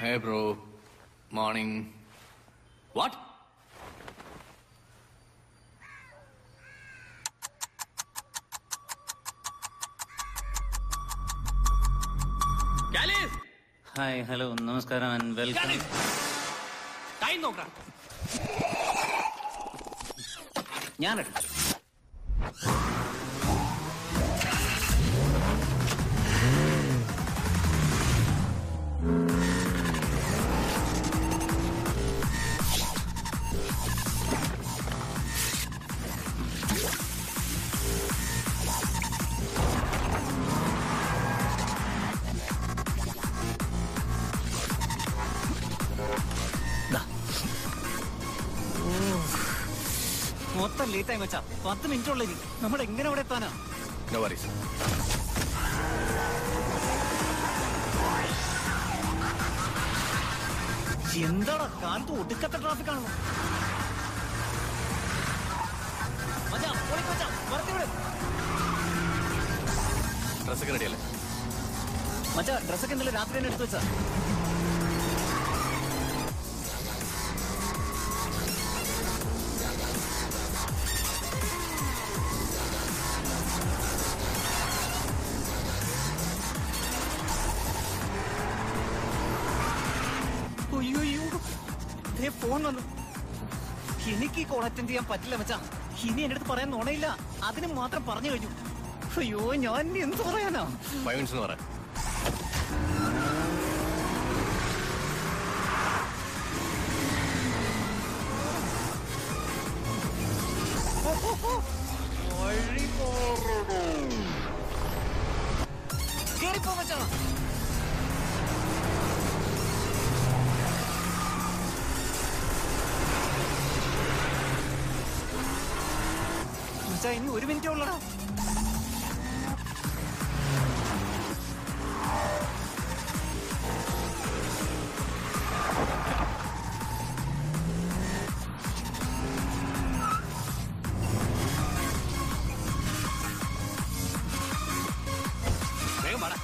Hey, bro. Morning. What? Gallus! Hi hello നമസ്കാരം and welcome Gallus! Time നോക്കാം ഞാൻ മൊത്തം ലേറ്റ് ആയി വെച്ചാ പത്ത് മിനിറ്റ് ഉള്ളു നമ്മൾ എങ്ങനെ അവിടെ എത്താനാ No worries. എന്താടാ കാലത്ത് ഒടുക്കത്തെ ട്രാഫിക് ആണല്ലോ മച്ചാ, ഓടി മച്ചാ, വെറുതെ വിട്. ഡ്രസ്സൊക്കെ റെഡിയല്ലേ മച്ചാ ഡ്രസ്സൊക്കെ ഇന്നലെ രാത്രി തന്നെ എടുത്തു വെച്ചാ അയ്യോ ദേ ഫോൺ വന്നു എനിക്ക് ഈ കോൾ അറ്റൻഡ് ചെയ്യാൻ പറ്റില്ല മച്ചാ ഇനി എന്റെ അടുത്ത് പറയാൻ നുണയില്ല അതിന് മാത്രം പറഞ്ഞു കഴിഞ്ഞു അയ്യോ ഞാൻ ഇനി എന്ത് പറയാനാ ഫൈവ് മിനിറ്റ്സ് എന്ന് പറയാം കേറിപ്പോ മച്ചാ മച്ചാ ഇനി ഒരു മിനിറ്റേ ഉള്ളടാ വേഗം പാടാ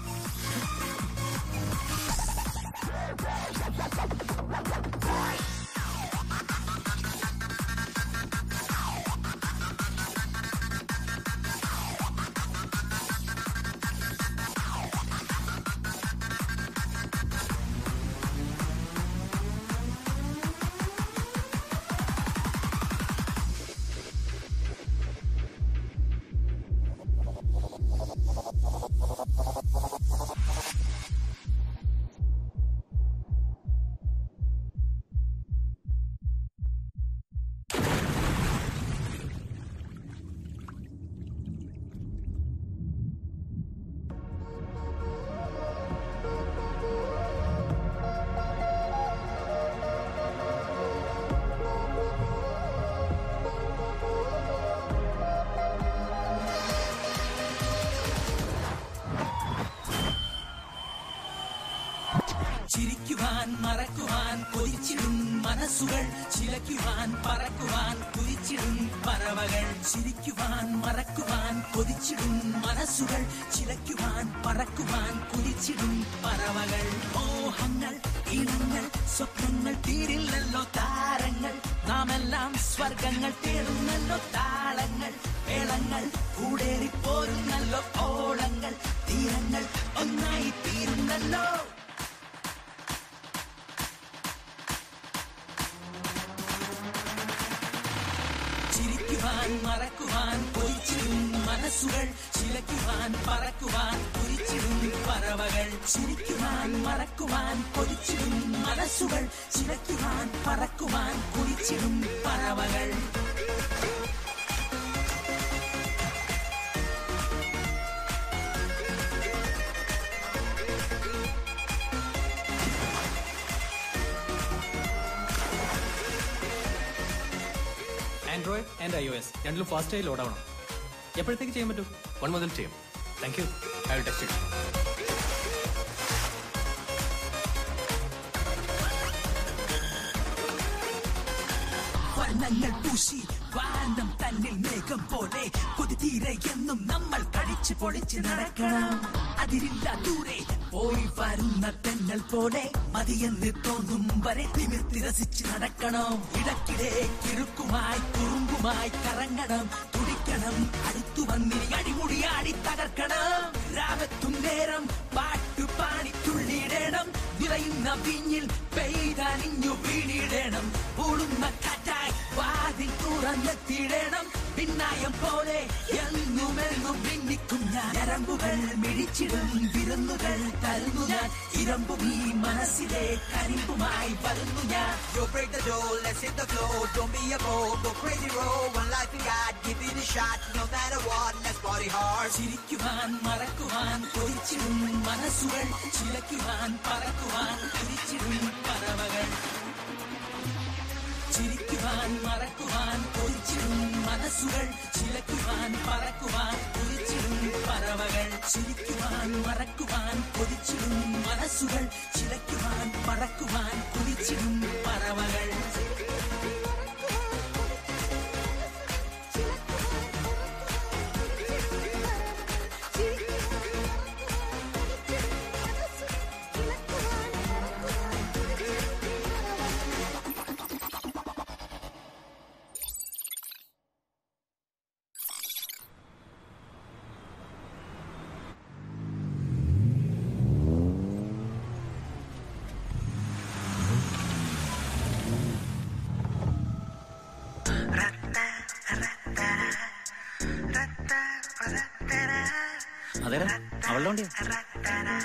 ചിരിക്കുവാൻ മറക്കുവാൻ കൊതിച്ചിടും മനസ്സുകൾ ചിലയ്ക്കുവാൻ പറക്കുവാൻ കുതിച്ചിടും പറവകൾ ചിരിക്കുവാൻ മറക്കുവാൻ കൊതിച്ചിടും മനസ്സുകൾ ചിലയ്ക്കുവാൻ പറക്കുവാൻ കുതിച്ചിടും പറവകൾ മോഹങ്ങൾ ഇണങ്ങൾ സ്വപ്നങ്ങൾ തീരില്ലല്ലോ താരങ്ങൾ നാമെല്ലാം സ്വർഗങ്ങൾ തേടുന്നല്ലോ താളങ്ങൾ വേളങ്ങൾ കൂടേറിപ്പോരുന്നല്ലോ ഓളങ്ങൾ തീരങ്ങൾ ഒന്നായി തീരുന്നല്ലോ ചിരിക്കുവാൻ മറക്കുവാൻ കൊതിച്ചിടും മനസ്സുകൾ ചിലക്കുവാൻ പറക്കുവാൻ കുരിച്ചിടും പറവകൾ ചിരിക്കുവാൻ മറക്കുവാൻ കൊതിച്ചിടും മനസ്സുകൾ ചിലക്കുവാൻ പറക്കുവാൻ കുരിച്ചിടും പറവകൾ Android and I O S രണ്ടിലും ഫാസ്റ്റായി ലോഡ് ആവണം എപ്പോഴത്തേക്ക് ചെയ്യാൻ പറ്റും വൺ മുതൽ ചെയ്യും thank you I will text it വർണ്ണങ്ങൾ പൂശി വാനം തന്നിൽ മേഘം പോലെ കൊതിതീരെ എന്നും നമ്മൾ കഴിച്ച് പൊളിച്ച് നടക്കണം അതിരില്ല ദൂരെ പോയി വരുന്ന തെന്നൽ പോലെ മതിയെന്ന് തോന്നും വരെ തിമിർത്തി രസിച്ച് നടക്കണം ഇടയ്ക്കിടെ കിറുക്കുമായി കുറുമ്പുമായി കറങ്ങണം തുടിക്കണം അടുത്തു വന്നിനി അടിമുടിയാടി തകർക്കണം രാവത്തും നേരം പാട്ടുപാടി തുള്ളിയിടണം നിറയുന്ന വിഞ്ഞിൽ പെയ്തണിഞ്ഞു വീണിടണം ഓടുന്ന കാറ്റായി വാതിൽ തുറന്നെത്തിയിടണം പിന്നായം പോലെ എന്നുമെന്നും ഭിന്നിക്കും ഞാൻ ഞരമ്പുകൾ മിഴിച്ചിടും വിരുന്നുകൾ തരുന്നു ഞാൻ ഇരമ്പും ഈ മനസ്സിലെ കരിമ്പുമായി വരുന്നു ഞാൻ Yo, break the door, let's hit the floor. Don't be a fool, go crazy, roll. One life we got, give it a shot. No matter what, let's party hard. ചിരിക്കുവാൻ മറക്കുവാൻ കൊതിച്ചിടും മനസ്സുകൾ ചിലക്കുവാൻ പറക്കുവാൻ കുതിച്ചിടും പറവകൾ ചിരിക്കുവാൻ മറക്കുവാൻ കൊതിച്ചിടും മനസ്സുകൾ ചിലക്കുവാൻ പറക്കുവാൻ കുതിച്ചിടും പറവകൾ ചിരിക്കുവാൻ മറക്കുവാൻ കൊതിച്ചിടും മനസ്സുകൾ ചിലക്കുവാൻ പറക്കുവാൻ കുതിച്ചിടും പറവകൾ അതേടാ അവളുടെ വണ്ടിയാ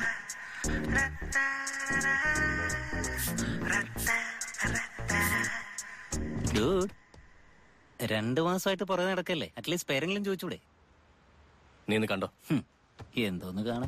ഡൂഡ് രണ്ടു മാസമായിട്ട് പുറകെ നടക്കല്ലേ അറ്റ്ലീസ്റ്റ് പേരെങ്കിലും ചോദിച്ചൂടെ നീ ഒന്ന് കണ്ടോ ഹും, എന്തോന്ന് കാണാം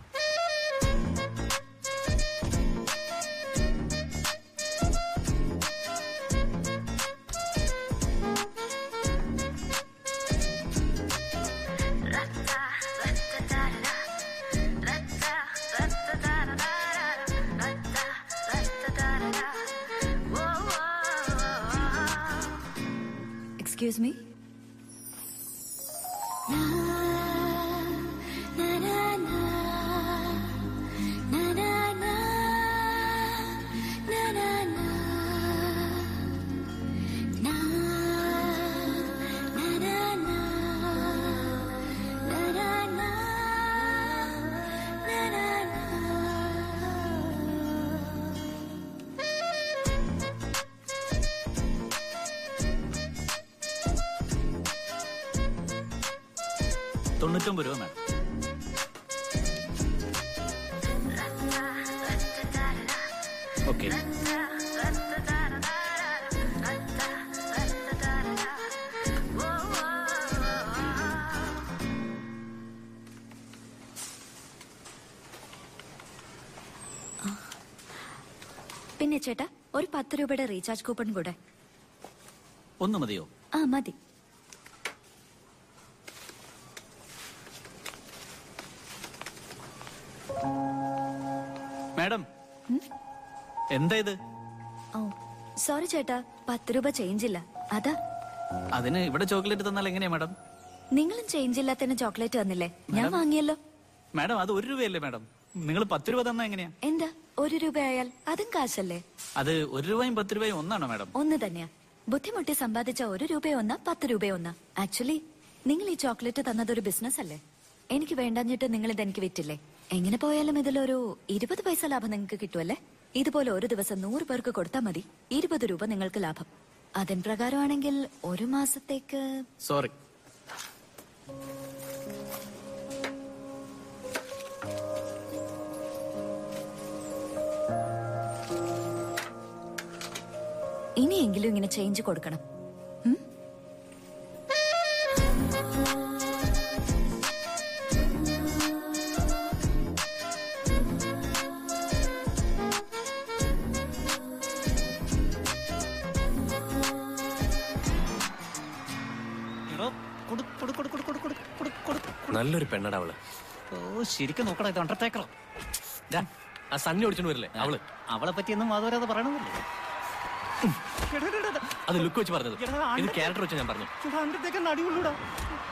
Excuse me? തൊണ്ണൂറ്റൊമ്പത് രൂപ വേണം ഓക്കെ പിന്നെ ചേട്ടാ ഒരു പത്ത് രൂപയുടെ റീചാർജ് കൂപ്പൺ കൂടെ ഒന്ന് മതിയോ ആ മതി മാഡം എന്താ ഇത് ഓ സോറി ചേട്ടാ പത്ത് രൂപ ചേഞ്ച് ഇല്ല അതാ അതിന് ഇവിടെ ചോക്ലേറ്റ് തന്നാൽ എങ്ങനെയാ മാഡം നിങ്ങളും ചേഞ്ച് ഇല്ലാത്തതിന് ചോക്ലേറ്റ് തന്നില്ലേ ഞാൻ വാങ്ങിയല്ലോ മാഡം അത് ഒരു രൂപയല്ലേ മാഡം നിങ്ങൾ പത്ത് രൂപ തന്നാ എങ്ങനെയാ എന്താ ഒരു രൂപയായാൽ അതും കാശല്ലേ അത് ഒരു രൂപയും പത്ത് രൂപയും ഒന്നാണോ മാഡം ഒന്ന് തന്നെയാ ബുദ്ധിമുട്ടി സമ്പാദിച്ച ഒരു രൂപയൊന്ന പത്ത് രൂപയൊന്ന ആക്ച്വലി നിങ്ങൾ ഈ ചോക്ലേറ്റ് തന്നത് ഒരു ബിസിനസ് അല്ലേ എനിക്ക് വേണ്ടഞ്ഞിട്ട് നിങ്ങൾ ഇത് എനിക്ക് വിറ്റില്ലേ എങ്ങനെ പോയാലും ഇതിലൊരു ഇരുപത് പൈസ ലാഭം നിങ്ങൾക്ക് കിട്ടുമല്ലേ ഇതുപോലെ ഒരു ദിവസം നൂറ് പേർക്ക് കൊടുത്താൽ മതി ഇരുപത് രൂപ നിങ്ങൾക്ക് ലാഭം അതിൻ പ്രകാരമാണെങ്കിൽ ഒരു മാസത്തേക്ക് സോറി ഇനിയെങ്കിലും ഇങ്ങനെ ചേഞ്ച് കൊടുക്കണം ഉം? എടോ, കൊടു, കൊടു, കൊടു, കൊടു, കൊടു, കൊടു, കൊടു, കൊടു, കൊടു. നല്ലൊരു പെണ്ണടാ അവള് ഓ ശരിക്കും നോക്കടാ ഇത് അണ്ടർടേക്കറോ ദാ, ആ സണ്ണി ഓടിച്ചോണ്ട് വരില്ലേ അവള് അവളെ പറ്റിയൊന്നും വാദവരാതെ പറയണമല്ലോ അത് ലുക്ക് വെച്ച് പറഞ്ഞത് എടാ, ഇത് അണ്ടർ- ക്യാരക്ടർ വെച്ച് ഞാൻ പറഞ്ഞു അണ്ടർടേക്കറിന് അടിയുള്ളൂടാ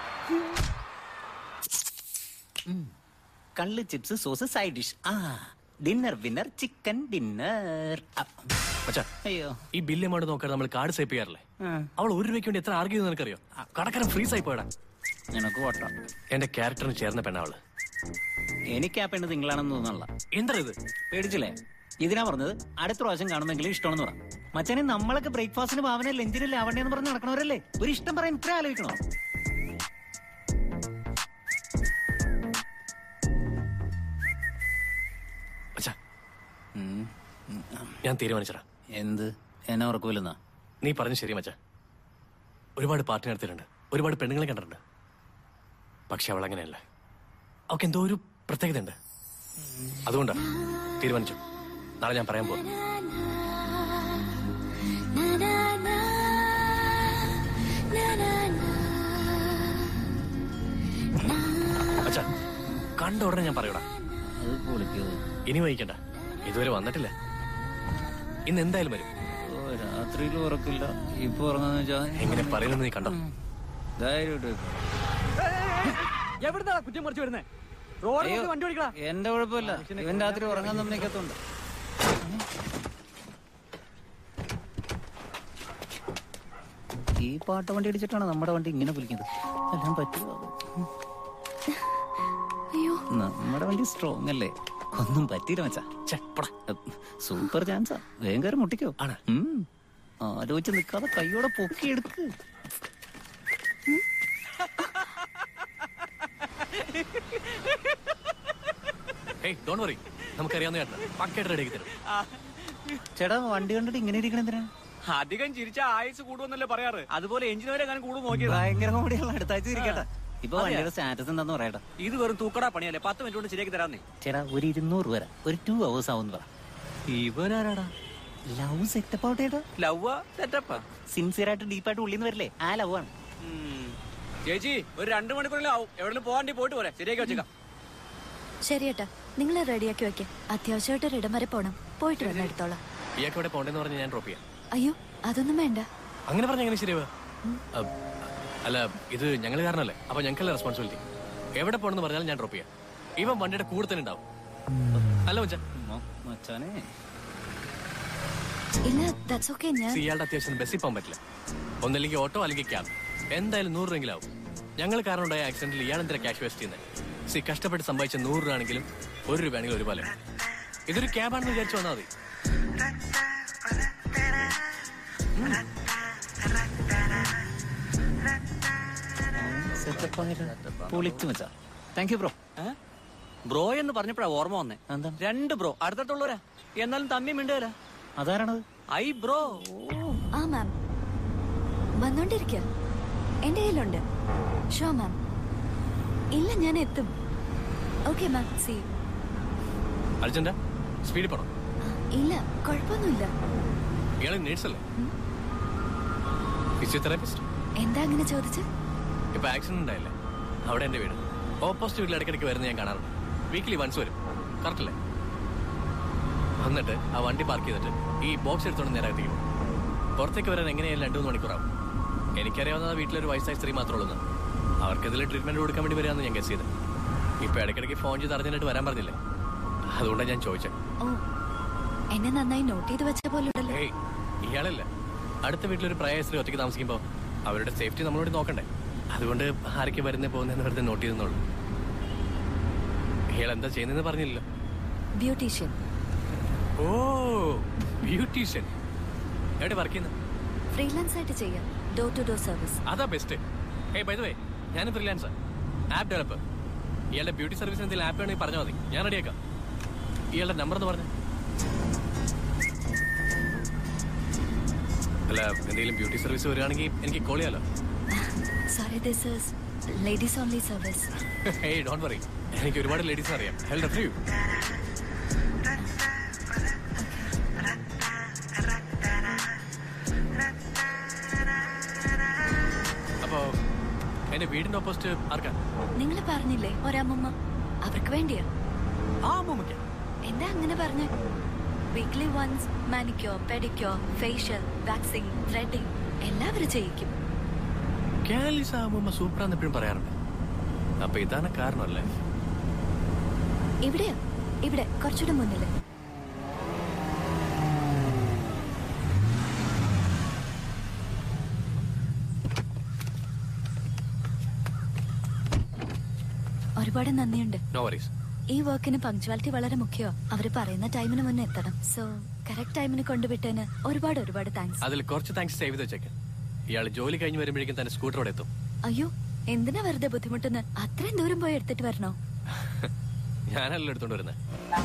കള്ള് ചിപ്സ് സോസ് സൈഡ് ഡിഷ് ആ ഡിന്നർ വിന്നർ ചിക്കൻ ഡിന്നർ മച്ചാ അയ്യോ ഈ ബില്ല് എമൗണ്ട് നോക്കാൻ നമ്മൾ കാർഡ് സേപ്പ് ചെയ്യാറില്ലേ ആ. അവൾ ഒരു രൂപയ്ക്ക് വേണ്ടി എത്ര ആർഗ്യൂ നിനക്കറിയോ കടക്കാരൻ ഫ്രീസ് ആയി പോയടാ നിനക്ക് ഓട്ടം എന്റെ ക്യാരക്ടറിന് ചേർന്ന പെണ്ണാവള് എനിക്ക് ആ പെണ്ണ് നിങ്ങളാണെന്ന് തോന്നല്ല എന്താ ഇത് പേടിച്ചില്ലേ ഇതിനാ പറഞ്ഞത് അടുത്ത പ്രാവശ്യം കാണുമെങ്കിലും ഇഷ്ടമാണെന്ന് പറ മച്ചാനെ നമ്മളൊക്കെ ബ്രേക്ക്ഫാസ്റ്റിന് ഭാവന ലഞ്ചിന് ലാവണ്യെന്ന് പറഞ്ഞ് നടക്കണവരല്ലേ ഒരു ഇഷ്ടം പറയാൻ ഇത്ര ആലോചിക്കണോ മച്ചാ ഞാൻ തീരുമാനിച്ചടാ എന്ത് എന്നെ ഉറക്കൂലെന്നാ നീ പറഞ്ഞു ശരി മച്ചാ ഒരുപാട് പാർട്ടി നടത്തിയിട്ടുണ്ട് ഒരുപാട് പെണ്ണുങ്ങളെ കണ്ടിട്ടുണ്ട് പക്ഷെ അവൾ അങ്ങനെയല്ല അവൾക്ക് എന്തോ ഒരു പ്രത്യേകത ഉണ്ട് അതുകൊണ്ടാ തീരുമാനിച്ചു നാളെ ഞാൻ പറയാൻ പോകുന്നു അച്ഛാ കണ്ട ഉടനെ ഞാൻ പറയൂടാ അത് പൊളിക്കോ ഇനി വൈകണ്ട ഇതുവരെ വന്നിട്ടില്ല ഇന്ന് എന്തായാലും വരും ഓ രാത്രിയിൽ ഉറക്കില്ല ഇപ്പൊ ഉറങ്ങാന്ന് വെച്ചാ എങ്ങനെ പറയുന്നത് നീ കണ്ടോ ധൈര്യമായിട്ട് പോയിക്കോ. എവിടുന്നാ കുറ്റം മറിച്ച് വരുന്നേ റോഡ് അയ്യോ, വണ്ടി ഓടിക്കടാ എന്റെ കുഴപ്പമില്ല ഇവൻ രാത്രി ഉറങ്ങാൻ സമ്മതിക്കത്തുണ്ട് ഈ പാട്ട വണ്ടി അടിച്ചിട്ടാണ് നമ്മുടെ വണ്ടി ഇങ്ങനെ വിളിക്കുന്നത് എല്ലാം പറ്റുമോ അത്? അയ്യോ നമ്മുടെ വണ്ടി സ്ട്രോങ് അല്ലേ ഒന്നും പറ്റിയില്ല മച്ചാ ഛെ, പോടാ. സൂപ്പർ ചാൻസാ വേഗം കയറി മുട്ടിക്കോ ആണ്. ഉം. ആലോചിച്ച് നിക്കാതെ കൈയോടെ പൊക്കിയെടുക്ക് ഹേയ് ഡോണ്ട് വറി നമുക്കറിയാവുന്ന ചേട്ടൻ പക്കയായിട്ട് റെഡിയാക്കി തരും ചേട്ടാ വണ്ടി കണ്ടിട്ട് ഇങ്ങനെ ഇരിക്കണ എന്തിനാ അധികം ചിരിച്ച ആയുസ് കൂടുമെന്നല്ലേ പറയാറ് അതുപോലെ എഞ്ചിൻ വരെ ഞാൻ കൂടും നോക്കിയത് ഭയങ്കര കോമഡിയുള്ള അടുത്ത ആഴ്ച ഇരിക്കട്ടെ ഇപ്പൊ വണ്ടിയുടെ സ്റ്റാറ്റസ് എന്താന്ന് പറയട്ടെ ഇത് വെറും തൂക്കടാ പണിയല്ലേ പത്ത് മിനിറ്റ് കൊണ്ട് ശരിയാക്കി തരാന്നേ ചേട്ടാ ഒരു ഇരുന്നൂറ് രൂപ ഒരു ടു അവേഴ്സ് ആവും പറ ഇവനാരാടാ ലവ് സെറ്റപ്പ് ആവട്ടെ ചേട്ടാ ലവ്വ സെറ്റപ്പാ സിൻസിയർ ആയിട്ട് ഡീപ്പായിട്ട് ഉള്ളിൽ നിന്ന് വരില്ലേ ആ ലവ് ആണ് ചേച്ചി ഒരു രണ്ട് മണിക്കൂറിലും ആവും എവിടെയും പോകാണ്ടി പോയിട്ട് പോരെ ശരിയാക്കി വെച്ചേക്കാം ശരി ഏട്ടാ നിങ്ങൾ റെഡിയാക്കി വെക്കേ അത്യാവശ്യമായിട്ട് ഒരിടം വരെ പോണം പോയിട്ട് വന്ന് എടുത്തോളാം ഇയാൾക്ക് ഇവിടെ പോണ്ടെന്ന് പറഞ്ഞ് ഞാൻ ഡ്രോപ്പ് ചെയ്യാം അയ്യോ അതൊന്നും വേണ്ട അങ്ങനെ പറഞ്ഞ എങ്ങനെ ശരിയാവുക അഹ്, അല്ല ഇത് ഞങ്ങൾ കാരണല്ലേ അപ്പൊ ഞങ്ങൾക്കല്ല റെസ്പോൺസിബിലിറ്റി എവിടെ പോണെന്ന് പറഞ്ഞാൽ ഞാൻ ഡ്രോപ്പ് ചെയ്യാം ഇവൻ വണ്ടിയുടെ കൂടെ തന്നെ ഉണ്ടാവും അല്ല മച്ചാ മ- മച്ചാനെ ഇല്ല ദാറ്റ്സ് ഓക്കെ ഞാൻ See, ഇയാളുടെ അത്യാവശ്യം ബസ്സിൽ പോകാൻ പറ്റില്ല ഒന്നല്ലെങ്കിൽ ഓട്ടോ അല്ലെങ്കിൽ ക്യാബ് എന്തായാലും നൂറ് രൂപയെങ്കിലും ആവും ഞങ്ങൾ കാരണം ഉണ്ടായ ആക്സിഡന്റിൽ ഇയാൾ എന്തിനാ ക്യാഷ് വേസ്റ്റ് ചെയ്യുന്നത് സി കഷ്ടപ്പെട്ട് സമ്പാദിച്ച നൂറ് രൂപ ആണെങ്കിലും ഒരു രൂപയാണെങ്കിലും ഒരുപോലെ ഇതൊരു ക്യാബാണെന്ന് വിചാരിച്ചു വന്നാൽ മതി സെറ്റപ്പ് ആയിട്ട് പൊളിച്ചു മച്ചാ താങ്ക് യു ബ്രോ ബ്രോ എന്ന് പറഞ്ഞപ്പോഴാ ഓർമ്മ വന്നേ എന്താ രണ്ട് ബ്രോ അടുത്തടുള്ളവരാ എന്നാലും തമ്മി മിണ്ടുവരാ അതാരാണത് ഐ ബ്രോ ആ മാം വന്നോണ്ടിരിക്ക എന്റെ കയ്യിലുണ്ട് ഷോ മാം ഇല്ല ഞാൻ എത്തും ഓക്കെ മാം സി അർജന്റ സ്പീഡിൽ പോണം ഇല്ല കുഴപ്പമൊന്നുമില്ല ഇയാൾ നേഴ്സല്ലേ ഫിസിയോതെറാപ്പിസ്റ്റ് എന്താ അങ്ങനെ ചോദിച്ച് ഇപ്പൊ ആക്സിഡന്റ് ഉണ്ടായില്ലേ അവിടെ എന്റെ വീട് ഓപ്പോസിറ്റ് വീട്ടിൽ ഇടയ്ക്കിടയ്ക്ക് വരുന്ന ഞാൻ കാണാറുണ്ട് വീക്കിലി വൺസ് വരും കറക്റ്റ് അല്ലേ എന്നിട്ട് ആ വണ്ടി പാർക്ക് ചെയ്തിട്ട് ഈ ബോക്സ് എടുത്തോണ്ട് നേരെ അകത്തേക്ക് പോകും പുറത്തേക്ക് വരാൻ എങ്ങനെയായാലും രണ്ടു മൂന്ന് മണിക്കൂറാവും എനിക്കറിയാവുന്നത് ആ വീട്ടിലൊരു വയസ്സായ സ്ത്രീ മാത്രമേ ഉള്ളൂ എന്ന്. അവർക്ക് ഇതിൽ ട്രീറ്റ്മെന്റ് കൊടുക്കാൻ വേണ്ടി വരാമെന്ന് ഞാൻ ഗസ് ചെയ്ത് ഇപ്പൊ ഇടയ്ക്കിടയ്ക്ക് ഫോൺ ചെയ്ത് അറിഞ്ഞിട്ട് വരാൻ പറഞ്ഞില്ലേ അതുകൊണ്ടാണ് ഞാൻ ചോദിച്ചത് ഓ എന്നെ നന്നായി നോട്ട് ചെയ്ത് വെച്ച പോലെ ഉണ്ടല്ലോ ഏയ് ഇയാളല്ല അടുത്ത വീട്ടിലൊരു പ്രായ സ്ത്രീ ഒറ്റയ്ക്ക് താമസിക്കുമ്പോൾ അവരുടെ സേഫ്റ്റി നമ്മളോട് നോക്കണ്ടേ അതുകൊണ്ട് ആരൊക്കെ വരുന്നേ പോകുന്നതെന്ന് വെറുതെ നോട്ട് ചെയ്തെന്നുള്ളൂ ഇയാൾ എന്താ ചെയ്യുന്നതെന്ന് പറഞ്ഞില്ലല്ലോ ബ്യൂട്ടീഷ്യൻ ഓ ബ്യൂട്ടീഷ്യൻ എവിടെ വർക്ക് ചെയ്യുന്നത് ഫ്രീലാൻസ് ആയിട്ട് ചെയ്യാം ഡോർ ടു ഡോർ സർവീസ് അതാ ബെസ്റ്റ് ഏയ് ബൈ ദ വേ ഞാൻ ഫ്രീലാൻസർ ആപ്പ് ഡെവലപ്പർ ഇയാളുടെ ബ്യൂട്ടി സർവീസിന് എന്തെങ്കിലും ആപ്പ് വേണമെങ്കിൽ പറഞ്ഞാൽ മതി ഞാൻ റെഡിയാക്കാം ഇയാളുടെ നമ്പർ എന്ന് പറഞ്ഞു അല്ല എന്തെങ്കിലും ബ്യൂട്ടി സർവീസ് വരികയാണെങ്കിൽ എനിക്ക് കോൾ ചെയ്യാലോ sorry this is ladies only service hey don't worry എനിക്ക് ഒരുപാട് ലേഡീസ് അറിയാം ഹെൽഡ് ഫ്രീ അപ്പോ എന്റെ വീടിന്റെ ഓപ്പോസിറ്റ് ആർക്കാ നിങ്ങൾ പറഞ്ഞില്ലേ ഒരമ്മമ്മ അവർക്ക് വേണ്ടിയാ ആ അമ്മൂമ്മയ്ക്ക് എന്താ അങ്ങനെ പറഞ്ഞ weekly once manicure pedicure facial waxing threading എല്ലാവരും ചെയ്യിക്കും കാലിസ് ആ അമ്മൂമ്മ സൂപ്പറാന്ന് എപ്പോഴും പറയാറുണ്ട് അപ്പൊ ഇതാണ് കാരണമല്ലേ ഇവിടെയാ ഇവിടെ കുറച്ചുകൂടെ മുന്നില് ഒരുപാട് നന്ദിയുണ്ട് നോ വറീസ് ഈ വർക്കിന് പങ്ക്ച്വാലിറ്റി വളരെ മുഖ്യമോ അവര് പറയുന്ന ടൈമിന് മുന്നേ എത്തണം സോ കറക്റ്റ് ടൈമിന് കൊണ്ടുവിട്ടതിന് ഒരുപാട് ഒരുപാട് താങ്ക്സ് അതിൽ കുറച്ച് താങ്ക്സ് സേവ് ചെയ്ത് വെച്ചേക്ക് ഇയാൾ ജോലി കഴിഞ്ഞ് വരുമ്പോഴേക്കും തന്നെ സ്കൂട്ടറോടെ എത്തും അയ്യോ എന്തിനാ വെറുതെ ബുദ്ധിമുട്ടുന്ന അത്രയും ദൂരം പോയി എടുത്തിട്ട് വരണോ ഞാനല്ലോ എടുത്തോണ്ട് വരുന്നത്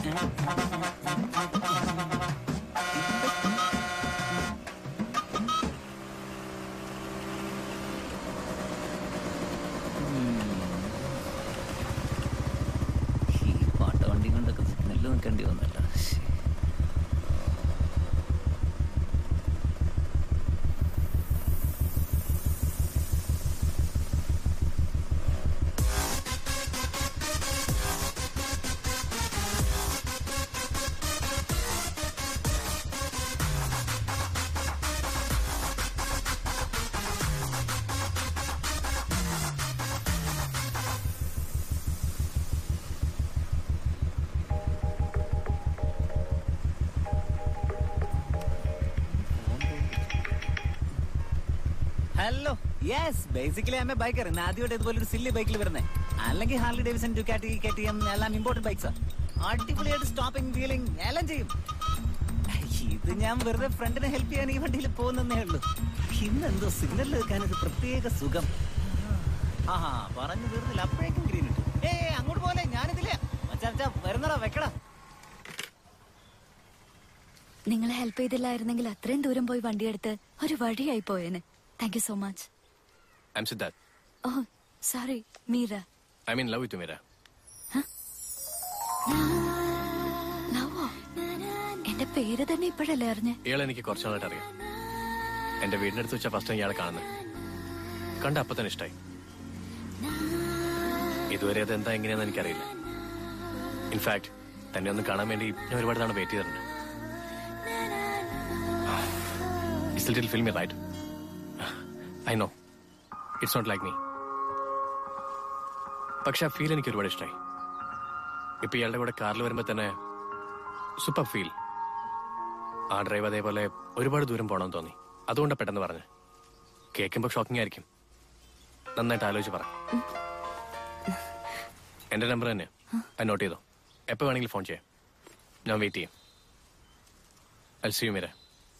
ഈ പാട്ട വണ്ടി കൊണ്ടൊക്കെ സിഗ്നലിൽ നിൽക്കേണ്ടി വന്നല്ല hello yes basically I'm a biker ആദ്യമായിട്ട് ഇതുപോലെ ഒരു സില്ലി ബൈക്കിൽ വരുന്നേ അല്ലെങ്കിൽ Harley Davidson Ducati K T M എല്ലാം ഇമ്പോർട്ടന്റ് ബൈക്സാ അടിപൊളിയായിട്ട് സ്റ്റോപ്പിംഗ് വീലിംഗ് എല്ലാം ചെയ്യും ഇത് ഞാൻ വെറുതെ ഫ്രണ്ടിനെ ഹെൽപ്പ് ചെയ്യാൻ ഈ വണ്ടിയിൽ പോകുന്നേ ഉള്ളൂ ഇന്ന് എന്തോ സിഗ്നലിൽ വെക്കാൻ ഒരു പ്രത്യേക സുഖം ആഹാ പറഞ്ഞു തീർന്നില്ല അപ്പോഴേക്കും ഗ്രീൻ ഇട്ടു ഏ അങ്ങോട്ട് പോലെ ഞാനിതില്ലേ മച്ചാ മച്ചാ വരുന്നടാ വെക്കടാ നിങ്ങളെ ഹെൽപ്പ് ചെയ്തില്ലായിരുന്നെങ്കിൽ അത്രയും ദൂരം പോയി വണ്ടിയെടുത്ത് ഒരു വഴിയായി പോയേനെ thank you so much I'm Siddharth oh sorry Meera I mean love to Meera ലവോ എന്റെ പേര് തന്നെ ഇപ്പോഴല്ലേ അറിഞ്ഞേ ഇയാളെ എനിക്ക് കുറച്ച് നാളായിട്ട് അറിയാം എന്റെ വീടിനടുത്ത് വെച്ചാൽ ഫസ്റ്റ് ഇയാളെ കാണുന്നത് കണ്ട അപ്പൊ തന്നെ ഇഷ്ടമായി ഇതുവരെ അത് എന്താ എങ്ങനെയാന്ന് എനിക്കറിയില്ല ഇൻഫാക്ട് തന്നെ ഒന്ന് കാണാൻ വേണ്ടി ഞാൻ ഒരുപാട് തവണ വെയിറ്റ് ചെയ്തിട്ടുണ്ട് It's a little filmy, right? I know. It's not like me. പക്ഷെ ആ ഫീൽ എനിക്ക് ഒരുപാട് ഇഷ്ടമായി ഇപ്പൊ ഇയാളുടെ കൂടെ കാറിൽ വരുമ്പോ തന്നെ സൂപ്പർ ഫീൽ ആ ഡ്രൈവ് അതേപോലെ ഒരുപാട് ദൂരം പോകണമെന്ന് തോന്നി അതുകൊണ്ടാ പെട്ടെന്ന് പറഞ്ഞു കേൾക്കുമ്പോൾ ഷോക്കിംഗ് ആയിരിക്കും നന്നായിട്ട് ആലോചിച്ച് പറ എന്റെ നമ്പർ തന്നെ അത് നോട്ട് ചെയ്തോ എപ്പോ വേണമെങ്കിലും ഫോൺ ചെയ്യാം ഞാൻ വെയിറ്റ് ചെയ്യും അൽസിയു മീര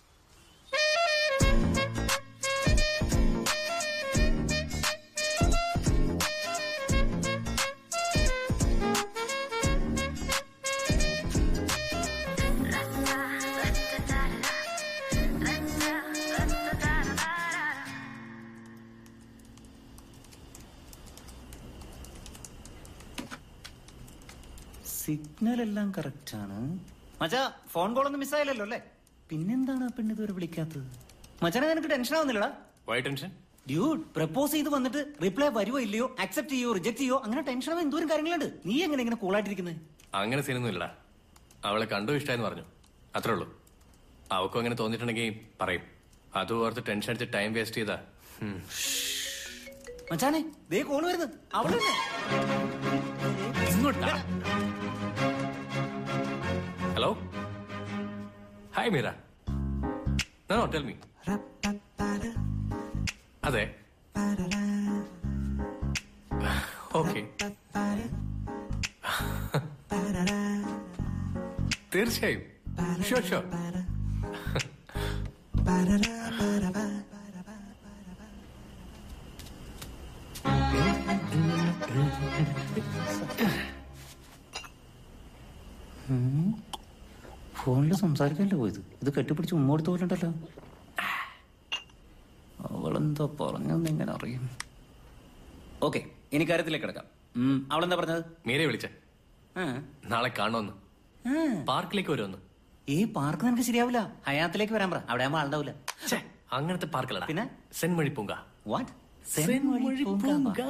സിഗ്നൽ എല്ലാം കറക്റ്റ് ആണ് മച്ചാ ഫോൺ കോൾ ഒന്നും മിസ്സായില്ലല്ലോ അല്ലേ പിന്നെന്താണ് ആ പെണ്ണ് ഇതുവരെ വിളിക്കാത്തത് മച്ചാനെ നിനക്ക് ടെൻഷൻ ആവുന്നില്ലടാ വൈ ടെൻഷൻ ഡ്യൂഡ് പ്രപ്പോസ് ചെയ്ത് വന്നിട്ട് റിപ്ലൈ വരുവോ ഇല്ലയോ അക്സെപ്റ്റ് ചെയ്യോ റിജക്ട് ചെയ്യോ അങ്ങനെ ടെൻഷൻ ആവാൻ എന്തോരം കാര്യങ്ങളുണ്ട് നീ എങ്ങനെ ഇങ്ങനെ കൂളായിട്ടിരിക്കുന്നത് അങ്ങനെ സീനൊന്നും ഇല്ലടാ അവളെ കണ്ടു ഇഷ്ടമായെന്ന് പറഞ്ഞു അത്രേ ഉള്ളൂ അവക്കും അങ്ങനെ തോന്നിയിട്ടുണ്ടെങ്കിൽ പറയും അത് ഓർത്ത് ടെൻഷൻ അടിച്ച് ടൈം വേസ്റ്റ് ചെയ്താ ഉം. മച്ചാനെ ദേ കോൾ വരുന്നത് അവള് തന്നെ ഇങ്ങോട്ടാ hello hi Meera no tell me അതെ ഓക്കെ തീർച്ചയായും ഷുവർ ഷുവർ ഫോണിൽ സംസാരിക്കല്ലേ പോയത് ഇത് കെട്ടിപ്പിടിച്ച് ഉമ്മോടുത്ത് പോലുണ്ടല്ലോ അവളെന്താ പറഞ്ഞെന്ന് എങ്ങനെ അറിയും ഓക്കെ ഇനി കാര്യത്തിലേക്ക് കിടക്കാം ഉം, അവളെന്താ പറഞ്ഞത് മീരെ വിളിച്ചേ ആ. നാളെ കാണുമെന്ന് ആ. പാർക്കിലേക്ക് വരുമെന്ന് ഈ പാർക്ക് നിനക്ക് ശരിയാവില്ല ഹയാത്തിലേക്ക് വരാൻ പറ അവിടെ ആകുമ്പോ ആളുണ്ടാവില്ല ഛേ, അങ്ങനത്തെ പാർക്കിലടാ പിന്നെ? സെൻമഴി പൂങ്ക വാട്ട് സെൻമഴി പൂങ്ക.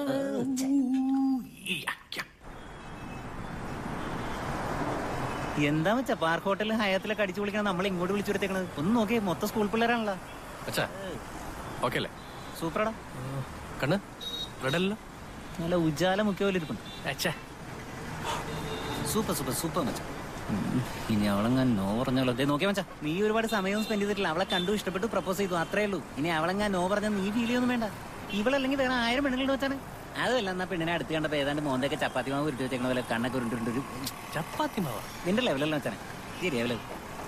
എന്താ വെച്ചാ പാർക്ക് ഹോട്ടലിൽ ഹയാത്തിലൊക്കെ അടിച്ചു വിളിക്കണം നമ്മൾ ഇങ്ങോട്ട് വിളിച്ചു വരുത്തേക്കണത് ഒന്ന് നോക്കിയേ മൊത്തം സ്കൂൾ പിള്ളേരാണല്ലോ അച്ഛാ ഓക്കെ അല്ലേ സൂപ്പറാടാ കണ്ണ് റെഡല്ലോ നല്ല ഉജാല മുഖ്യ പോലെ ഇരിപ്പുണ്ട് അച്ഛാ സൂപ്പർ സൂപ്പർ സൂപ്പർ മച്ച ഇനി അവളെങ്ങാൻ നോ പറഞ്ഞോളൂ ദേ നോക്കിയാ മച്ചാ നീ ഒരുപാട് സമയം സ്പെൻഡ് ചെയ്തിട്ടില്ല അവളെ കണ്ടു ഇഷ്ടപ്പെട്ടു പ്രപ്പോസ് ചെയ്തു അത്രേ ഉള്ളൂ ഇനി അവളെങ്ങാൻ നോ പറഞ്ഞാൽ നീ ഫീൽ ചെയ്യൊന്നും വേണ്ട ഇവളല്ലെങ്കിൽ വേറെ ആയിരം പെണ്ണുങ്ങളുടെ വെച്ചാണ് അതുമല്ല എന്നാ പെണ്ണിനെ അടുത്ത് കണ്ടപ്പോ ഏതാണ്ട് മോന്തൊക്കെ ചപ്പാത്തി മാവ് ഉരുട്ടി വെച്ചേക്കണ പോലെ കണ്ണൊക്കെ ഉരുണ്ടിട്ടൊരു ചപ്പാത്തി മാവാ നിന്റെ ലെവലല്ല വെച്ചാനെ ശരി ലെവല്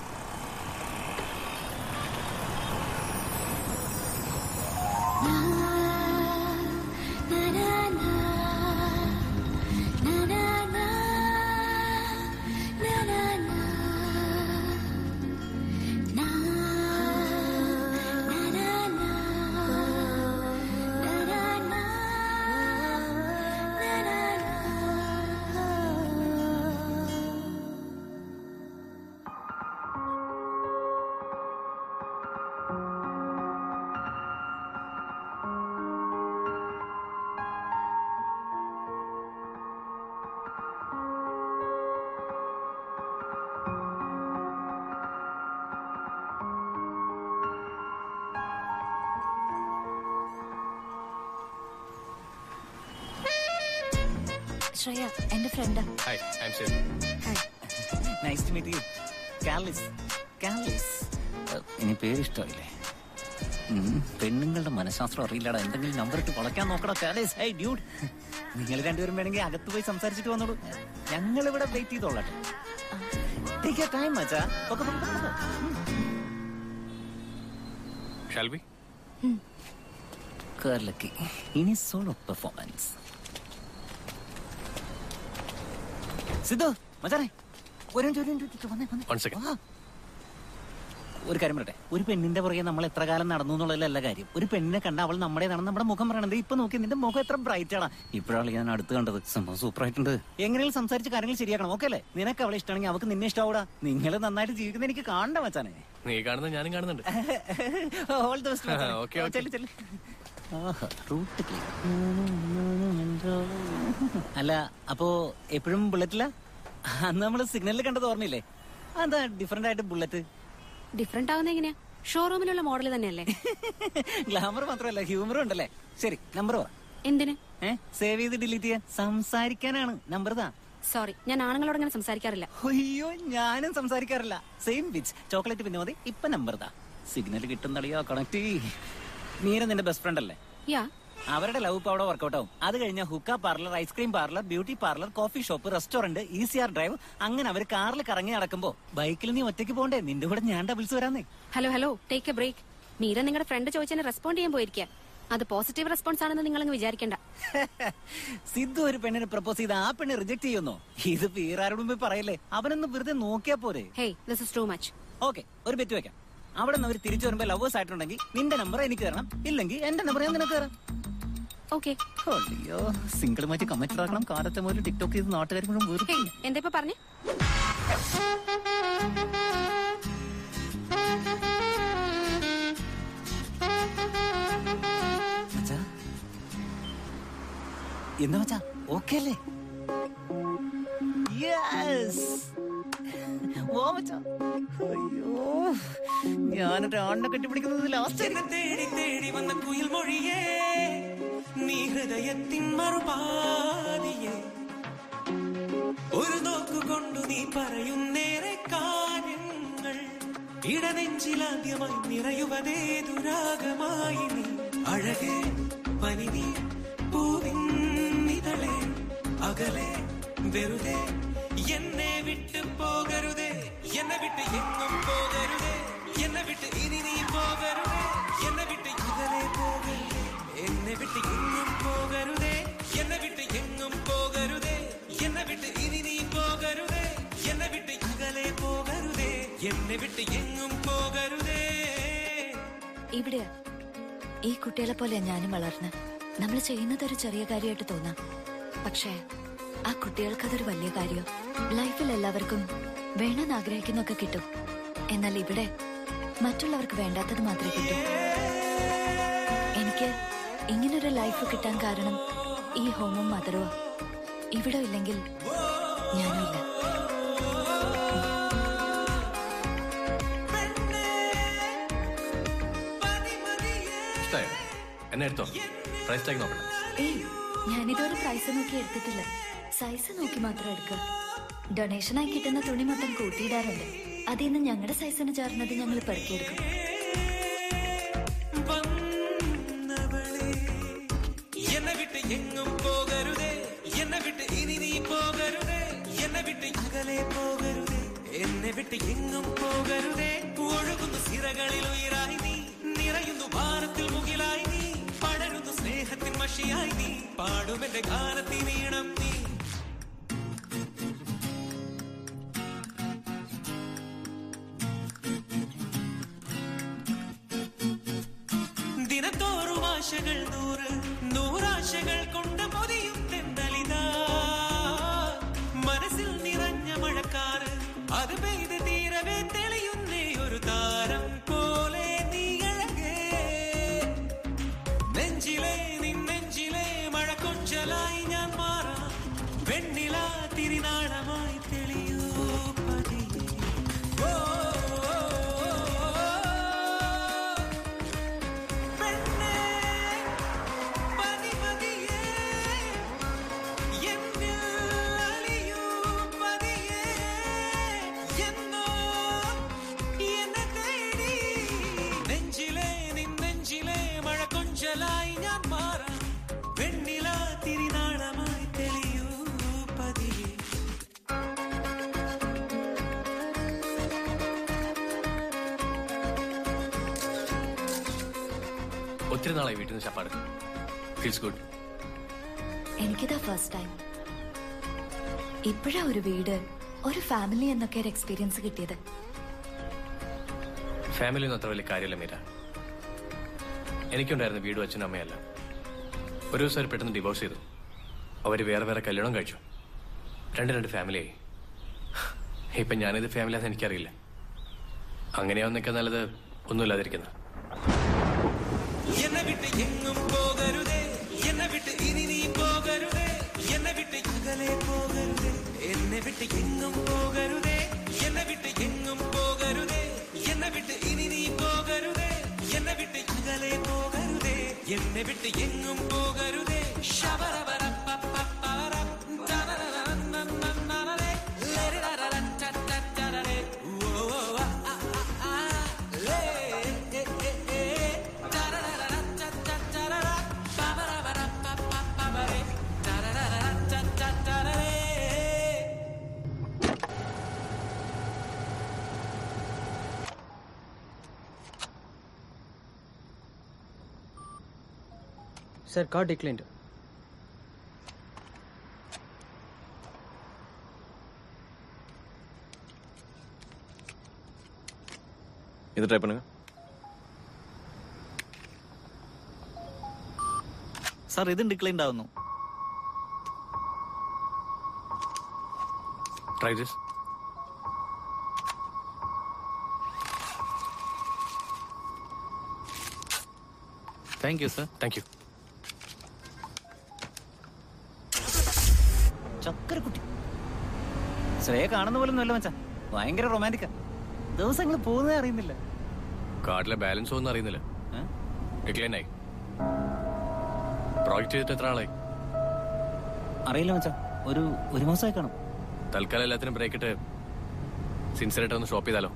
ശ്രേയ എന്റെ ഫ്രണ്ടാ ഹായ് ഐ എം ശരി nice to meet you Carlis Carlis ഇനി പേര് ഇഷ്ടമായില്ലേ ഉം, പെണ്ണുങ്ങളുടെ മനഃശാസ്ത്രം അറിയില്ലടാ എന്തെങ്കിലും നമ്പർ ഇട്ട് വളയ്ക്കാൻ നോക്കടാ കാർലിസ് ഹൈ ഡ്യൂഡ് നിങ്ങൾ രണ്ടുപേരും വേണമെങ്കിൽ അകത്ത് പോയി സംസാരിച്ചിട്ട് വന്നോളൂ ഞങ്ങൾ ഇവിടെ വെയിറ്റ് ചെയ്തോളട്ടെ ടേക്ക് ടൈം മച്ചാ പൊക്കോ, പൊക്കോ, പൊക്കോ. ഷാൽബി കേരളക്ക് ഇനി സോളോ പെർഫോമൻസ് സിദ്ധു മച്ചാനെ ഒരു മിനിറ്റ്, ഒരു മിനിറ്റ്, ഒരു മിനിറ്റ്, വന്നേ, വന്നേ. One second. വാ. ഒരു കാര്യം പറയട്ടെ ഒരു പെണ്ണിന്റെ പുറകെ നമ്മൾ എത്ര കാലം നടന്നു എന്നുള്ളതല്ല കാര്യം ഒരു പെണ്ണിനെ കണ്ട അവൾ നമ്മുടേതാണ് നമ്മുടെ മുഖം പറയണത് ഇപ്പൊ നോക്കി നിന്റെ മുഖം എത്ര ബ്രൈറ്റ് ആണ് ഇപ്പോഴാണ് ഞാൻ അടുത്ത് കണ്ടത് സംഭവം സൂപ്പർ ആയിട്ടുണ്ട് എങ്ങനെയും സംസാരിച്ച് കാര്യങ്ങൾ ശരിയാക്കണം ഓക്കെ അല്ലേ നിനക്ക് അവളെ ഇഷ്ടമാണെങ്കിൽ അവൾക്ക് നിന്നെ ഇഷ്ടാവൂടാ നിങ്ങൾ നന്നായിട്ട് ജീവിക്കുന്ന എനിക്ക് കാണണ്ട മച്ചാനെ നീ കാണുന്നത് ഞാനും കാണുന്നുണ്ട് all the best Okay, okay. ചെല്ലു ചെല്ലു ആഹാ, റൂട്ട് clear. അല്ല അപ്പോ എപ്പോഴും ബുള്ളറ്റില്ല അന്ന് നമ്മള് സിഗ്നലിൽ കണ്ടത് ഓർമ്മയില്ലേ എന്താ ഡിഫറെന്റ് ആയിട്ട് ബുള്ളറ്റ് ഡിഫറെന്റ് ആവുന്ന എങ്ങനെയാ ഷോറൂമിലുള്ള മോഡൽ തന്നെയല്ലേ ഗ്ലാമർ മാത്രമല്ല ഹ്യൂമറും ഉണ്ടല്ലേ ശരി നമ്പർ പറ എന്തിന് ഏ സേവ് ചെയ്ത് ഡിലീറ്റ് ചെയ്യാൻ സംസാരിക്കാനാണ് നമ്പർ താ സോറി ഞാൻ ആണുങ്ങളോട് അങ്ങനെ സംസാരിക്കാറില്ല അയ്യോ ഞാനും സംസാരിക്കാറില്ല സെയിം ബിച്ച് ചോക്ലേറ്റ് പിന്നെ മതി ഇപ്പൊ നമ്പർ താ സിഗ്നൽ കിട്ടുന്നളിയോ കണക്ട് മീര നിന്റെ ബെസ്റ്റ് ഫ്രണ്ട് അല്ലേ യാ അവരുടെ ലവ് ഇപ്പൊ അവിടെ വർക്കൗട്ട് ആവും അത് കഴിഞ്ഞ hookah parlour ice cream parlour beauty parlour coffee shop restaurant E C R drive അങ്ങനെ അവർ കാറിൽ കറങ്ങി നടക്കുമ്പോ ബൈക്കിൽ നീ ഒറ്റയ്ക്ക് പോണ്ടേ നിന്റെ കൂടെ ഞാൻ ഡബിൾസ് വരാന്നേ hello hello take a break Meera നിങ്ങളുടെ ഫ്രണ്ട് ചോദിച്ചതിന് റെസ്പോണ്ട് ചെയ്യാൻ പോയിരിക്കുക അത് പോസിറ്റീവ് റെസ്പോൺസ് ആണെന്ന് നിങ്ങളങ്ങ് വിചാരിക്കണ്ട സിദ്ധു ഒരു പെണ്ണിനെ പ്രപ്പോസ് ചെയ്ത് ആ പെണ്ണ് റിജക്ട് ചെയ്യുന്നോ ഇത് വേറാരുടെ മുമ്പിൽ പറയല്ലേ അവനൊന്ന് വെറുതെ നോക്കിയാ പോരെ hey this is too much okay ഒരു ബെറ്റ് വെക്കാം അവിടെ നിന്ന് അവർ തിരിച്ചു വരുമ്പോ ലവേഴ്സ് ആയിട്ടുണ്ടെങ്കിൽ നിന്റെ നമ്പർ എനിക്ക് തരണം ഇല്ലെങ്കിൽ എന്റെ നമ്പർ ഞാൻ നിനക്ക് തരാം ഓക്കെ അയ്യോ സിംഗിൾ മാറ്റി കമന്റ് ഇടാക്കണം കാലത്തെ മുതൽ ടിക്ടോക്ക് ചെയ്ത് നാട്ടുകാർ മുഴുവൻ വെറുതെ ഹേയ് എന്താ ഇപ്പൊ പറഞ്ഞേ മച്ചാ എന്താ മച്ചാ ഓക്കെ അല്ലേ യെസ് ഓ മച്ചാ അയ്യോ ഞാനൊരു ആണിനെ കെട്ടിപ്പിടിക്കുന്നത് ലാസ്റ്റ് എന്നെ തേടി തേടി വന്ന കുയിൽ മൊഴിയേ നീ ഹൃദയത്തിൻ മറുപാതിയേ ഒരു നോക്കുകൊണ്ടു നീ പറയുന്നേറെ കാര്യങ്ങൾ ഇടനെഞ്ചിലാദ്യമായി നിറയുവതേതുരാഗമായി നീ അഴകേ പനിനീ പൂവിന്നിതളെ അകലെ വെറുതെ എന്നെ വിട്ട് പോകരുതേ എന്നെ വിട്ട് എങ്ങും പോകരുതേ എന്നെ വിട്ട് ഇനി നീ പോകരുതേ എന്നെ വിട്ട് ഇതലെ പോകരുതേ എന്നെ വിട്ട് എങ്ങും പോകരുതേ എന്നെ വിട്ട് എങ്ങും പോകരുതേ എന്നെ വിട്ട് ഇനി നീ പോകരുതേ എന്നെ വിട്ട് ഇതലെ പോകരുതേ എന്നെ വിട്ട് എങ്ങും പോകരുതേ ഇവിടെയാ ഈ കുട്ടികളെ പോലെ ഞാനും വളർന്ന് നമ്മൾ ചെയ്യുന്നത് ഒരു ചെറിയ കാര്യമായിട്ട് തോന്നാം പക്ഷേ ആ കുട്ടികൾക്ക് അതൊരു വലിയ കാര്യം ലൈഫിൽ എല്ലാവർക്കും വേണമെന്ന് ആഗ്രഹിക്കുന്നൊക്കെ കിട്ടും എന്നാൽ ഇവിടെ മറ്റുള്ളവർക്ക് വേണ്ടാത്തത് മാത്രമേ കിട്ടൂ എനിക്ക് ഇങ്ങനൊരു ലൈഫ് കിട്ടാൻ കാരണം ഈ ഹോമും മദറും ഇവിടെ ഇല്ലെങ്കിൽ ഞാനും ഇല്ല ഇഷ്ടമായോ എന്നെ എടുത്തോ പ്രൈസ് ടാഗ് നോക്കട്ടെ ഏയ് ഞാനിതുവരെ പ്രൈസ് നോക്കി എടുത്തിട്ടില്ല സൈസ് നോക്കി മാത്രം എടുക്കുക ഡൊണേഷനായി കിട്ടുന്ന തുണി മൊത്തം കൂട്ടിയിടാറുണ്ട് അതിൽ നിന്ന് ഞങ്ങളുടെ സൈസിന് ചേർന്നത് ഞങ്ങൾ പെറുക്കിയെടുക്കും വന്നവളെ എന്നെ വിട്ട് എങ്ങും പോകരുതേ എന്നെ വിട്ട് ഇനി നീ പോകരുതേ എന്നെ വിട്ട് അകലെ പോകരുതേ എന്നെ വിട്ട് എങ്ങും പോകരുതേ ഒഴുകുന്നു സിറകളിൽ ഉയരായി നീ നിറയുന്നു ഭാരത്തിൽ മുകിലായി നീ പടരുന്നു സ്നേഹത്തിൻ മഷിയായി നീ പാടുമെന്റെ ഗാനത്തിനീണം നീ ദിനത്തോറും ആശകൾ നൂറ് നൂറാശകൾ കൊണ്ട് പൊതിയും തെന്തലിതാ മനസ്സിൽ നിറഞ്ഞ മഴക്കാറ് അത് പെയ്ത് തീരവേ തെളിയുന്നേ ഒരു താരം പോലെ നീയഴകേ നെഞ്ചിലെ നിന്നെഞ്ചിലെ മഴ കൊഞ്ചലായി ഞാൻ മാറാം വെണ്ണില തിരിനാളമായി തെളിയൂ പതിയെ ഓ, ഓ, ഓ, ഓ. പെണ്ണേ, പതി പതിയെ, എന്നിൽ അലിയൂ പതിയെ, എന്നോ എന്നെ തേടി. നെഞ്ചിലെ നിൻ നെഞ്ചിലെ മഴ കൊഞ്ചലായി ഞാൻ മാറാം വെണ്ണില തിരിനാളമായി തെളിയൂ പതിയെ ഒത്തിരി നാളായി വീട്ടിൽ നിന്ന് ചപ്പാട് ഫീൽസ് ഗുഡ് എനിക്കിതാ ഫസ്റ്റ് ടൈം ഇപ്പോഴാ ഒരു വീട് ഒരു ഫാമിലി എന്നൊക്കെ ഒരു എക്സ്പീരിയൻസ് കിട്ടിയത് ഫാമിലി ഒന്നും അത്ര വലിയ കാര്യമല്ല മീര എനിക്കുണ്ടായിരുന്നു വീടും അച്ഛനും അമ്മയല്ല ഒരു ദിവസം അവർ പെട്ടെന്ന് ഡിവോഴ്സ് ചെയ്തു അവർ വേറെ വേറെ കല്യാണം കഴിച്ചു രണ്ട് രണ്ട് ഫാമിലിയായി ഇപ്പം ഞാനിത് ഫാമിലിയാണെന്ന് എനിക്കറിയില്ല അങ്ങനെയാവുന്നൊക്കെ നല്ലത് ഒന്നുമില്ലാതിരിക്കുന്നത് എന്നെ വിട്ട് എങ്ങും പോകരുതേ എന്നെ വിട്ട് ഇനി നീ പോകരുതേ എന്നെ വിട്ട് അകലെ പോകരുതേ എന്നെ വിട്ട് എങ്ങും പോകരുതേ എന്നെ വിട്ട് എങ്ങും പോകരുതേ എന്നെ വിട്ട് ഇനി നീ പോകരുതേ എന്നെ വിട്ട് അകലെ പോകരുതേ എന്നെ വിട്ട് എങ്ങും പോകരുതേ ശബരബരപ്പപ്പപ്പര, തനനനനനനനനനനേ, ലരിരരരറ്ററ്ററ്റരരേ, ഓ, ഓ, ആ, ആ, ആ, ആ, ലേ, ഏ, ഏ, ഏ, തരരരരറ്ററ്ററ്റരര, പബരബരപ്പപ്പപ്പരേ, തരരരരറ്ററ്ററ്റരരേ. സർ കാർഡ് ഡിക്ലൈൻഡ് ഇത് ട്രൈ பண்ணுங்க സാർ ഇതും ഡിക്ലൈൻഡ് ആവുന്നു try this thank you sir thank you ചക്കരക്കുട്ടി ശ്രേയ കാണുന്ന പോലെ ഒന്നുമല്ല മച്ചാ ഭയങ്കര റൊമാൻറ്റിക്കാ ദിവസങ്ങൾ പോകുന്നതേ അറിയുന്നില്ല കാർഡിലെ ബാലൻസ് ഒന്നും അറിയുന്നില്ല ഏ? ഡിക്ലൈൻ ആയി പ്രോജക്റ്റ് ചെയ്തിട്ട് എത്ര ആളായി അറിയില്ല മച്ചാ ഒരു ഒരു മാസമായി കാണും തൽക്കാലം എല്ലാത്തിനും ബ്രേക്ക് ഇട്ട് സിൻസിയറായിട്ട് ഒന്ന് സ്റ്റോപ്പ് ചെയ്താലോ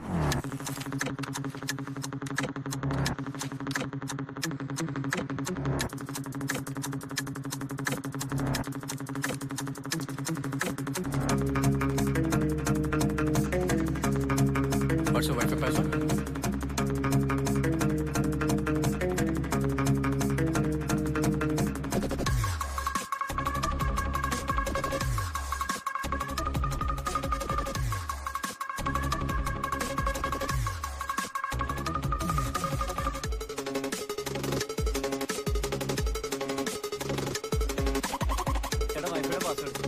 What's your Wi-Fi password? ചേട്ടാ വൈഫൈയുടെ പാസ്വേഡ്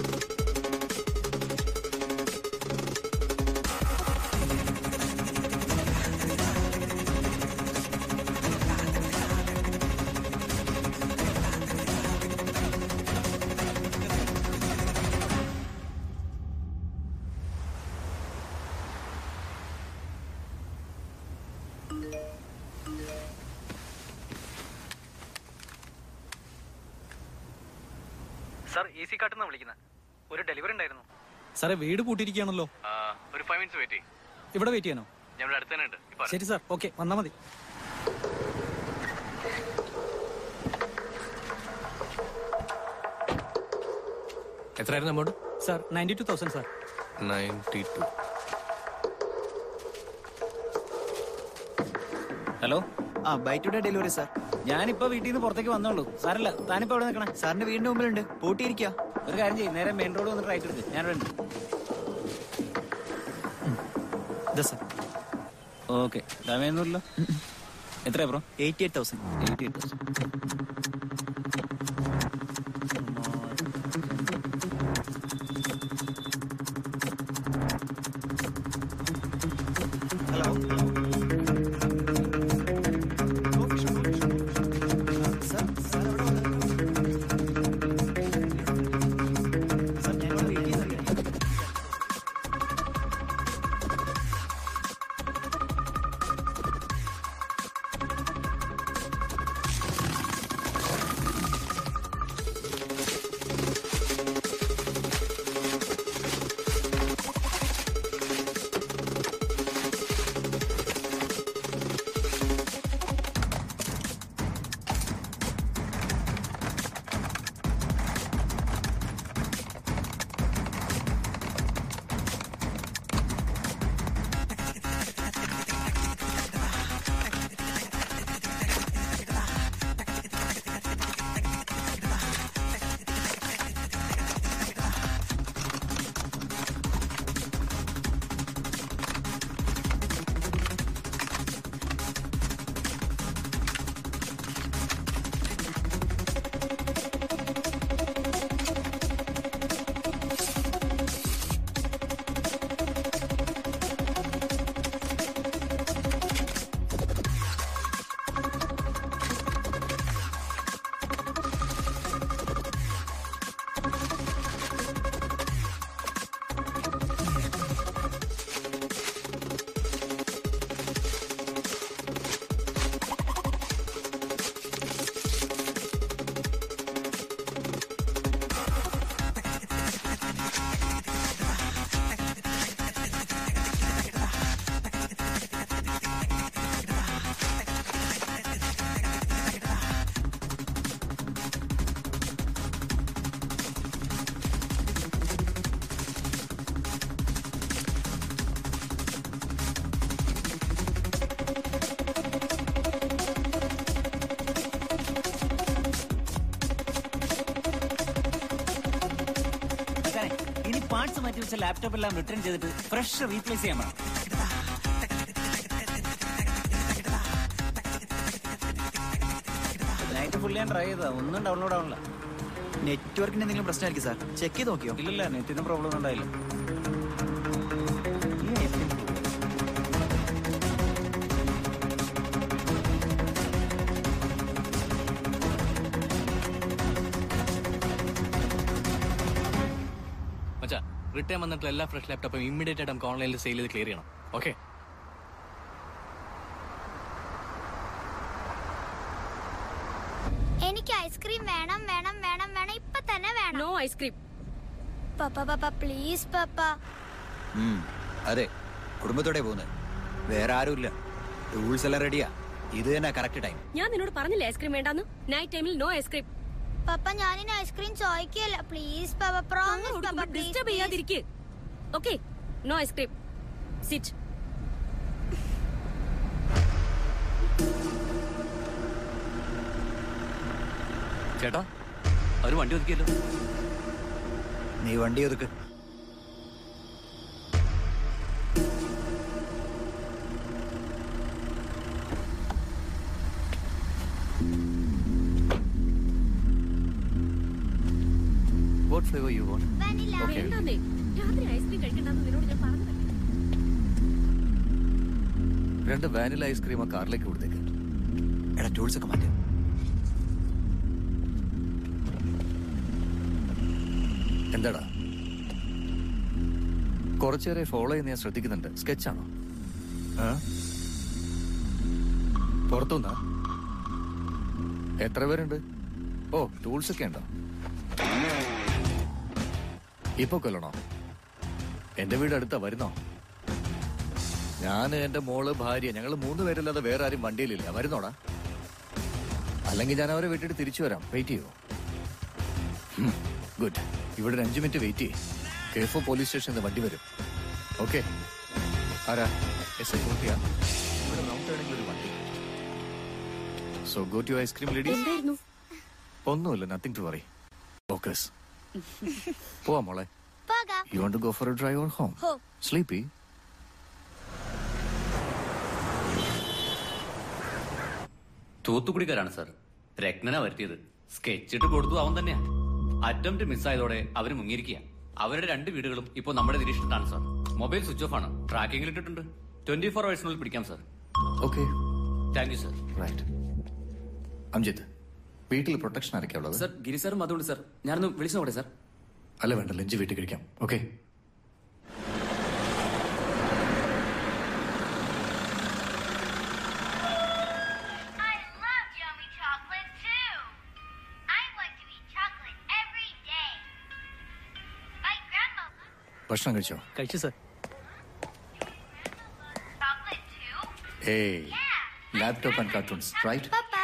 സാർ എ സി കാട്ടിൽ നിന്ന് വിളിക്കുന്നത് ഒരു ഡെലിവറി ഉണ്ടായിരുന്നു സാറേ വീട് പൂട്ടിയിരിക്കുകയാണല്ലോ ഒരു ഫൈവ് മിനിറ്റ്സ് വെയിറ്റ് ചെയ്യും ഇവിടെ വെയിറ്റ് ചെയ്യാനോ ഞങ്ങളുടെ അടുത്ത് തന്നെ ഉണ്ട് ഇപ്പൊ ശരി സാർ ഓക്കെ വന്നാ മതി എത്രയായിരുന്നു amount sir ninety two thousand sir ninety two hello ആ ബൈ ടുഡേ ഡെലിവറി സാർ ഞാനിപ്പോ വീട്ടിൽ നിന്ന് പുറത്തേക്ക് വന്നോളൂ സാറല്ല താനിപ്പോ എവിടെ നിൽക്കണേ സാറിന്റെ വീടിന്റെ മുമ്പിലുണ്ട് പൂട്ടിയിരിക്കുക ഒരു കാര്യം ചെയ്യും നേരെ മെയിൻ റോഡ് വന്നിട്ട് റൈറ്റ് എടുക്ക് ഞാനിവിടെ ഉണ്ട് ഇതാ സാർ ഓക്കെ ഡാമേയൊന്നുമില്ലല്ലോ എത്രയാ bro eighty eight thousand eighty eight hello sir sir എവിടെ വന്നത്? സാർ ഞാനിവിടെ വെയിറ്റ് ചെയ്യുന്നുണ്ട് അതെ, ഇനി പാർട്സ് മാറ്റി വെച്ച ലാപ്ടോപ്പ് എല്ലാം റിട്ടേൺ ചെയ്തിട്ട് ഫ്രഷ് റീപ്ലേസ് ചെയ്യാൻ വേണം നൈറ്റ് ഫുൾ ഞാൻ ട്രൈ ചെയ്താ ഒന്നും ഡൗൺലോഡ് ആവണില്ല നെറ്റ്വർക്കിന് എന്തെങ്കിലും പ്രശ്നമായിരിക്കും സാർ ചെക്ക് ചെയ്ത് നോക്കിയോ ഇല്ലല്ല നെറ്റിന് പ്രോബ്ലം ഉണ്ടായില്ല മച്ചാ റിട്ടേൺ വന്നിട്ടുള്ള എല്ലാ ഫ്രഷ് ലാപ്ടോപ്പും ഇമ്മീഡിയറ്റ് ആയിട്ട് നമുക്ക് ഓൺലൈനിൽ സെയിൽ ചെയ്ത് ക്ലിയർ ചെയ്യണം ഓക്കെ എനിക്ക് ഐസ്ക്രീം വേണം വേണം വേണം വേണം ഇപ്പൊ തന്നെ വേണം no ice cream papa papa please papa ഉം, അതെ കുടുംബത്തോടെ പോകുന്നത് വേറെ ആരുമില്ല ടൂൾസ് എല്ലാം റെഡിയാ ഇത് തന്നെ കറക്റ്റ് ടൈം ഞാൻ നിന്നോട് പറഞ്ഞില്ലേ ഐസ്ക്രീം വേണ്ടാന്ന് നൈറ്റ് ടൈമിൽ നോ ഐസ്ക്രീം പപ്പ ഞാനിനി ഐസ്ക്രീം ചോദിക്കല്ല please papa promise papa disturb ചെയ്യാതിരിക്കുക ഓക്കെ നോ ഐസ്ക്രീം സിറ്റ് ചേട്ടാ ഒരു വണ്ടി ഒതുക്കിയല്ലോ നീ വണ്ടി ഒതുക്ക് what flavour you want vanilla Okay. വേണ്ടാന്നേ രാത്രി ഐസ്ക്രീം കഴിക്കണ്ടെന്ന് നിന്നോട് ഞാൻ പറഞ്ഞതല്ലേ രണ്ട് വാനില ഐസ്ക്രീം ആ കാറിലേക്ക് കൊടുത്തേക്ക് എടാ ടൂൾസ് ഒക്കെ മാറ്റി എന്താടാ കുറച്ചേറെ ഫോളോ ചെയ്യുന്ന ഞാൻ ശ്രദ്ധിക്കുന്നുണ്ട് സ്കെച്ചാണോ പുറത്തുനിന്നാ എത്ര പേരുണ്ട് ഓ ടൂൾസ് ഒക്കെ ഉണ്ടോ ഇപ്പൊ കൊല്ലണോ എന്റെ വീട് അടുത്താ വരുന്നോ ഞാൻ എന്റെ മോള് ഭാര്യ ഞങ്ങൾ മൂന്ന് പേരല്ലാതെ വേറെ ആരും വണ്ടിയിലില്ല വരുന്നോടാ അല്ലെങ്കിൽ ഞാൻ അവരെ വീട്ടിട്ട് തിരിച്ചു വരാം വെയിറ്റ് ചെയ്യോ ഗുഡ് ഇവിടെ ഒരു അഞ്ചു മിനിറ്റ് വെയിറ്റ് ചെയ്യേ കേഫോ പോലീസ് സ്റ്റേഷനിൽ നിന്ന് വണ്ടി വരും ഓക്കെ ആരാ എസ് ഐ കോട്ടിയാ ഇവിടെ റൗണ്ട് ആണെങ്കിൽ ഒരു വണ്ടി so go to ice cream ladies എന്തായിരുന്നു ഒന്നുമില്ല നത്തിങ് ടു വറി ഫോക്കസ് പോവാ മോളെ പോകാം you want to go for a drive or home ഹോ സ്ലീപ്പി തൂത്തുക്കുടിക്കാരാണ് സാർ രത്നന വരുത്തിയത് സ്കെച്ച് ഇട്ട് കൊടുത്തു അവൻ തന്നെയാ അറ്റംപ്റ്റ് മിസ്സായതോടെ അവര് മുങ്ങിയിരിക്കുക അവരുടെ രണ്ട് വീടുകളും ഇപ്പോൾ നമ്മുടെ നിരീക്ഷണത്തിലാണ് സാർ മൊബൈൽ സ്വിച്ച് ഓഫ് ആണ് ട്രാക്കിംഗിൽ ഇട്ടിട്ടുണ്ട് ട്വന്റി ഫോർ അവേഴ്സിനുള്ളിൽ പിടിക്കാം sir okay thank you sir right Amjith വീട്ടിൽ പ്രൊട്ടക്ഷൻ ആരൊക്കെയാ ഉള്ളത് സാർ ഗിരി സാറും അതുകൊണ്ട് സാർ ഞാനൊന്ന് വിളിച്ചു നോക്കട്ടെ സാർ അല്ല വേണ്ട ലഞ്ച് വീട്ടിൽ കഴിക്കാം okay I love yummy chocolate too. I like to eat chocolate every day. My grandma loves ഭക്ഷണം കഴിച്ചോ കഴിച്ചു സർ chocolate too. ഏയ് laptop and cartoons right Papa.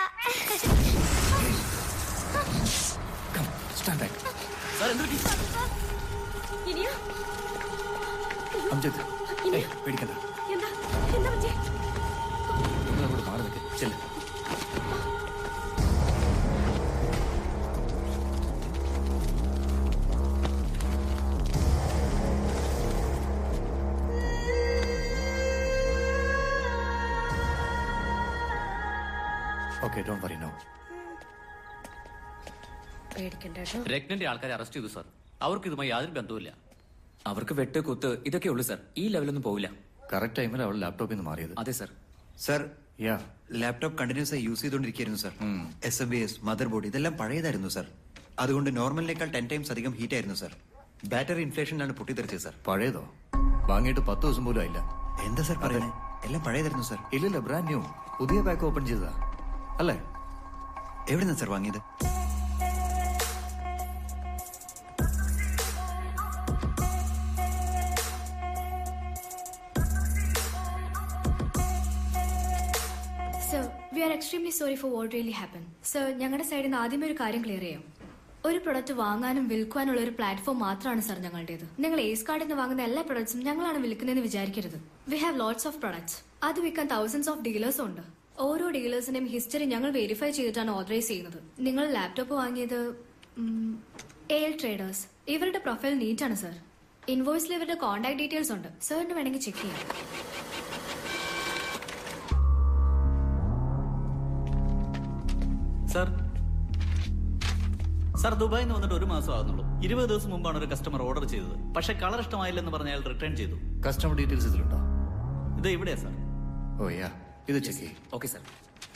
Stand back sir എന്ത് പറ്റി ഇനിയോ അംജിത്ത് ഏയ് പേടിക്കണ്ട എന്താ എന്താ പറ്റിയേ നിങ്ങൾ അങ്ങോട്ട് മാറി നിൽക്ക് ചെല്ല് ഓക്കെ ഡോണ്ട് വറി നോ പേടിക്കണ്ട കേട്ടോ രത്നന്റെ ആൾക്കാരെ അറസ്റ്റ് ചെയ്തു സാർ അവർക്ക് ഇതുമായി യാതൊരു ബന്ധവുമില്ല അവർക്ക് വെട്ട് കുത്ത് ഇതൊക്കെ ഉള്ളു സർ ഈ ലെവലൊന്നും പോവില്ല കറക്റ്റ് ടൈമിൽ അവൾ ലാപ്ടോപ്പിൽ നിന്ന് മാറിയത് അതെ sir sir yeah laptop continuous ആയി യൂസ് ചെയ്തുകൊണ്ടിരിക്കുകയായിരുന്നു sir S M B S motherboard ഇതെല്ലാം പഴയതായിരുന്നു സർ അതുകൊണ്ട് നോർമലിനേക്കാൾ ടെൻ ടൈംസ് അധികം ഹീറ്റ് ആയിരുന്നു സർ ബാറ്ററി ഇൻഫ്ലേഷനിലാണ് പൊട്ടിത്തെറിച്ചത് സർ പഴയതോ വാങ്ങിയിട്ട് പത്ത് ദിവസം പോലും ആയില്ല എന്താ സർ പറയുന്നത് എല്ലാം പഴയതായിരുന്നു സർ ഇല്ലില്ല ബ്രാൻഡ് ന്യൂ പുതിയ പാക്ക് ഓപ്പൺ ചെയ്തതാ അല്ലേ എവിടെന്നാ സർ വാങ്ങിയത് sir we are extremely sorry for what really happen sir ഞങ്ങളുടെ സൈഡിൽ നിന്ന് ആദ്യമേ ഒരു കാര്യം ക്ലിയർ ചെയ്യാം ഒരു പ്രൊഡക്റ്റ് വാങ്ങാനും വിൽക്കുവാനുള്ള ഒരു പ്ലാറ്റ്ഫോം മാത്രമാണ് സർ ഞങ്ങളുടേത് നിങ്ങൾ ഏസ് കാർഡിൽ നിന്ന് വാങ്ങുന്ന എല്ലാ പ്രൊഡക്ട്സും ഞങ്ങളാണ് വിൽക്കുന്നതെന്ന് വിചാരിക്കരുത് we have lots of products അത് വിൽക്കാൻ തൗസൻഡ്സ് ഓഫ് ഡീലേഴ്സും ഉണ്ട് ഓരോ ഡീലേഴ്സിന്റെയും ഹിസ്റ്ററി ഞങ്ങൾ വെരിഫൈ ചെയ്തിട്ടാണ് ഓതറൈസ് ചെയ്യുന്നത് നിങ്ങൾ ലാപ്ടോപ്പ് വാങ്ങിയത് എൽ ട്രേഡേഴ്സ് ഇവരുടെ പ്രൊഫൈൽ നീറ്റാണ് സർ ഇൻവോയ്സിൽ ഇവരുടെ കോൺടാക്ട് ഡീറ്റെയിൽസ് ഉണ്ട് സാറിന് വേണമെങ്കിൽ ചെക്ക് ചെയ്യാം സാർ സാർ ദുബായിൽ നിന്ന് വന്നിട്ട് ഒരു മാസം ആകുന്നുള്ളൂ ഇരുപത് ദിവസം മുമ്പാണ് ഒരു കസ്റ്റമർ ഓർഡർ ചെയ്തത് പക്ഷെ കളർ ഇഷ്ടമായില്ലെന്ന് പറഞ്ഞ് അയാൾ റിട്ടേൺ ചെയ്തു കസ്റ്റമർ ഡീറ്റെയിൽസ് ഇതിലുണ്ടോ ഇത് ഇവിടെയാ സാർ ഓ യാ ഇത് ചെക്ക് ചെയ്യും ഓക്കെ സർ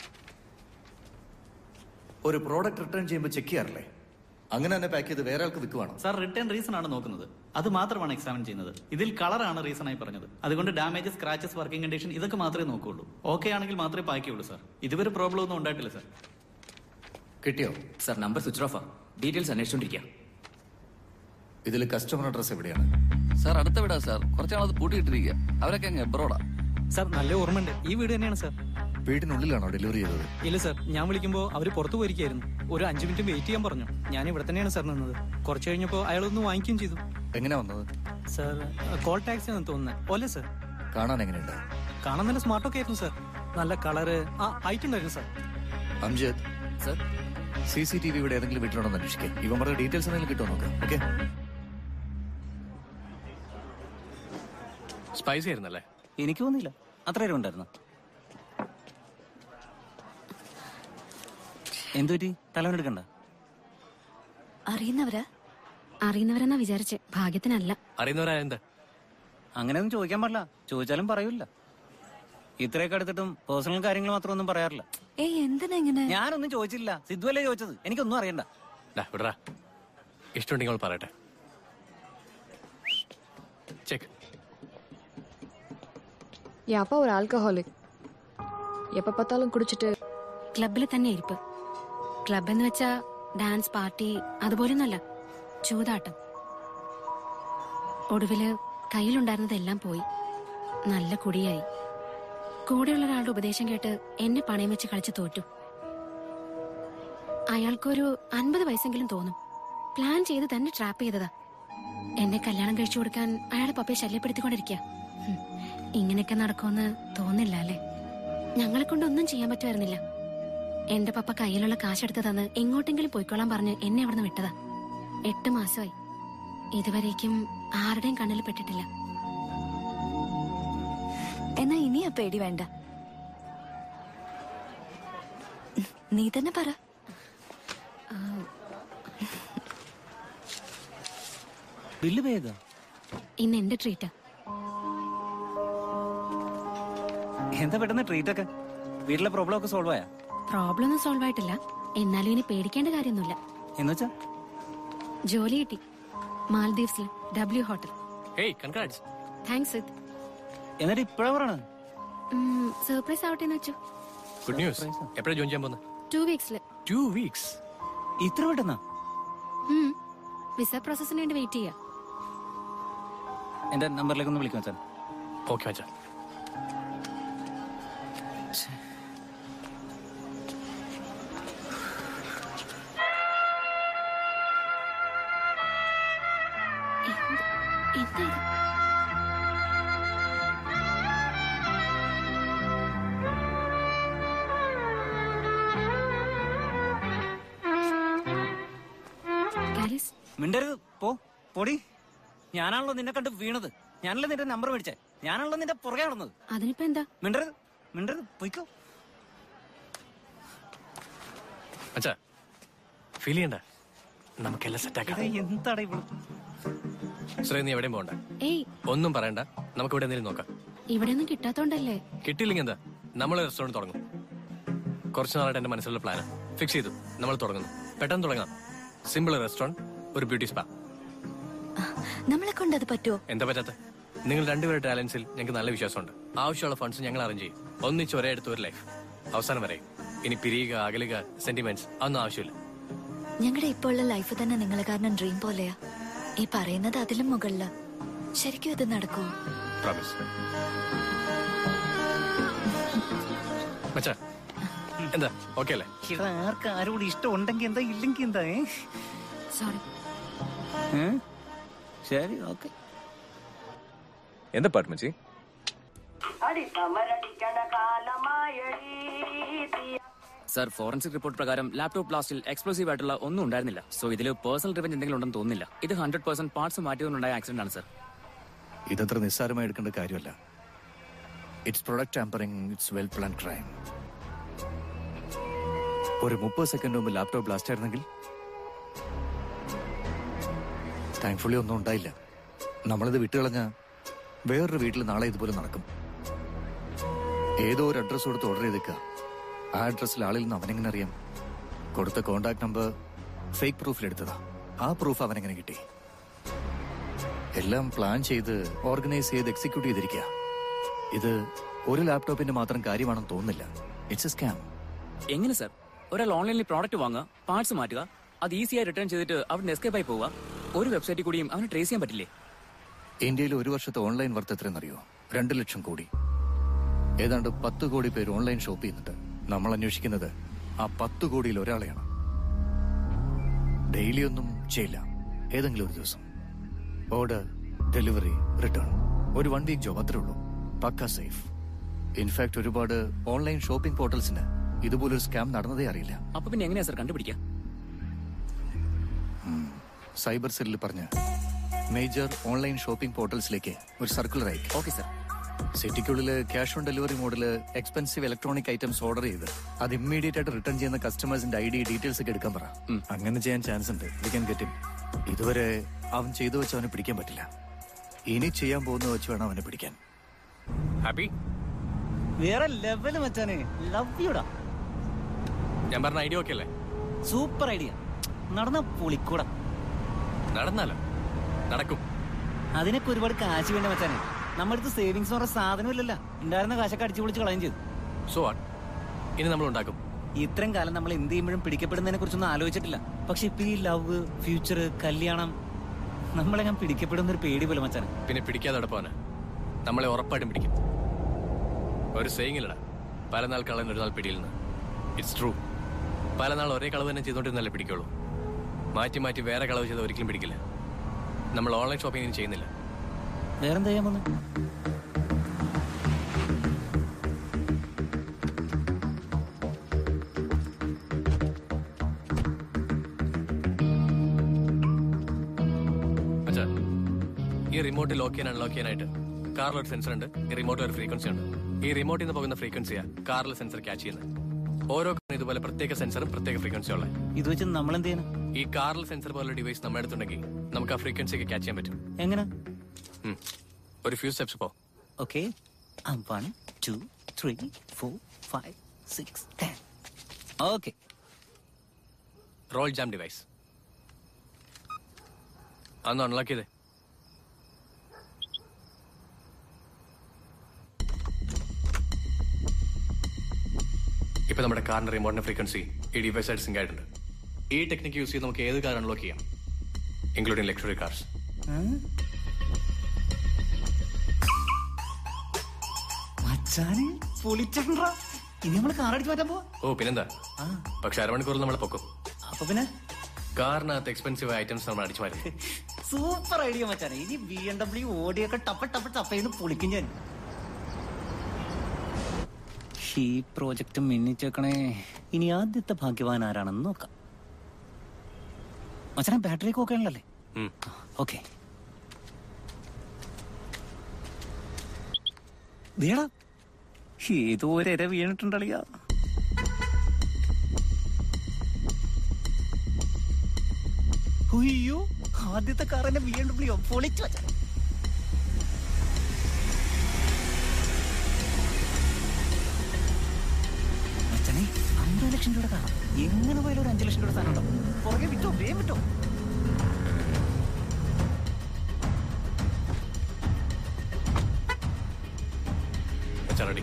ഒരു പ്രോഡക്റ്റ് റിട്ടേൺ ചെയ്യുമ്പോൾ ചെക്ക് ചെയ്യാറില്ലേ അങ്ങനെ തന്നെ പാക്ക് ചെയ്ത് വേറെ ആൾക്ക് വിൽക്കുവാണോ സാർ റിട്ടേൺ റീസൺ ആണ് നോക്കുന്നത് അത് മാത്രമാണ് എക്സാമിൻ ചെയ്യുന്നത് ഇതിൽ കളറാണ് റീസൺ ആയി പറഞ്ഞത് അതുകൊണ്ട് ഡാമേജ് സ്ക്രാച്ചസ് വർക്കിംഗ് കണ്ടീഷൻ ഇതൊക്കെ മാത്രമേ നോക്കുള്ളൂ ഓക്കെ ആണെങ്കിൽ മാത്രമേ പാക്കുള്ളൂ സാർ ഇതുവരെ പ്രോബ്ലം ഒന്നും ഉണ്ടായിട്ടില്ല സാർ കിട്ടിയോ സർ നമ്പർ സ്വിച്ച് ഓഫാ ഡീറ്റെയിൽസ് അന്വേഷിച്ചോണ്ടിരിക്കാം ഇതിൽ കസ്റ്റമർ അഡ്രസ് എവിടെയാണ് സാർ അടുത്ത വിടാ സാർ കുറച്ചാളത് പൂട്ടിയിട്ടിരിക്കുക അവരൊക്കെ അങ്ങ് എബ്രോഡാ സാർ നല്ല ഓർമ്മയുണ്ട് ഈ വീട് തന്നെയാണ് സാർ വീടിനുള്ളിലാണോ ഡെലിവറി ചെയ്തത് ഇല്ല സാർ ഞാൻ വിളിക്കുമ്പോൾ അവർ പുറത്തു പോയിരിക്കായിരുന്നു ഒരു അഞ്ചു മിനിറ്റ് വെയിറ്റ് ചെയ്യാൻ പറഞ്ഞു ഞാൻ ഇവിടെ തന്നെയാണ് സാർ നിന്നത് കുറച്ച് കഴിഞ്ഞപ്പോൾ അയാളൊന്ന് വാങ്ങിക്കുകയും ചെയ്തു എങ്ങനെയാ വന്നത് സാർ കോൾ ടാക്സി ആണെന്ന് തോന്നുന്നത് ഓലെ സാർ കാണാൻ എങ്ങനെയുണ്ട് കാണാൻ നല്ല സ്മാർട്ടൊക്കെ ആയിരുന്നു സാർ നല്ല കളറ് ആ ഹൈറ്റ് ഉണ്ടായിരുന്നു sir Amjad sir C C T V ഇവിടെ ഏതെങ്കിലും വീട്ടിലുണ്ടോ എന്ന് അന്വേഷിക്കുക ഇവന്മാരുടെ ഡീറ്റെയിൽസ് എന്തെങ്കിലും കിട്ടുമോ നോക്കാം ഓക്കെ സ്പൈസി ആയിരുന്നല്ലേ എനിക്ക് തോന്നിയില്ല അത്ര നേരം ഉണ്ടായിരുന്നു എന്തു പറ്റി തലവനെടുക്കണ്ട അറിയുന്നവരാ അറിയുന്നവരെന്നാ വിചാരിച്ചേ ഭാഗ്യത്തിനല്ല അറിയുന്നവരാ എന്താ അങ്ങനെയൊന്നും ചോദിക്കാൻ പാടില്ല ചോദിച്ചാലും പറയൂല ഇത്രയൊക്കെ എടുത്തിട്ടും പേഴ്സണൽ കാര്യങ്ങൾ മാത്രം ഒന്നും പറയാറില്ല ഏയ് എന്തിനാ ഇങ്ങനെ ഞാനൊന്നും ചോദിച്ചില്ല സിദ്ധുവല്ലേ ചോദിച്ചത് എനിക്കൊന്നും അറിയണ്ട ഡാ, വിടറാ ഇഷ്ടമുണ്ടെങ്കിൽ അവൾ പറയട്ടെ ചെക്ക് என் அப்பா ஒரு ஆல்கஹாலிக் எப்ப பார்த்தாலும் குடிச்சிட்டு ക്ലബിൽ തന്നെ ഇരിപ്പ് ക്ലബ് എന്ന് വെച്ചാ ഡാൻസ് പാർട്ടി അതുപോലൊന്നല്ല ചൂതാട്ടം ഒടുവില് കയ്യിലുണ്ടായിരുന്നതെല്ലാം പോയി നല്ല കുടിയായി കൂടെയുള്ള ഒരാളുടെ ഉപദേശം കേട്ട് എന്നെ പണയം വെച്ച് കളിച്ച് തോറ്റു അയാൾക്കൊരു അൻപത് വയസ്സെങ്കിലും തോന്നും പ്ലാൻ ചെയ്ത് തന്നെ ട്രാപ്പ് ചെയ്തതാ എന്നെ കല്യാണം കഴിച്ചു കൊടുക്കാൻ അയാളെ പപ്പയെ ശല്യപ്പെടുത്തിക്കൊണ്ടിരിക്കുക ഇങ്ങനെയൊക്കെ നടക്കുമെന്ന് തോന്നില്ല അല്ലേ ഞങ്ങളെ കൊണ്ടൊന്നും ചെയ്യാൻ പറ്റുമായിരുന്നില്ല എന്റെ പപ്പ കയ്യിലുള്ള കാശെടുത്ത് തന്ന് എങ്ങോട്ടെങ്കിലും പോയിക്കോളാൻ പറഞ്ഞ് എന്നെ അവിടുന്ന് വിട്ടതാ എട്ട് മാസമായി ഇതുവരേക്കും ആരുടെയും കണ്ണിൽ പെട്ടിട്ടില്ല എന്നാ ഇനി ആ പേടി വേണ്ട നീ തന്നെ പറ ബില്ല് പേ ചെയ്തോ ഇന്ന് എന്റെ ട്രീറ്റാ എന്താ പെട്ടെന്ന് ട്രീറ്റ് ഒക്കെ വീട്ടിലെ പ്രോബ്ലം ഒക്കെ സോൾവ് ആയാ പ്രോബ്ലം ഒന്നും സോൾവ് ആയിട്ടില്ല എന്നാലും ഇനി പേടിക്കേണ്ട കാര്യമൊന്നുമില്ല എന്നുവെച്ചാ ജോലി കിട്ടി മാൽദീവ്സിൽ W hotel hey congrats thanks with എന്നിട്ട് ഇപ്പഴാ പറയണത് സർപ്രൈസ് ആവട്ടെ എന്ന് വെച്ചു ഗുഡ് ന്യൂസ് എപ്പോഴാണ് ജോയിൻ ചെയ്യാൻ പോകുന്നത് ടു വീക്സില് ടു വീക്സ് ഇത്ര പെട്ടെന്നാ വിസ പ്രോസസ്സിന് വേണ്ടി വെയിറ്റ് ചെയ്യാം എന്റെ നമ്പറിലേക്ക് ഒന്ന് വിളിക്കാം സാർ ഓക്കെ മച്ചാ എന്താ ഇത് കാലിസ് മിണ്ടരുത് പോ പൊടി ഞാനാണല്ലോ നിന്നെ കണ്ട് വീണത് ഞാനല്ലേ നിന്റെ നമ്പർ മേടിച്ചേ ഞാനാണല്ലോ നിന്റെ പുറകെ നടന്നത് അതിനിപ്പോ എന്താ മിണ്ടരുത് മിണ്ടരുത് പൊയ്ക്കോ മച്ചാ ഫീൽ ചെയ്യണ്ട നമുക്കെല്ലാം സെറ്റാക്കാം എന്താടാ ഇവള് ശ്രേയ നീ എവിടെയും പോകണ്ട ഏയ് ഒന്നും പറയണ്ട നമുക്ക് ഇവിടെ എന്തെങ്കിലും നോക്കാം ഇവിടെ ഒന്നും കിട്ടാത്തോണ്ടല്ലേ കിട്ടിയില്ലെങ്കിൽ എന്താ നമ്മൾ റെസ്റ്റോറന്റ് തുടങ്ങും കുറച്ച് നാളായിട്ട് എന്റെ മനസ്സിലുള്ള പ്ലാൻ ഫിക്സ് ചെയ്തു നമ്മൾ തുടങ്ങുന്നു പെട്ടെന്ന് തുടങ്ങാം സിമ്പിൾ റെസ്റ്റോറന്റ് ഒരു ബ്യൂട്ടി സ്പാ നമ്മളെ കൊണ്ട് അത് പറ്റുമോ എന്താ പറ്റാത്ത നിങ്ങൾ രണ്ടുപേരുടെ ടാലൻസിൽ ഞങ്ങൾക്ക് നല്ല വിശ്വാസമുണ്ട് ആവശ്യമുള്ള ഫണ്ട്സ് ഞങ്ങൾ അറേഞ്ച് ചെയ്യും ഒന്നിച്ച് ഒരേ അടുത്ത് ഒരു ലൈഫ് അവസാനം വരെ ഇനി പിരിയുക അകലുക സെന്റിമെന്റ്സ് അതൊന്നും ആവശ്യമില്ല ഞങ്ങളുടെ ഇപ്പോൾ ഉള്ള ലൈഫ് തന്നെ നിങ്ങളെ കാരണം ഡ്രീം പോലെയാ ഈ പറയുന്നത് അതിലും മുകളില ശരിക്കും ഇത് നടക്കുമോ പ്രോമിസ് മച്ചാ എന്താ ഓക്കെ അല്ലേ ഇവിടെ ആർക്ക് ആരോട് ഇഷ്ടം ഉണ്ടെങ്കിൽ എന്താ ഇല്ലെങ്കിൽ എന്താ ഏ? സോറി ഏ? ശരി ഓക്കെ എന്താ പാട്മച്ചി സർ ഫോറൻസിക് റിപ്പോർട്ട് പ്രകാരം ലാപ്ടോപ്പ് ബ്ലാസ്റ്റിൽ എക്സ്പ്ലോസീവ് ആയിട്ടുള്ള ഒന്നും ഉണ്ടായിരുന്നില്ല സോ ഇതിൽ പേഴ്സണൽ റിവഞ്ച് എന്തെങ്കിലും ഉണ്ടെന്ന് തോന്നുന്നില്ല ഇത് ഹൺഡ്രഡ് പെർസെന്റ് പാർട്സ് മാറ്റിയതുകൊണ്ടുണ്ടായ ആക്സിഡന്റ് ആണ് സർ ഇതത്ര നിസ്സാരമായി എടുക്കേണ്ട കാര്യമല്ല it's product tampering it's well plan crime ഒരു മുപ്പത് സെക്കൻഡ് മുമ്പ് ലാപ്ടോപ്പ് ബ്ലാസ്റ്റ് ആയിരുന്നെങ്കിൽ താങ്ക്ഫുള്ളി ഒന്നും ഉണ്ടായില്ല നമ്മളിത് വിട്ടുകളഞ്ഞ വേറൊരു വീട്ടിൽ നാളെ ഇതുപോലെ നടക്കും ഏതോ ഒരു അഡ്രസ് കൊടുത്ത് ഓർഡർ ചെയ്തേക്കുക ആ അഡ്രസ്സിൽ ആളിൽ നിന്ന് അവനെങ്ങനെ അറിയാം കൊടുത്ത കോണ്ടാക്ട് നമ്പർ ഫേക്ക് പ്രൂഫിലെടുത്തതാ ആ പ്രൂഫ് അവനെങ്ങനെ കിട്ടി എല്ലാം പ്ലാൻ ചെയ്ത് ഓർഗനൈസ് ചെയ്ത് എക്സിക്യൂട്ട് ചെയ്തിരിക്കുക ഇത് ഒരു ലാപ്ടോപ്പിന്റെ മാത്രം കാര്യമാണെന്ന് തോന്നുന്നില്ല ഇറ്റ്സ് എ സ്കാം എങ്ങനെ സർ ഒരാൾ ഓൺലൈനിൽ പ്രോഡക്റ്റ് വാങ്ങുക പാർട്സ് മാറ്റുക അത് ഈസിയായി റിട്ടേൺ ചെയ്തിട്ട് അവിടെ എസ്കേപ്പ് ആയി പോവുക ഒരു വെബ്സൈറ്റിൽ കൂടിയും അവന് ട്രേസ് ചെയ്യാൻ പറ്റില്ലേ ഇന്ത്യയിൽ ഒരു വർഷത്തെ ഓൺലൈൻ വർത്ത് എത്രയെന്നറിയോ രണ്ട് ലക്ഷം കോടി ഏതാണ്ട് പത്ത് കോടി പേര് ഓൺലൈൻ ഷോപ്പ് ചെയ്യുന്നുണ്ട് നമ്മൾ അന്വേഷിക്കുന്നത് ആ പത്ത് കോടിയിൽ ഒരാളെയാണ് ഡെയിലി ഒന്നും ചെയ്യില്ല ഏതെങ്കിലും ഒരു ദിവസം ഓർഡർ ഡെലിവറി റിട്ടേൺ ഒരു വൺ വീക്ക് ജോബ് അത്രേ ഉള്ളൂ പക്ക സേഫ് ഇൻഫാക്ട് ഒരുപാട് ഓൺലൈൻ ഷോപ്പിംഗ് പോർട്ടൽസിന് ഇതുപോലൊരു സ്കാം നടന്നതേ അറിയില്ല അപ്പൊ പിന്നെ എങ്ങനെയാ സർ കണ്ടുപിടിക്കുക സൈബർ സെല്ലിൽ പറഞ്ഞ് മേജർ ഓൺലൈൻ ഷോപ്പിംഗ് പോർട്ടൽസിലേക്ക് ഒരു സർക്കുലർ അയക്കും ഓക്കെ സർ സിറ്റിക്കുള്ളിൽ ക്യാഷ് ഓൺ ഡെലിവറി മോഡില് എക്സ്പെൻസീവ് ഇലക്ട്രോണിക് ഐറ്റംസ് ഓർഡർ ചെയ്ത് അത് ഇമ്മീഡിയറ്റ് ആയിട്ട് റിട്ടേൺ ചെയ്യുന്ന കസ്റ്റമേഴ്സിന്റെ ഐ ഡി ഡീറ്റെയിൽസ് ഒക്കെ എടുക്കാൻ പറ അങ്ങനെ ചെയ്യാൻ ചാൻസ് ഉണ്ട് വി ക്യാൻ ഗെറ്റ് ഇതുവരെ അവൻ ചെയ്തു വെച്ച് അവനെ പിടിക്കാൻ പറ്റില്ല ഇനി ചെയ്യാൻ പോകുന്ന വെച്ച് വേണം അവനെ പിടിക്കാൻ ഹാപ്പി വേറെ ലെവല് മച്ചാനെ ലവ് യുടാ ഞാൻ പറഞ്ഞ ഐഡിയ ഓക്കെ അല്ലേ സൂപ്പർ ഐഡിയ നടന്ന പൊളിക്കൂടാ നടന്നാലോ നടക്കും അതിനൊക്കെ ഒരുപാട് കാശ് വേണ്ട മച്ചാനെ നമ്മുടെ അടുത്ത് സേവിങ്സ് പറഞ്ഞ സാധനമില്ലല്ല ഉണ്ടായിരുന്ന കാശൊക്കെ അടിച്ചു പൊളിച്ച് കളയും ചെയ്തു സോ വാട്ട് ഇനി നമ്മൾ ഉണ്ടാക്കും ഇത്രയും കാലം നമ്മൾ എന്ത് ചെയ്യുമ്പോഴും പിടിക്കപ്പെടുന്നതിനെ കുറിച്ചൊന്നും ആലോചിച്ചിട്ടില്ല പക്ഷെ ഇപ്പൊ ഈ ലവ് ഫ്യൂച്ചർ കല്യാണം നമ്മളെ ഞാൻ പിടിക്കപ്പെടുന്ന ഒരു പേടി പോലെ മച്ചാനെ പിന്നെ പിടിക്കാതെ അവിടെ പോവാന് നമ്മളെ ഉറപ്പായിട്ടും പിടിക്കും ഒരു സെയിങ്ങില്ലടാ പല നാൾ കളൻ ഒരു നാൾ പിടിയിൽ നിന്ന് ഇറ്റ്സ് ട്രൂ പല നാൾ ഒരേ കളവ് തന്നെ ചെയ്തോണ്ടിരുന്നല്ലേ പിടിക്കുള്ളൂ മാറ്റി മാറ്റി വേറെ കളവ് ചെയ്ത് ഒരിക്കലും പിടിക്കില്ല നമ്മൾ ഓൺലൈൻ ഷോപ്പിംഗ് ഇനി ചെയ്യുന്നില്ല വേറെന്താ ചെയ്യാൻ പോന്നെ അച്ഛാ ഈ റിമോട്ട് ലോക്ക് ചെയ്യാൻ അൺലോക്ക് ചെയ്യാനായിട്ട് കാറിൽ ഒരു സെൻസർ ഉണ്ട് ഈ റിമോട്ടിൽ ഒരു ഫ്രീക്വൻസി ഉണ്ട് ഈ റിമോട്ടിൽ നിന്ന് പോകുന്ന ഫ്രീക്വൻസിയാ കാറിലെ സെൻസർ ക്യാച്ച് ചെയ്യുന്നത് ഓരോ കാറിനും ഇതുപോലെ പ്രത്യേക സെൻസറും പ്രത്യേക ഫ്രീക്വൻസി ഉള്ളത് ഇത് വെച്ച് നമ്മൾ എന്ത് ചെയ്യണം ഈ കാറിൽ സെൻസർ പോലുള്ള ഡിവൈസ് നമ്മുടെ അടുത്തുണ്ടെങ്കിൽ നമുക്ക് ആ ഫ്രീക്വൻസിക്ക് ക്യാച്ച് ചെയ്യാൻ പറ്റും എങ്ങനെ ഉം. ഒരു ഫ്യൂ സ്റ്റെപ്സ് പോ okay one two three four five six ten okay roll jam device അന്ന് അൺലോക്ക് ചെയ്തേ ഇപ്പൊ നമ്മുടെ കാറിന്റെ റിമോട്ടിന്റെ ഫ്രീക്വൻസി ഈ ഡിവൈസ് ആയിട്ട് സിങ്ക് ആയിട്ടുണ്ട് ഈ ടെക്നിക്ക് യൂസ് ചെയ്ത് നമുക്ക് ഏത് കാർ അൺലോക്ക് ചെയ്യാം ഇൻക്ലൂഡിംഗ് ലക്ഷറി കാർസ് മച്ചാനെ പൊളിച്ചിട്ടുണ്ടാ ഇനി നമ്മൾ കാർ അടിച്ച് മാറ്റാൻ പോവാ ഓ പിന്നെന്താ പക്ഷെ അരമണിക്കൂറിൽ നമ്മളെ പൊക്കും അപ്പൊ പിന്നെ കാറിനകത്ത് എക്സ്പെൻസീവ് ഐറ്റംസ് നമ്മൾ അടിച്ചു മാറ്റും സൂപ്പർ ഐഡിയ മച്ചാനെ ഇനി ബി എം ഡബ്ല്യു ഓടിയൊക്കെ ടപ്പ ടപ്പ ടപ്പയിന്ന് പൊളിക്കും ഞാൻ ഈ പ്രോജക്റ്റ് മിന്നിച്ചേക്കണേ ഇനി ആദ്യത്തെ ഭാഗ്യവാൻ ആരാണെന്ന് നോക്കാം മച്ചാനെ ബാറ്ററി ഒക്കെ ഓക്കെ ആണല്ലേ ഉം. ഓക്കെ ദേടാ ഏതോ ഒരു ഇര വീണിട്ടുണ്ടളിയാ അയ്യോ ആദ്യത്തെ കാറിന്റെ ബി എം ഡബ്ല്യു പൊളിച്ചു വച്ച അച്ഛനെ അമ്പത് ലക്ഷം രൂപയുടെ കാറാ എങ്ങനെ പോയാലും ഒരു അഞ്ചു ലക്ഷം രൂപയുടെ സാധനം ഉണ്ടാവും പുറകെ വിട്ടോ വേഗം വിട്ടോ റെഡി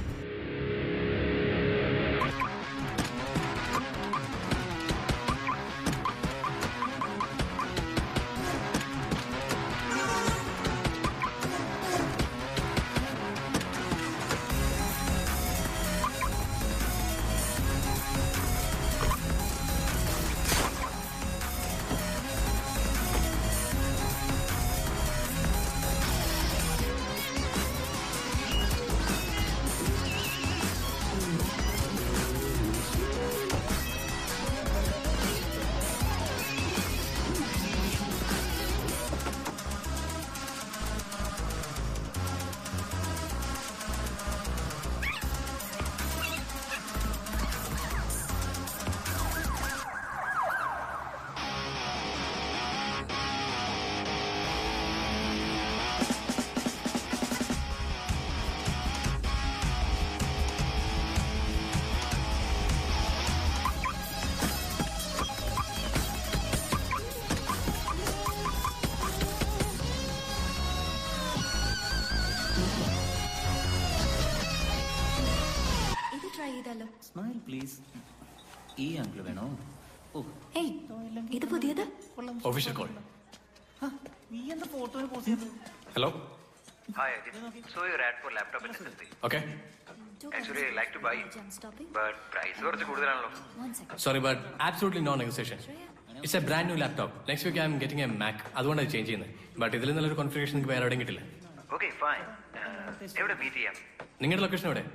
ഇത് ട്രൈ ചെയ്താലോ സ്മൈൽ പ്ലീസ് ഈ ആംഗിൾ വേണോ ഓ ഏയ് ഇത് പുതിയത് ഒഫീഷ്യൽ കോൾ നീ എന്താ ഫോട്ടോന് പോസ്റ്റ് ചെയ്തത് hello Hi, I just saw your ad for laptop and SSD. Okay Actually, I like to buy it, but price കുറച്ച് കൂടുതലാണല്ലോ sorry but absolutely no negotiation it's a brand new laptop next week I'm getting a Mac അതുകൊണ്ടാണ് change ചെയ്യുന്നത് but ഇതിൽ നല്ലൊരു configuration നിങ്ങൾക്ക് വേറെ എവിടെയും കിട്ടില്ല ഓക്കെ ഫൈൻ എവിടെ മീറ്റ് ചെയ്യാം നിങ്ങളുടെ ലൊക്കേഷൻ എവിടെ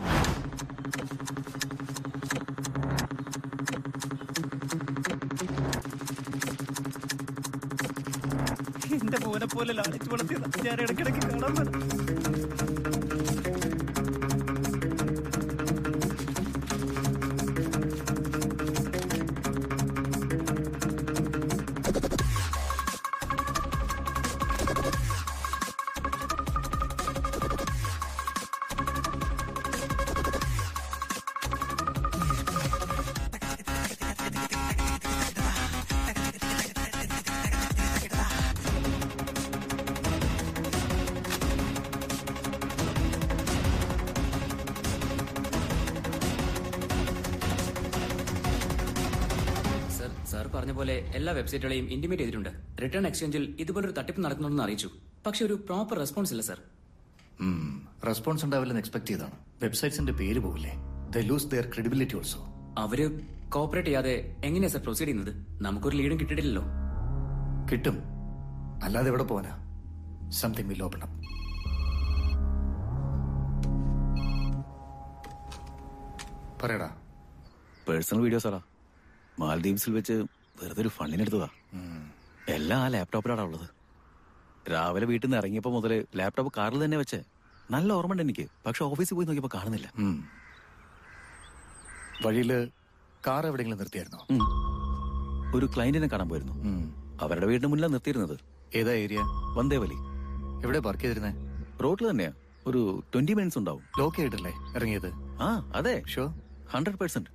എന്റെ മോനെ പോലെ ലാളിച്ച് വളർത്തിയതാ ഞാൻ ഇടയ്ക്കിടയ്ക്ക് കാണാൻ വരും സാർ പറഞ്ഞ പോലെ എല്ലാ വെബ്സൈറ്റുകളെയും ഇന്റിമേറ്റ് ചെയ്തിട്ടുണ്ട് റിട്ടേൺ എക്സ്ചേഞ്ചിൽ ഇതുപോലൊരു തട്ടിപ്പ് നടക്കുന്നുണ്ടെന്ന് അറിയിച്ചു പക്ഷെ ഒരു പ്രോപ്പർ റെസ്പോൺസ് ഇല്ല സാർ റെസ്പോൺസ് ഉണ്ടാവില്ലെന്ന് എക്സ്പെക്ട് ചെയ്താണ് വെബ്സൈറ്റ്സിന്റെ പേര് പോകില്ലേ the loose their credibility also അവര് കോപ്പറേറ്റ് ചെയ്യാതെ എങ്ങനെയാ സാർ പ്രൊസീഡ് ചെയ്യുന്നത് നമുക്കൊരു ലീഡും കിട്ടിയിട്ടില്ലല്ലോ കിട്ടും അല്ലാതെ എവിടെ പോവാനാ സംതിങ് വിൽ ഓപ്പൺ അപ്പ് പറയടാ പേഴ്സണൽ വീഡിയോ സാറാ മാൽദീവ്സിൽ വെച്ച് വെറുതെ ഒരു ഫണ്ടിനെടുത്തതാ എല്ലാം ആ ലാപ്ടോപ്പിലാണ് ഉള്ളത് രാവിലെ വീട്ടിൽ നിന്ന് ഇറങ്ങിയപ്പോൾ മുതൽ ലാപ്ടോപ്പ് കാറിൽ തന്നെ വെച്ചേ നല്ല ഓർമ്മയുണ്ട് എനിക്ക് പക്ഷെ ഓഫീസിൽ പോയി നോക്കിയപ്പോൾ കാണുന്നില്ല വഴിയില് കാർ എവിടെയെങ്കിലും നിർത്തിയായിരുന്നോ ഉം. ഒരു ക്ലയന്റിനെ കാണാൻ പോയിരുന്നു അവരുടെ വീടിന് മുന്നിലാണ് നിർത്തിയിരുന്നത് ഏതാ ഏരിയ വന്ദേവലി എവിടെ പാർക്ക് ചെയ്തിരുന്നേ റോഡിൽ തന്നെയാ ഒരു ട്വന്റി മിനിറ്റ്സ് ഉണ്ടാവും ലോക്ക് ചെയ്തിട്ടല്ലേ ഇറങ്ങിയത് ആ അതെ ഷോ hundred percent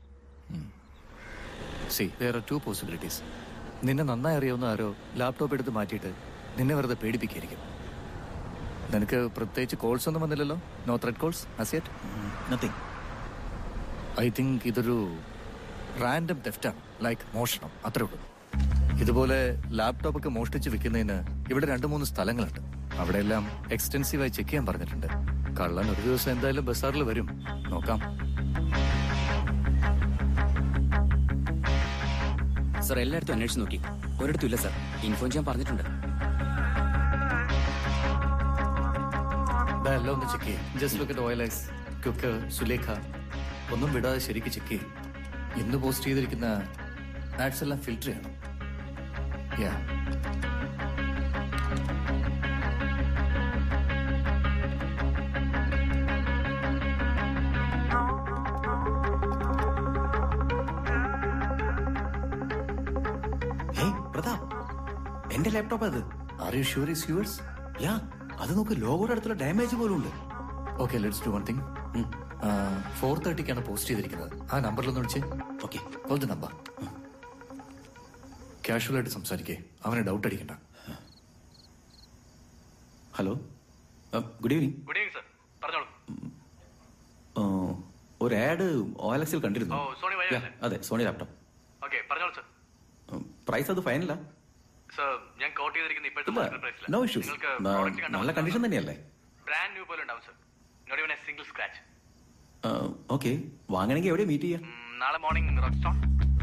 see there are two possibilities നിന്നെ നന്നായി അറിയാവുന്ന ആരോ ലാപ്ടോപ്പ് എടുത്ത് മാറ്റിയിട്ട് നിന്നെ വെറുതെ പേടിപ്പിക്കായിരിക്കും നിനക്ക് പ്രത്യേകിച്ച് കോൾസ് ഒന്നും വന്നില്ലല്ലോ no threat calls as yet nothing I think ഇതൊരു റാൻഡം തെഫ്റ്റാണ് ലൈക്ക് മോഷണം അത്രേ ഉള്ളൂ ഇതുപോലെ ലാപ്ടോപ്പ് ഒക്കെ മോഷ്ടിച്ച് വിൽക്കുന്നതിന് ഇവിടെ രണ്ട് മൂന്ന് സ്ഥലങ്ങളുണ്ട് അവിടെയെല്ലാം എക്സ്റ്റെൻസീവായി ചെക്ക് ചെയ്യാൻ പറഞ്ഞിട്ടുണ്ട് കള്ളൻ ഒരു ദിവസം എന്തായാലും ബസാറിൽ വരും നോക്കാം സാർ എല്ലായിടത്തും അന്വേഷിച്ച് നോക്കി ഒരിടത്തും ഇല്ല സാർ ഇൻഫോം ചെയ്യാൻ പറഞ്ഞിട്ടുണ്ട് ദാ എല്ലാം ഒന്ന് ചെക്ക് ചെയ്യും ജസ്റ്റ് ലുക്ക് അറ്റ് ഓയിൽ ഐസ് കുക്ക് സുലേഖ ഒന്നും വിടാതെ ശരിക്ക് ചെക്ക് ചെയ്യും ഇന്ന് പോസ്റ്റ് ചെയ്തിരിക്കുന്ന ആഡ്സ് എല്ലാം ഫിൽറ്റർ ചെയ്യണം യാ പ്രതാപ് എന്റെ ലാപ്ടോപ്പ് അത് are you sure is yours yeah അത് നോക്ക് ലോഗോയുടെ അടുത്തുള്ള ഡാമേജ് പോലും ഉണ്ട് okay let's do one thing four തേർട്ടിക്കാണ് പോസ്റ്റ് ചെയ്തിരിക്കുന്നത് ആ നമ്പറിലൊന്ന് വിളിച്ച് okay call the number casual ആയിട്ട് സംസാരിക്കേ അവനെ ഡൗട്ട് അടിക്കണ്ട hello good evening good evening sir പറഞ്ഞോളൂ ഒരു ആഡ് ഒ എൽ എക്സിൽ കണ്ടിരുന്നു ഓ, സോണി വഴി Yeah, അതെ സോണി ലാപ്ടോപ്പ് ഓക്കെ പറഞ്ഞോളൂ സർ പ്രൈസ് അത് ഫൈനലാ സർ ഞാൻ കോട്ട് ചെയ്തിരിക്കുന്ന ഇപ്പോഴത്തെ ഇല്ല മാർക്കറ്റ് പ്രൈസിൽ നോ ഇഷ്യൂസ് നിങ്ങൾക്ക് പ്രോഡക്റ്റ് നല്ല കണ്ടീഷൻ തന്നെയല്ലേ ബ്രാൻഡ് ന്യൂ പോലെ ഉണ്ടാവും sir not even a single scratch okay വാങ്ങണമെങ്കിൽ എവിടെ മീറ്റ് ചെയ്യാം നാളെ മോർണിംഗ് റോക്സ്റ്റോൺ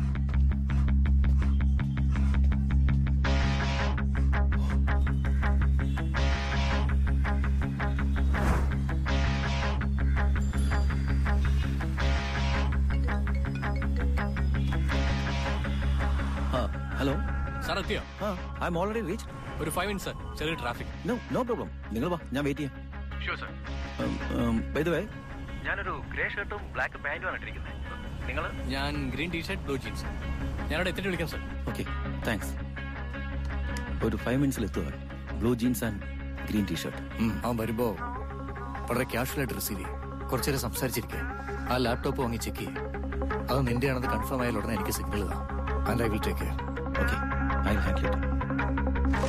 ഹലോ സാർ എത്തിയോ ഐ എം ഓൾറെഡി റീച്ച് ഒരു ഫൈവ് മിനിറ്റ്സ് സർ ചെറിയ ട്രാഫിക് നോ നോ പ്രോബ്ലം നിങ്ങൾ വാ ഞാൻ വെയിറ്റ് ചെയ്യാം sure sir by the way ഞാനൊരു ഗ്രേ ഷർട്ടും ബ്ലാക്ക് പാന്റുമാണ് ഇട്ടിരിക്കുന്നത് നിങ്ങൾ ഞാൻ ഗ്രീൻ ടീഷർട്ട് ബ്ലൂ ജീൻസ് ഞാനവിടെ എത്തിയിട്ട് വിളിക്കാം സർ ഓക്കെ താങ്ക്സ് ഒരു ഫൈവ് മിനിറ്റ്സിൽ എത്തുക blue jeans and green T-shirt അവൻ വരുമ്പോ വളരെ കാഷ്വൽ ആയിട്ട് റിസീവ് ചെയ്യും കുറച്ചേരം സംസാരിച്ചിരിക്കുക ആ ലാപ്ടോപ്പ് വാങ്ങി ചെക്ക് ചെയ്യും അത് നിന്റെയാണെന്ന് കൺഫേം ആയാൽ ഉടനെ എനിക്ക് സിഗ്നൽ താ and I will take care okay I handle it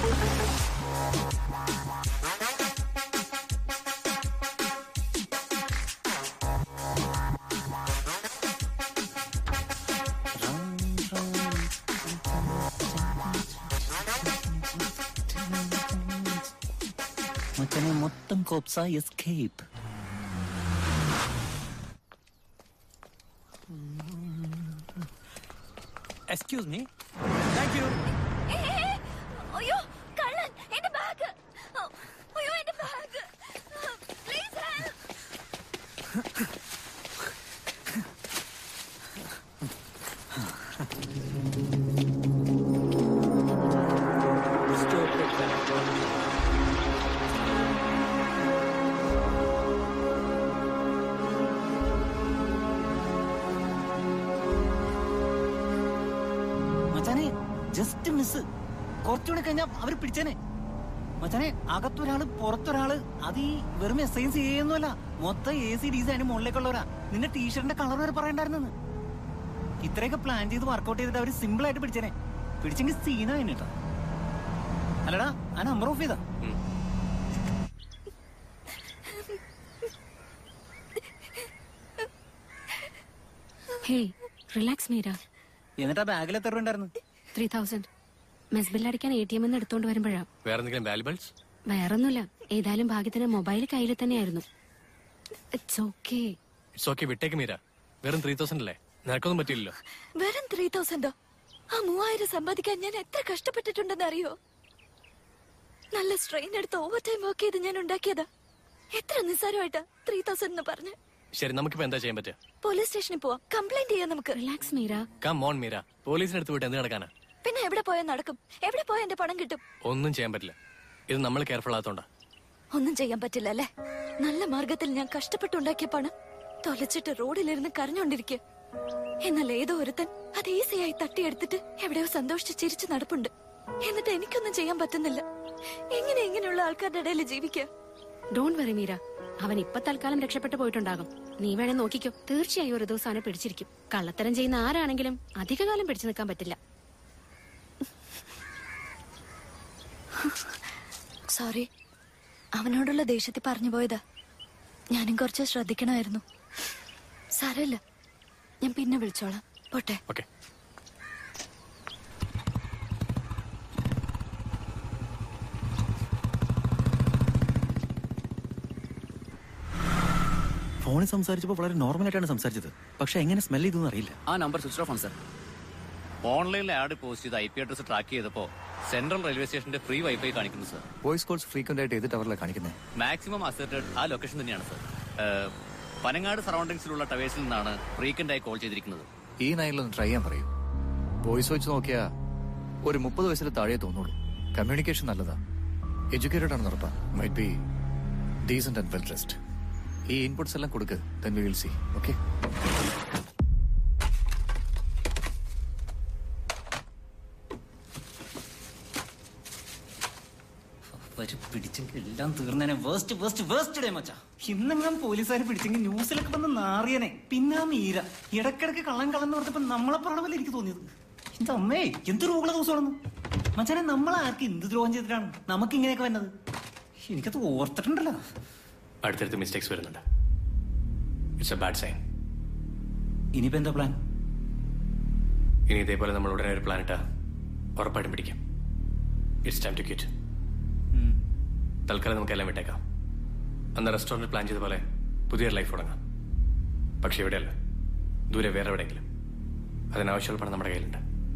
മച്ചനെ മൊത്തം കോപ്സ escape excuse me thank you അയ്യോ കള്ളൻ എന്റെ ബാഗ് അയ്യോ എന്റെ ബാഗ് പ്ലീസ് മച്ചാനെ ജസ്റ്റ് മിസ് കുറച്ചുകൂടി കഴിഞ്ഞാ അവര് പിടിച്ചേനെ മച്ചാനെ അകത്തൊരാള് പുറത്തൊരാള് അത് ഈ വെറും എസ് ഐ സി ഒന്നുമല്ല മൊത്തം എ സി ഡി സി അതിന് മുകളിലേക്കുള്ളവരാ നിന്റെ ടീഷർട്ടിന്റെ കളർ വരെ പറയണ്ടായിരുന്നെന്ന് ഇത്രയൊക്കെ പ്ലാൻ ചെയ്ത് വർക്കൗട്ട് ചെയ്തിട്ട് അവര് സിമ്പിൾ ആയിട്ട് പിടിച്ചേനെ പിടിച്ചെങ്കിൽ സീനാ കേട്ടോ അല്ലടാ ആ നമ്പർ ഓഫ് ചെയ്താ ഹേയ് റിലാക്സ് മീര എന്നിട്ട് ആ ബാഗിൽ എത്ര രൂപ ഉണ്ടായിരുന്നു ത്രീ തൗസൻഡ് മെസ് ബില്ല് അടിക്കാൻ എ ടി എം എടുത്തോണ്ട് വരുമ്പോഴാ വേറെ എന്തെങ്കിലും വാല്യുബിൾസ് വേറൊന്നുമില്ല ഏതായാലും ഭാഗ്യത്തിന് മൊബൈൽ കയ്യിൽ തന്നെയായിരുന്നു ഇറ്റ്സ് ഓക്കേ ഇറ്റ്സ് ഓക്കെ വിട്ടേക്ക് മീര വെറും ത്രീ തൗസൻഡ് അല്ലേ നിനക്കൊന്നും പറ്റില്ലല്ലോ വെറും ത്രീ തൗസൻഡോ ആ മൂവായിരം സമ്പാദിക്കാൻ ഞാൻ എത്ര കഷ്ടപ്പെട്ടിട്ടുണ്ടെന്ന് അറിയോ നല്ല സ്ട്രെയിൻ എടുത്ത് ഓവർ ടൈം വർക്ക് ചെയ്ത് ഞാൻ ഉണ്ടാക്കിയതാ എത്ര നിസ്സാരമായിട്ടാ ത്രീ തൗസൻഡ് എന്ന് പറഞ്ഞ് ശരി നമുക്കിപ്പോ എന്താ ചെയ്യാൻ പറ്റുക പോലീസ് സ്റ്റേഷനിൽ പോവാം കംപ്ലൈന്റ് ചെയ്യാം നമുക്ക് relax Meera come on Meera പോലീസിന് അടുത്ത് വിട്ട് എന്ത് നടക്കാനാ പിന്നെ എവിടെ പോയാൽ നടക്കും എവിടെ പോയാൽ എന്റെ പണം കിട്ടും ഒന്നും ചെയ്യാൻ പറ്റില്ല ഇത് നമ്മൾ കെയർഫുൾ ആകത്തോണ്ടാ ഒന്നും ചെയ്യാൻ പറ്റില്ല അല്ലേ നല്ല മാർഗത്തിൽ ഞാൻ കഷ്ടപ്പെട്ടുണ്ടാക്കിയ പണം തൊലച്ചിട്ട് റോഡിലിരുന്ന് കരഞ്ഞോണ്ടിരിക്കുക എന്നാൽ ഏതോ ഒരുത്തൻ അത് ഈസിയായി തട്ടിയെടുത്തിട്ട് എവിടെയോ സന്തോഷിച്ച് ചിരിച്ചു നടപ്പുണ്ട് എന്നിട്ട് എനിക്കൊന്നും ചെയ്യാൻ പറ്റുന്നില്ല എങ്ങനെ ഇങ്ങനെയുള്ള ആൾക്കാരുടെ ഇടയിൽ ജീവിക്കുക ഡോണ്ട് വെറി മീര അവൻ ഇപ്പൊ തൽക്കാലം രക്ഷപ്പെട്ടു പോയിട്ടുണ്ടാകും നീ വേണേ നോക്കിക്കോ തീർച്ചയായും ഒരു ദിവസം അവനെ പിടിച്ചിരിക്കും കള്ളത്തരം ചെയ്യുന്ന ആരാണെങ്കിലും അധികകാലം പിടിച്ചു നിൽക്കാൻ പറ്റില്ല സോറി അവനോടുള്ള ദേഷ്യത്തിൽ പറഞ്ഞു പോയതാ ഞാനും കുറച്ച് ശ്രദ്ധിക്കണമായിരുന്നു സാരമില്ല ഞാൻ പിന്നെ വിളിച്ചോളാം പോട്ടെ ഓക്കെ ഫോണിൽ സംസാരിച്ചപ്പോൾ വളരെ നോർമലായിട്ടാണ് സംസാരിച്ചത് പക്ഷെ എങ്ങനെ സ്മെൽ ചെയ്തു അറിയില്ല ആ നമ്പർ സ്വിച്ച് ഓഫ് ആണ് സർ ഓൺലൈനിൽ ആഡ് പോസ്റ്റ് ചെയ്ത് ഐ പി അഡ്രസ് ട്രാക്ക് ചെയ്തപ്പോൾ സെൻട്രൽ റെയിൽവേ സ്റ്റേഷന്റെ ഫ്രീ വൈഫൈ കാണിക്കുന്നു സർ വോയിസ് കോൾസ് ഫ്രീക്വന്റ് ആയിട്ട് ഏത് ടവറിലാണ് കാണിക്കുന്നത് മാക്സിമം അസർട്ടഡ് ആ ലൊക്കേഷൻ തന്നെയാണ് സർ ഏഹ്, പനങ്ങാട് സറൗണ്ടിങ്സിലുള്ള ടവേഴ്സിൽ നിന്നാണ് ഫ്രീക്വന്റ് ആയി കോൾ ചെയ്തിരിക്കുന്നത് ഈ നൈനിലൊന്ന് ട്രൈ ചെയ്യാൻ പറയൂ വോയിസ് വെച്ച് നോക്കിയാ ഒരു മുപ്പത് വയസ്സിൽ താഴെ തോന്നുള്ളൂ കമ്മ്യൂണിക്കേഷൻ നല്ലതാ എഡ്യൂക്കേറ്റഡ് ആണെന്ന് ഉറപ്പാ might be decent and well dressed ഈ ഇൻപുട്സ് എല്ലാം കൊടുക്ക് then we will see okay അവര് പിടിച്ചെങ്കിൽ എല്ലാം തീർന്നേനെ വേസ്റ്റ് വേസ്റ്റ് വേസ്റ്റ് ഡേ മച്ചാ ഇന്നെങ്ങാൻ പോലീസുകാർ പിടിച്ചെങ്കിൽ ന്യൂസിലൊക്കെ വന്ന് നാറിയനെ പിന്നെ ആ മീര ഇടക്കിടക്ക് കള്ളം കള്ളന്ന് പറഞ്ഞപ്പോ നമ്മളെ പറഞ്ഞ പോലെ എനിക്ക് തോന്നിയത് എന്റെ അമ്മേ എന്ത് രൂപ ദിവസമാണെന്ന് മച്ചാനെ നമ്മളെ ആർക്ക് എന്ത് ദ്രോഹം ചെയ്തിട്ടാണ് നമുക്ക് ഇങ്ങനെയൊക്കെ വന്നത് എനിക്കത് ഓർത്തിട്ടുണ്ടല്ലോ അടുത്തടുത്ത് മിസ്റ്റേക്സ് വരുന്നുണ്ട് ഇറ്റ്സ് എ ബാഡ് സൈൻ ഇനിയിപ്പോ എന്താ പ്ലാൻ ഇനി ഇതേപോലെ നമ്മൾ ഉടനെ ഒരു പ്ലാൻ ഇട്ടാ ഉറപ്പായിട്ടും പിടിക്കും ഇറ്റ്സ് ടൈം ടു ക്വിറ്റ് തൽക്കാലം നമുക്ക് എല്ലാം വിട്ടേക്കാം അന്ന് റെസ്റ്റോറൻറ്റ് പ്ലാൻ ചെയ്ത പോലെ പുതിയൊരു ലൈഫ് തുടങ്ങാം പക്ഷെ ഇവിടെയല്ല ദൂരെ വേറെ എവിടെയെങ്കിലും അതിനാവശ്യമുള്ള പണം നമ്മുടെ കയ്യിലുണ്ട്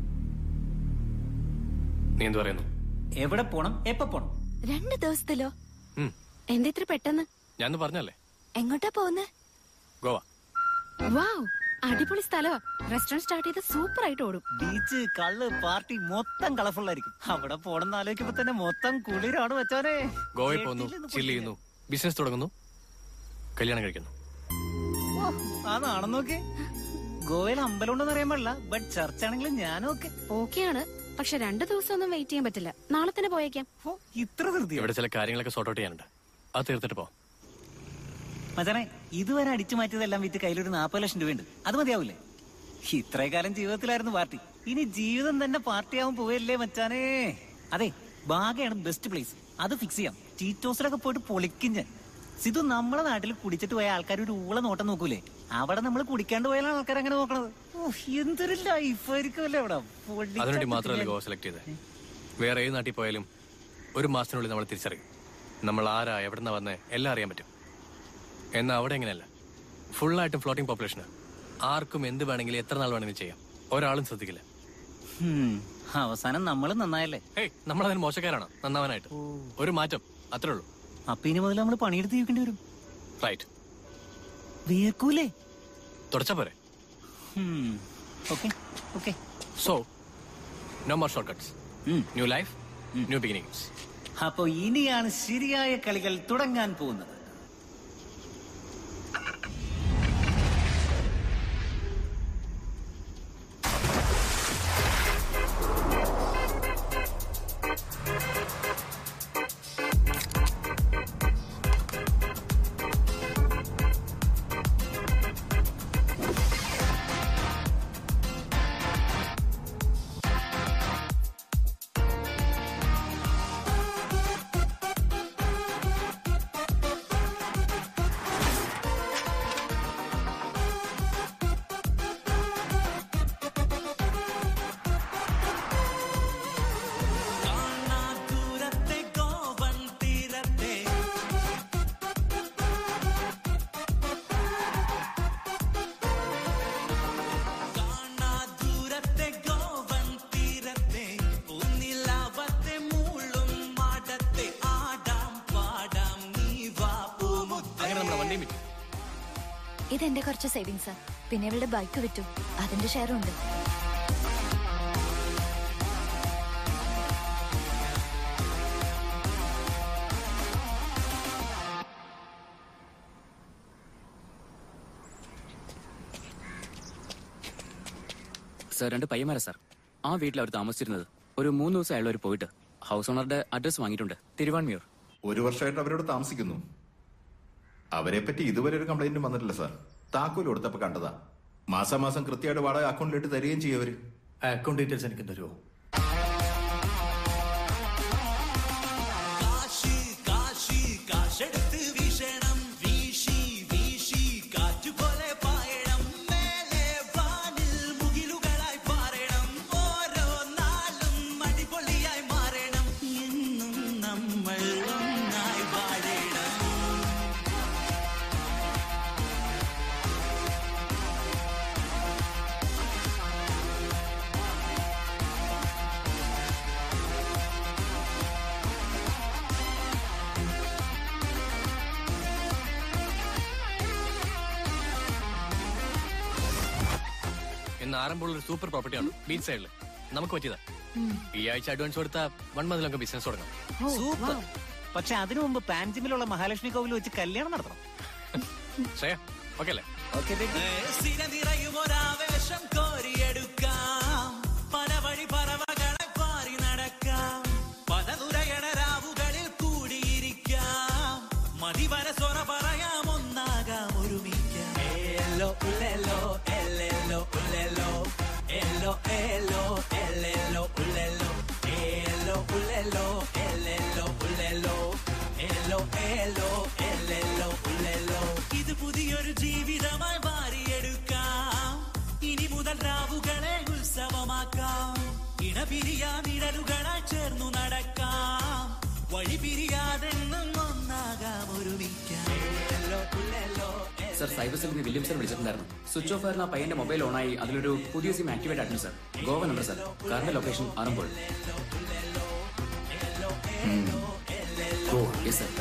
നീ എന്തു പറയുന്നു എവിടെ പോണം എപ്പോ പോണം രണ്ട് ദിവസത്തിലോ എന്താ ഇത്ര പെട്ടെന്ന് ഞാൻ പറഞ്ഞല്ലേ എങ്ങോട്ടാ പോകുന്നേ ഗോവ വാവ് അടിപൊളി സ്ഥലമാ റെസ്റ്റോറന്റ് സ്റ്റാർട്ട് ചെയ്ത് സൂപ്പർ ആയിട്ട് ഓടും ബീച്ച് കള്ള് പാർട്ടി മൊത്തം കളർഫുൾ ആയിരിക്കും അവിടെ പോണെന്ന് ആലോചിക്കുമ്പോ തന്നെ മൊത്തം കുളിരാണ് വെച്ചാനേ ഗോവയിൽ പോകുന്നു ചില്ല് ചെയ്യുന്നു ബിസിനസ് തുടങ്ങുന്നു കല്യാണം കഴിക്കുന്നു ഓ, ആ നാണം നോക്കി ഗോവയിൽ അമ്പലം ഉണ്ടെന്ന് അറിയാൻ പാടില്ല ബട്ട് ചർച്ച ആണെങ്കിലും ഞാനും ഒക്കെ ഓക്കെയാണ് പക്ഷെ രണ്ടു ദിവസം ഒന്നും വെയിറ്റ് ചെയ്യാൻ പറ്റില്ല നാളെ തന്നെ പോയേക്കാം ഇത്ര ധൃതി ഇവിടെ ചില കാര്യങ്ങളൊക്കെ സോർട്ട് ഔട്ട് ചെയ്യാനുണ്ട് അത് തീർത്തിട്ട് പോ മച്ചാനെ ഇതുവരെ അടിച്ചു മാറ്റിയതെല്ലാം വിറ്റ് കയ്യിലൊരു നാൽപ്പത് ലക്ഷം രൂപയുണ്ട് അത് മതിയാവൂലേ ഇത്രയും കാലം ജീവിതത്തിലായിരുന്നു പാർട്ടി ഇനി ജീവിതം തന്നെ പാർട്ടിയാവും പോവല്ലേ മച്ചാനേ അതെ ബാഗയാണ് ബെസ്റ്റ് പ്ലേസ് അത് ഫിക്സ് ചെയ്യാം ടീറ്റോസിലൊക്കെ പോയിട്ട് പൊളിക്കും ഞാൻ സിധു നമ്മളെ നാട്ടിൽ കുടിച്ചിട്ട് പോയ ആൾക്കാർ ഒരു ഊള നോട്ടം നോക്കൂലേ അവിടെ നമ്മൾ കുടിക്കാണ്ട് പോയാലാണ് ആൾക്കാർ അങ്ങനെ നോക്കണത് ഓ, എന്തൊരു ലൈഫ് ആയിരിക്കുമല്ലേ അവിടെ പൊളിച്ചാ അതിനുവേണ്ടി മാത്രമല്ല കിട്ടില്ല. ഗോവ സെലക്ട് ചെയ്തത് വേറെ ഏത് നാട്ടിൽ പോയാലും ഒരു മാസത്തിനുള്ളിൽ നമ്മൾ തിരിച്ചറിയും നമ്മൾ ആരാ എവിടുന്ന വന്നേ എല്ലാം അറിയാൻ പറ്റും എന്നാൽ അവിടെ എങ്ങനെയല്ല ഫുള്ളായിട്ടും ഫ്ലോട്ടിംഗ് പോപ്പുലേഷന് ആർക്കും എന്ത് വേണമെങ്കിലും എത്ര നാൾ വേണമെങ്കിലും ചെയ്യാം ഒരാളും ശ്രദ്ധിക്കില്ല ഹും, അവസാനം നമ്മൾ നന്നായല്ലേ ഹേയ് നമ്മളതിന് മോശക്കാരാണോ നന്നാവാനായിട്ട് ഒരു മാറ്റം അത്രേ ഉള്ളൂ അപ്പൊ ഇനി മുതൽ നമ്മൾ പണിയെടുത്ത് ജീവിക്കേണ്ടി വരും റൈറ്റ് വിയർക്കൂലേ തുടച്ചാ പോരെ okay okay so no more short cuts new life new beginnings അപ്പൊ ഇനിയാണ് ശരിയായ കളികൾ തുടങ്ങാൻ പോകുന്നത് ഇതെന്റെ കുറച്ച് സേവിങ്സാ പിന്നെ ഇവളുടെ ബൈക്ക് വിറ്റു അതിന്റെ ഷെയറും ഉണ്ട് സർ രണ്ട് പയ്യന്മാരാ സാർ ആ വീട്ടിൽ അവർ താമസിച്ചിരുന്നത് ഒരു മൂന്ന് ദിവസം അയാൾ അവർ പോയിട്ട് ഹൗസ് ഓണറുടെ അഡ്രസ് വാങ്ങിയിട്ടുണ്ട് തിരുവാൻമിയൂർ ഒരു വർഷമായിട്ട് അവരോട് താമസിക്കുന്നു അവരെ പറ്റി ഇതുവരെ ഒരു കംപ്ലൈന്റും വന്നിട്ടില്ല സാർ താക്കോൽ കൊടുത്തപ്പോ കണ്ടതാ മാസാമാസം കൃത്യമായിട്ട് വാടക അക്കൗണ്ടിലിട്ട് തരികയും ചെയ്യും അവര് അക്കൗണ്ട് ഡീറ്റെയിൽസ് എനിക്ക് തരുമോ കാശ് കാശ് കാശെടുത്ത് വീശണം വീശി വീശി കാറ്റുപോലെ പായണം മേലെ വാനിൽ മുകിലുകളായി പാറണം ഓരോ നാളും അടിപൊളിയായി മാറണം എന്നും നമ്മൾ ഒന്നായി വാഴണം ഇന്ന് ആരംഭമുള്ള ഒരു സൂപ്പർ പ്രോപ്പർട്ടിയാണ് ബീച്ച് സൈഡിൽ നമുക്ക് പറ്റിയതാ ഈ ആഴ്ച അഡ്വാൻസ് കൊടുത്ത വൺ മന്തിൽ നമുക്ക് ബിസിനസ് തുടങ്ങാം സൂപ്പർ പക്ഷെ അതിനു മുമ്പ് പാൻജിമിലുള്ള മഹാലക്ഷ്മി കോവിൽ വെച്ച് കല്യാണം നടത്തണം ശ്രേയ ഓക്കെ അല്ലേ സിര നിറയുമൊരാവേശം കോരിയെടുക്കാം പല വഴി പറവകളെ പാറി നടക്കാം പല നുരയണ രാവുകളിൽ കൂടിയിരിക്കാം മതിവര സ്വറ പറയാം ഒന്നാകാം ഒരുമിക്കാം എല്ലോ ഉള്ളെല്ലോ എല്ലെല്ലോ ഉള്ളെല്ലോ എല്ലോ എല്ലോ എല്ലെല്ലോ ഉള്ളെല്ലോ എല്ലോ ഉള്ളെല്ലോ എല്ലെല്ലോ ഉള്ളെല്ലോ എല്ലോ എല്ലോ എല്ലെല്ലോ ഉള്ളെല്ലോ ഇത് പുതിയൊരു ജീവിതമായി മാറിയെടുക്കാം ഇനി മുതൽ രാവുകളെ ഉത്സവമാക്കാം ഇണപിരിയാ നിഴലുകളായി ചേർന്നു നടക്കാം വഴി പിരിയാതെന്നും ഒന്നാകാം ഒരുമിക്കാം എല്ലോ ഉള്ളെല്ലോ സർ സൈബർ സെല്ലിൽ നിന്ന് വില്യം സർ വിളിച്ചിട്ടുണ്ടായിരുന്നു സ്വിച്ച് ഓഫ് ആയിരുന്ന ആ പയ്യന്റെ മൊബൈൽ ഓണായി അതിലൊരു പുതിയ സിം ആക്ടിവേറ്റ് ആയിട്ടുണ്ട് സർ ഗോവ നമ്പർ സർ കാറിന്റെ ലൊക്കേഷൻ ആറുമ്പോൾ yes sir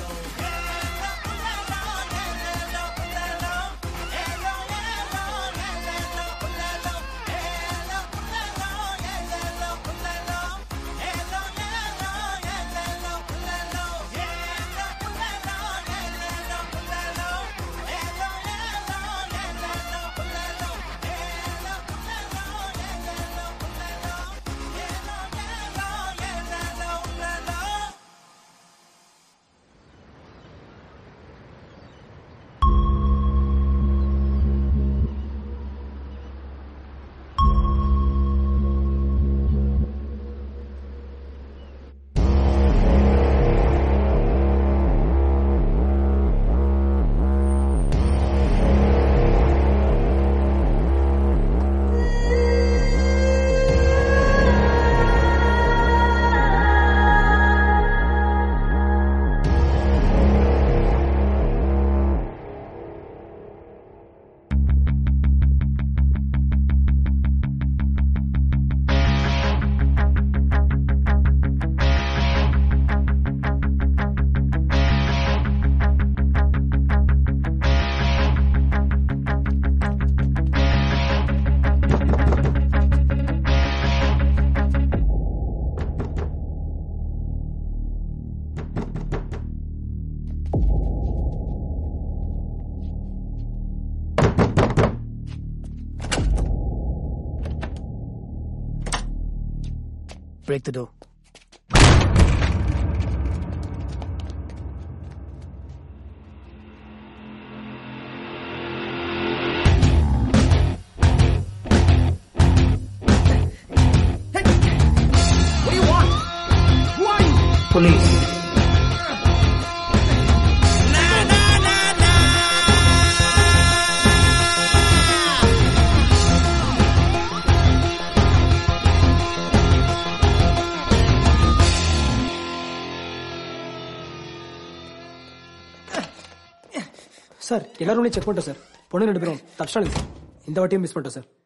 Break the door. What do you want? Who are you? Police. Sir எல்லாரும் செக் பண்ணிட்டோம் சார் பொண்ணு ரெண்டு பேரும் தற்சாலி சார் இந்த வாட்டியும் மிஸ் பண்ணிட்டோம் sir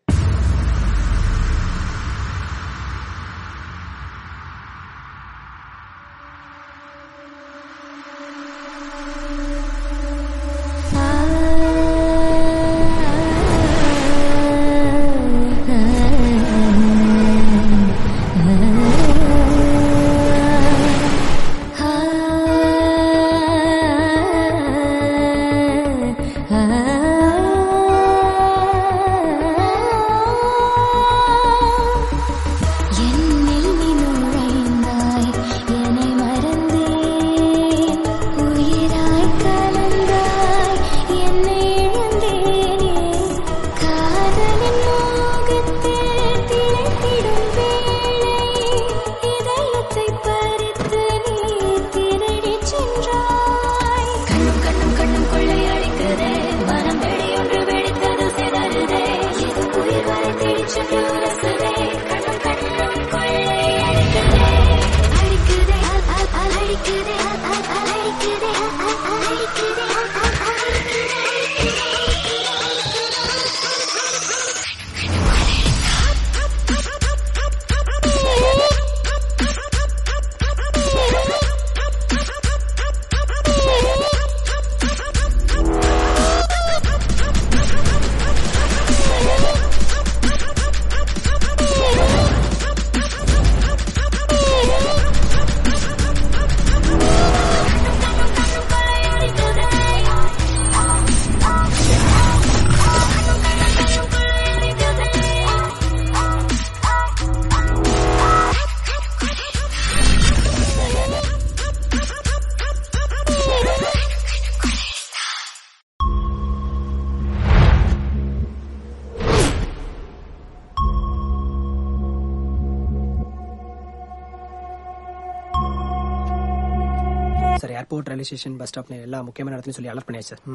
airport railway station bus ஸ்டாப்னு எல்லா முக்கியமான இடத்துலையும் சொல்லி அலர்ட் பண்ணியாச்சு sir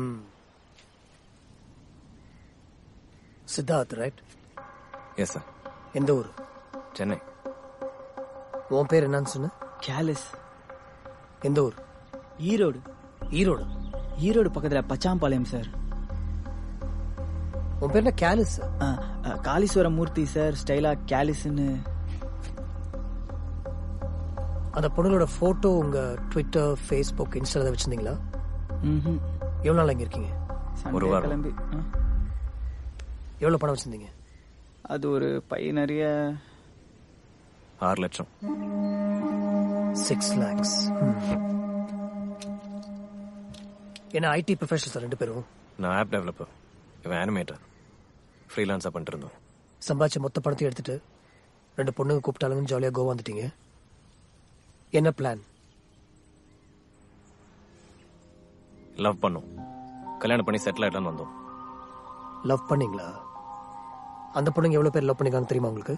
Siddharth right yes sir எந்த ஊர் சென்னை உன் பேர் என்னன்னு சொன்ன கேலிஸ் எந்த ஊர் ஈரோடு ஈரோடு ஈரோடு பக்கத்துல பச்சாம்பாளையம் சார் உன் பேர் என்ன கேலிஸ் ஆ, ஆ, காளீஸ்வர மூர்த்தி சார் ஸ்டைலா கேலிஸ்ன்னு அந்த பொண்ணுங்களோட போட்டோ உங்க ட்விட்டர் ஃபேஸ்புக் இன்ஸ்டால வச்சிருந்தீங்களா ம்ஹும். எவ்வளவு நாள் இங்க இருக்கீங்க சண்டே வாரம். கிளம்பி ஆ. எவ்வளவு பணம் வச்சிருந்தீங்க அது ஒரு பை நிறைய ஆறு லட்சம் சிக்ஸ் லேக்ஸ் ஏன்னா ஐடி ப்ரொஃபஷனல்ஸ் ரெண்டு பேரும் நான் ஆப் டெவலப்பர் இவன் அனிமேட்டர் ஃப்ரீலான்ஸாக பண்ணிட்டு இருந்தோம் சம்பாதிச்ச மொத்த பணத்தையும் எடுத்துட்டு ரெண்டு பொண்ணுங்க கூப்பிட்டாலுங்க ஜாலியா கோவா வந்துட்டீங்க என்ன பிளான் லவ் பண்ணோம் கல்யாணம் பண்ணி செட்டில் ஆகிடலான்னு வந்தோம் லவ் பண்ணீங்களா அந்த பொண்ணுங்க எவ்வளவு பேர் லவ் பண்ணிருக்காங்க தெரியுமா உங்களுக்கு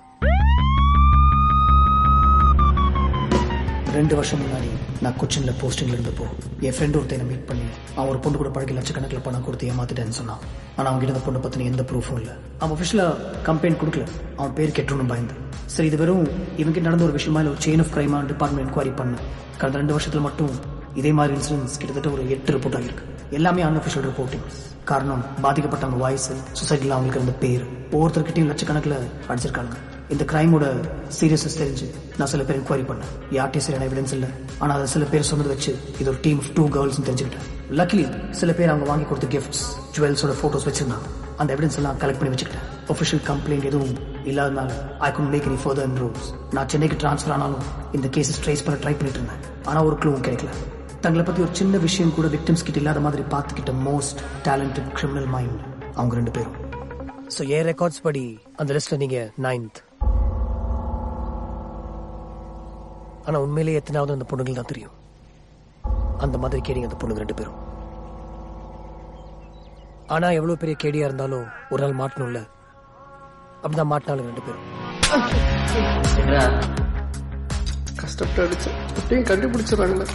ரெண்டு வருஷம் முன்னாடி நான் கொச்சின்ல போஸ்டிங்ல இருந்தப்போ என் ஃப்ரெண்ட் ஒருத்தனை மீட் பண்ணி அவன் ஒரு பொண்ணு கூட பழகி லட்சக்கணக்கில் பணம் கொடுத்து ஏமாத்திட்டேன்னு சொன்னான் ஆனா அவங்க கிட்ட அந்த பொண்ணை பத்தின எந்த ப்ரூஃபும் இல்ல அவன் ஒஃபிஷியலா கம்ப்ளைண்ட் கொடுக்கல அவன் பேர் கெட்டுன்னு பயந்து சரி இது வெறும் இவங்க நடந்த ஒரு விஷயமா இல்ல ஒரு செயின் ஆஃப் கிரைமா டிபார்ட்மெண்ட் என்கொயரி பண்ண கடந்த ரெண்டு வருஷத்துல மட்டும் இதே மாதிரி இன்சிடென்ட்ஸ் கிட்டத்தட்ட ஒரு எட்டு ரிப்போர்ட் ஆகிருக்கு எல்லாமே அன்அஃபிஷியல் ரிப்போர்ட்டிங் காரணம் பாதிக்கப்பட்டவங்க வாய்ஸ் சொசைட்டில அவங்களுக்கு இருந்த பேர் ஒவ்வொருத்தர்கிட்டையும் லட்சக்கணக்கில் அடிச்சிருக்காங்க இந்த கிரைமோட சீரியஸ்னஸ் தெரிஞ்சு நான் சில பேர் என்கொயரி பண்ணேன் யார்ட்டையும் சரியான எவிடன்ஸ் இல்லை ஆனா அதை சில பேர் சொன்னது வச்சு இது ஒரு டீம் ஆஃப் டூ கேர்ள்ஸ் தெரிஞ்சுக்கிட்டேன் லக்கிலி சில பேர் அவங்க வாங்கி கொடுத்த கிஃப்ட்ஸ் ஜுவல்ஸோட போட்டோஸ் வச்சிருந்தாங்க அந்த எவிடன்ஸ் எல்லாம் கலெக்ட் பண்ணி வச்சுக்கிட்டேன் ஒஃபிஷியல் கம்ப்ளைண்ட் எதுவும் இல்லாதனால I could make any further improves நான் சென்னைக்கு ட்ரான்ஸ்ஃபர் ஆனாலும் இந்த கேஸஸ் ட்ரேஸ் பண்ண ட்ரை பண்ணிட்டு இருந்தேன் ஆனா ஒரு க்ளூவும் கிடைக்கல தங்களை பத்தி ஒரு சின்ன விஷயம் கூட விக்டிம்ஸ் கிட்ட இல்லாத மாதிரி பார்த்துக்கிட்ட மோஸ்ட் டேலண்டட் கிரிமினல் மைண்ட் அவங்க ரெண்டு பேரும் ஸோ ஏன் ரெக்கார்ட்ஸ் படி அந்த லிஸ்ட்ல நீங்க நைன்த் ஆனா உண்மையிலேயே எத்தனாவது அந்த பொண்ணுங்களுக்கு தான் தெரியும் அந்த மாதிரி கேடிங்க அந்த பொண்ணுங்க ரெண்டு பேரும் ஆனா எவ்வளவு பெரிய கேடியா இருந்தாலும் ஒரு நாள் மாட்டணும்ல அப்படிதான் மாட்டினாலும் ரெண்டு பேரும் கஷ்டப்பட்டு அடிச்சு அப்படியும் கண்டுபிடிச்சிடறாங்களே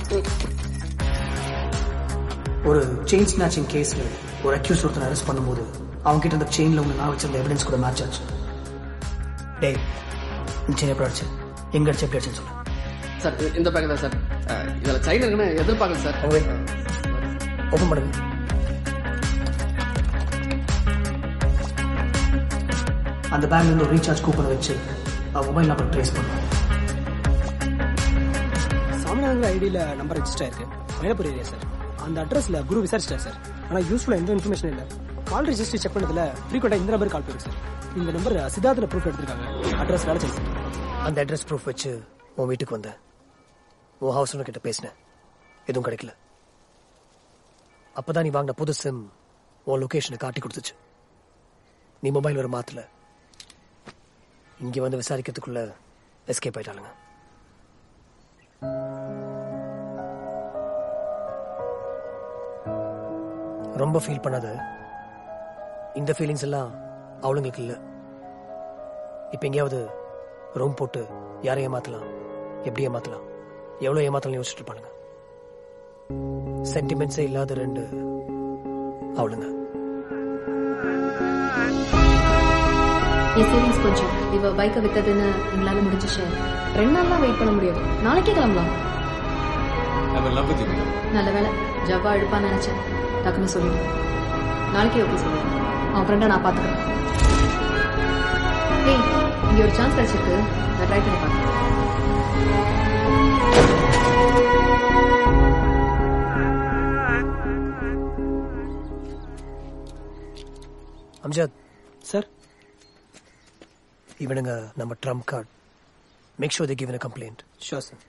ஒரு செயின் ஸ்நாச்சிங் கேஸ்ல ஒரு அக்யூஸ் ஒருத்தர் அரெஸ்ட் பண்ணும்போது அவங்க கிட்ட அந்த செயின்ல ஒன்று நான் வச்சிருந்த எவிடன்ஸ் கூட மேட்ச் ஆச்சு டேய் இந்த செயின் எப்படி அடிச்சு எங்க அடிச்சு எப்படி அடிச்சுன்னு சொல்லு சார் இந்த பேக் தான் சார் அஹ், இதுல சைனா இருக்குன்னு எதிர்பார்க்கல சார் ஓபன் பண்ணுங்க அந்த பேங்க்ல இருந்து ஒரு ரீசார்ஜ் கூப்பனை வச்சு மொபைல் நம்பர் ட்ரேஸ் பண்ணுவோம் சாமிநாதன் ஐடியில நம்பர் ரெஜிஸ்டர் ஆயிருக்கு மயிலப்பூர் ஏரியா சார் அந்த அட்ரஸ்ல குரு விசாரிச்சிட்டார் சார் ஆனா யூஸ்ஃபுல்லா எந்த இன்ஃபர்மேஷன் இல்ல கால் ரெஜிஸ்டர் செக் பண்ணதுல ஃப்ரீக்வெண்டா இந்த நம்பர் கால் போயிருக்கு சார் இந்த நம்பர் சித்தார்த்துல ப்ரூஃப் எடுத்திருக்காங்க அட்ரஸ் வேலை செய்யுது சார் அந்த அட்ரஸ் ப்ரூஃப் வச்சு உன் வீட்டுக்கு வந்தேன் உன் ஹவுஸ் ஓனர் கிட்ட பேசினேன் எதுவும் கிடைக்கல அப்பதான் நீ வாங்கின புது சிம் உன் லொகேஷனை காட்டி கொடுத்துச்சு நீ மொபைல் வர மாத்தல இங்க வந்து விசாரிக்கிறதுக்குள்ள எஸ்கேப் ஆயிட்டாளுங்க ரொம்ப ஃபீல் பண்ணாத இந்த ஃபீலிங்ஸ் எல்லாம் அவளுங்களுக்கு இல்ல இப்ப எங்கேயாவது ரூம் போட்டு யாரை ஏமாத்தலாம் எப்படி ஏமாத்தலாம் எவ்வளவு ஏமாத்தலாம் யோசிச்சுட்டு இருப்பானுங்க சென்டிமெண்ட்ஸே இல்லாத ரெண்டு அவளுங்க என் சேவிங்ஸ் கொஞ்சம் இவ பைக்கை வித்ததுன்னு எங்களால முடிஞ்சிச்சு ரெண்டு நாள் தான் வெயிட் பண்ண முடியும் நாளைக்கே கிளம்பலாம் I'm in love with you, Meena. நல்ல வேலை ஜவ்வா எடுப்பான்னு நினைச்சேன் டக்குன்னு சொல்லிடு நாளைக்கே ஓகே சொல்லு அவன் ஃப்ரெண்டை நான் பாத்துக்கிறேன் ஏய் இங்க ஒரு சான்ஸ் கிடைச்சிருக்கு நான் ட்ரை பண்ணி பார்க்கிறேன் அம்ஜத் சார் இவனுங்க நம்ம trump card make sure the given a complaint sure sir